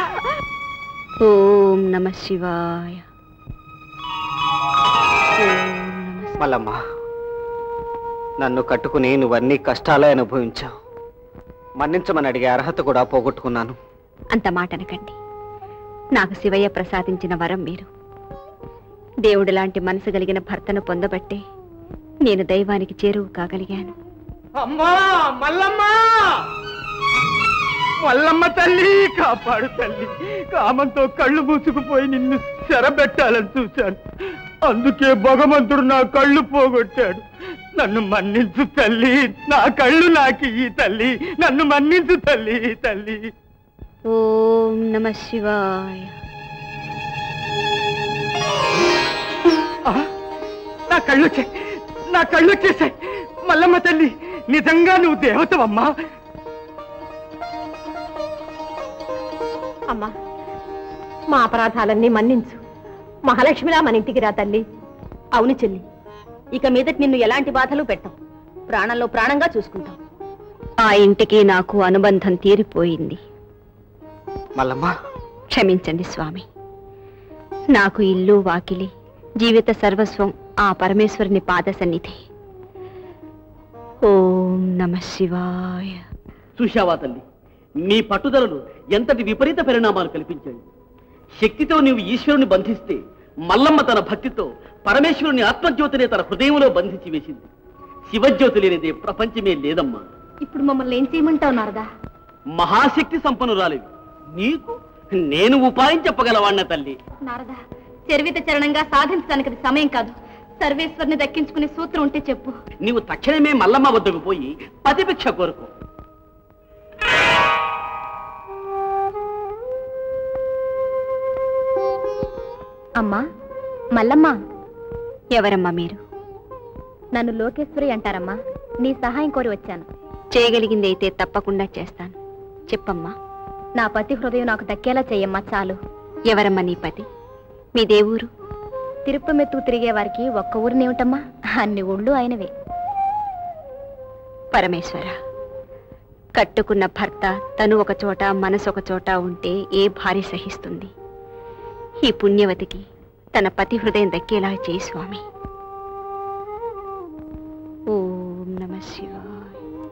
ఓం నమ శివాయ మల్లమ్మ నన్ను కట్టుకుని నువ్వన్నీ కష్టాలే అనుభవించావు మన్నించమని అడిగే అర్హత కూడా పోగొట్టుకున్నాను అంత మాట అనకండి నాకు శివయ్య ప్రసాదించిన వరం మీరు దేవుడు లాంటి మనసు కలిగిన భర్తను పొందబట్టే నేను దైవానికి చేరువు కాగలిగాను అమ్మా మల్లమ్మ మల్లమ్మ తల్లి కాపాడు తల్లి కామంతో కళ్ళు మూసుకుపోయి నిన్ను చెరబెట్టాలని చూశాను అందుకే భగవంతుడు నా కళ్ళు పోగొట్టాడు నన్ను మన్నించు తల్లి నా కళ్ళు నాకు ఈ తల్లి నన్ను మన్నించు తల్లి తల్లి ఓం నమ శివాయ ఆ, నా కళ్ళు వచ్చాయి నా కళ్ళు వచ్చేసాయి మల్లమ్మ తల్లి నిజంగా నువ్వు దేవతవమ్మా అమ్మా మా అపరాధాలన్నీ మన్నించు మహాలక్ష్మిలా మన ఇంటికి రా తల్లి అవును చెల్లి ఇక మీదటి నిన్ను ఎలాంటి బాధలు పెట్టం ప్రాణంలో ప్రాణంగా చూసుకుంటాం ఆ ఇంటికి నాకు అనుబంధం తీరిపోయింది మల్లమ్మ క్షమించండి స్వామి నాకు ఇల్లు వాకిలి జీవిత సర్వస్వం ఆ పరమేశ్వరుని పాద సన్నిధి ఓం నమ శివాయ చూశావా తల్లి నీ పట్టుదలలు ఎంతటి విపరీత పరిణామాలు కల్పించాయి శక్తితో నీవు ఈశ్వరుని బంధిస్తే మల్లమ్మ తన భక్తితో పరమేశ్వరుని ఆత్మజ్యోతిని తన హృదయంలో బంధించి వేసింది శివజ్యోతి లేనిదే ప్రపంచమే లేదమ్మా ఇప్పుడు మమ్మల్ని ఏం చేయమంటావు నారదా మహాశక్తి సంపన్నురాలివి నీకు నేను ఉపాయం చెప్పగలవాణ్ణ తల్లి నారదా చరివిత చరణంగా సాధించడానికి అది సమయం కాదు సర్వేశ్వరిని దక్కించుకునే సూత్రం ఉంటే చెప్పు నీవు తక్షణమే మల్లమ్మ వద్దకు పోయి పతిభిక్ష కోరుకో అమ్మా మల్లమ్మ ఎవరమ్మా మీరు నన్ను లోకేశ్వరి అంటారమ్మా నీ సహాయం కోరి వచ్చాను చేయగలిగింది అయితే తప్పకుండా చేస్తాను చెప్పమ్మా నా పతి హృదయం నాకు దక్కేలా చెయ్యమ్మా చాలు ఎవరమ్మా నీ పతి మీ దేవురు తిరుపమెత్తు తిరిగే వారికి ఒక్క ఊరినేమిటమ్మా అన్ని ఊళ్ళు ఆయనవే పరమేశ్వర కట్టుకున్న భర్త తను ఒక చోట మనసు ఒక చోట ఉంటే ఏ భార్య సహిస్తుంది ఈ పుణ్యవతికి తన పతి హృదయం దక్కేలా చేయి స్వామి ఓం నమ శివాయ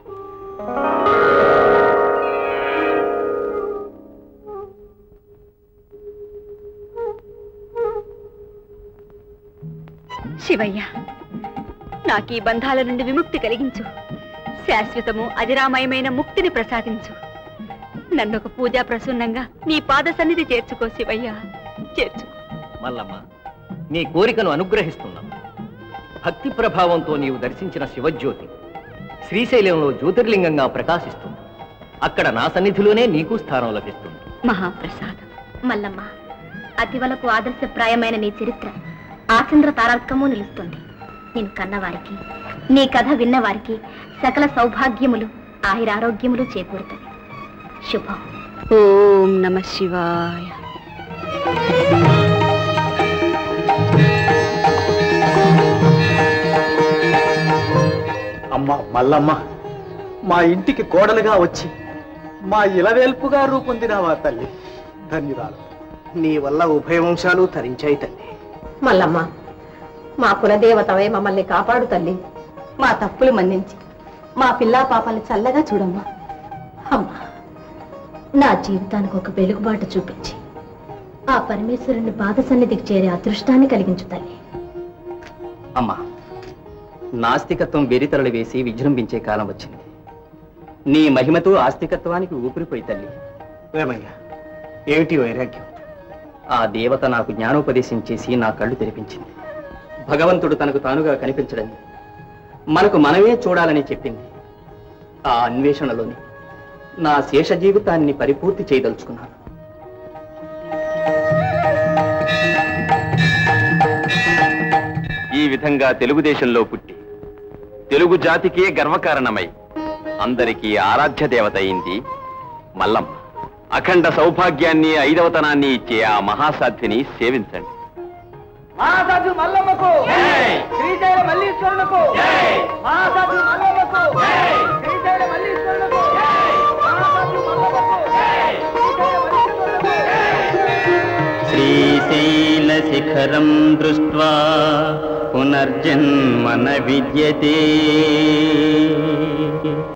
శివయ్య నాకు ఈ బంధాల నుండి విముక్తి కలిగించు శాశ్వతము అజరామయమైన ముక్తిని ప్రసాదించు నన్ను ఒక పూజా ప్రసన్నంగా నీ పాద సన్నిధి చేర్చుకో శివయ్య చేర్చుకో మల్లమ్మ నీ కోరికను అనుగ్రహిస్తున్నాం భక్తి ప్రభావంతో నీవు దర్శించిన శివజ్యోతి శ్రీశైలంలో జ్యోతిర్లింగంగా ప్రకాశిస్తుంది అక్కడ నా సన్నిధిలోనే నీకు స్థానం లభిస్తుంది మహాప్రసాదం మల్లమ్మ అతివలకు ఆదర్శప్రాయమైన నీ చరిత్ర ఆచంద్ర తారకము నిలుస్తుంది నేను కన్నవారికి నీ కథ విన్నవారికి సకల సౌభాగ్యములు ఆయురారోగ్యములు చేకూరుతాయి శుభం ఓం నమ శివాయ అమ్మ మల్లమ్మ మా ఇంటికి కోడలుగా వచ్చి మా ఇలవేల్పుగా రూపొందినావా తల్లి ధన్యురాలు నీ వల్ల ఉభయ వంశాలు తరించాయి తల్లి మల్లమ్మ మా కులదేవతవై మమ్మల్ని కాపాడు తల్లి మా తప్పులు మన్నించి మా పిల్లా పాపల్ని చల్లగా చూడమ్మా అమ్మా నా జీవితానికి ఒక వెలుగుబాటు చూపించి ఆ పరమేశ్వరుని పాద సన్నిధికి చేరే అదృష్టాన్ని కలిగించు తల్లి అమ్మా నాస్తికత్వం వెరితరలు వేసి విజృంభించే కాలం వచ్చింది నీ మహిమతో ఆస్తికత్వానికి ఊపిరిపోయి తల్లి ఏమయ్యా ఏమిటి వైరాగ్యం ఆ దేవత నాకు జ్ఞానోపదేశం చేసి నా కళ్ళు తెరిపించింది భగవంతుడు తనకు తానుగా కనిపించడని మనకు మనమే చూడాలని చెప్పింది ఆ అన్వేషణలోని నా శేష జీవితాన్ని పరిపూర్తి చేయదలుచుకున్నాను ఈ విధంగా తెలుగుదేశంలో పుట్టి తెలుగు జాతికే గర్వకారణమై అందరికీ ఆరాధ్య దేవత అయింది మల్లమ్మ అఖండ సౌభాగ్యాన్ని ఐదవతనాన్ని ఇచ్చే ఆ మహాసాధ్విని సేవించండి మహాసాధు మల్లమ్మకు శ్రీశైల మల్లీశ్వరులకు మహాసాధు మల్లమ్మకు శ్రీశైల మల్లి శిఖరం దృష్ట్వా పునర్జన్మ న విద్యతే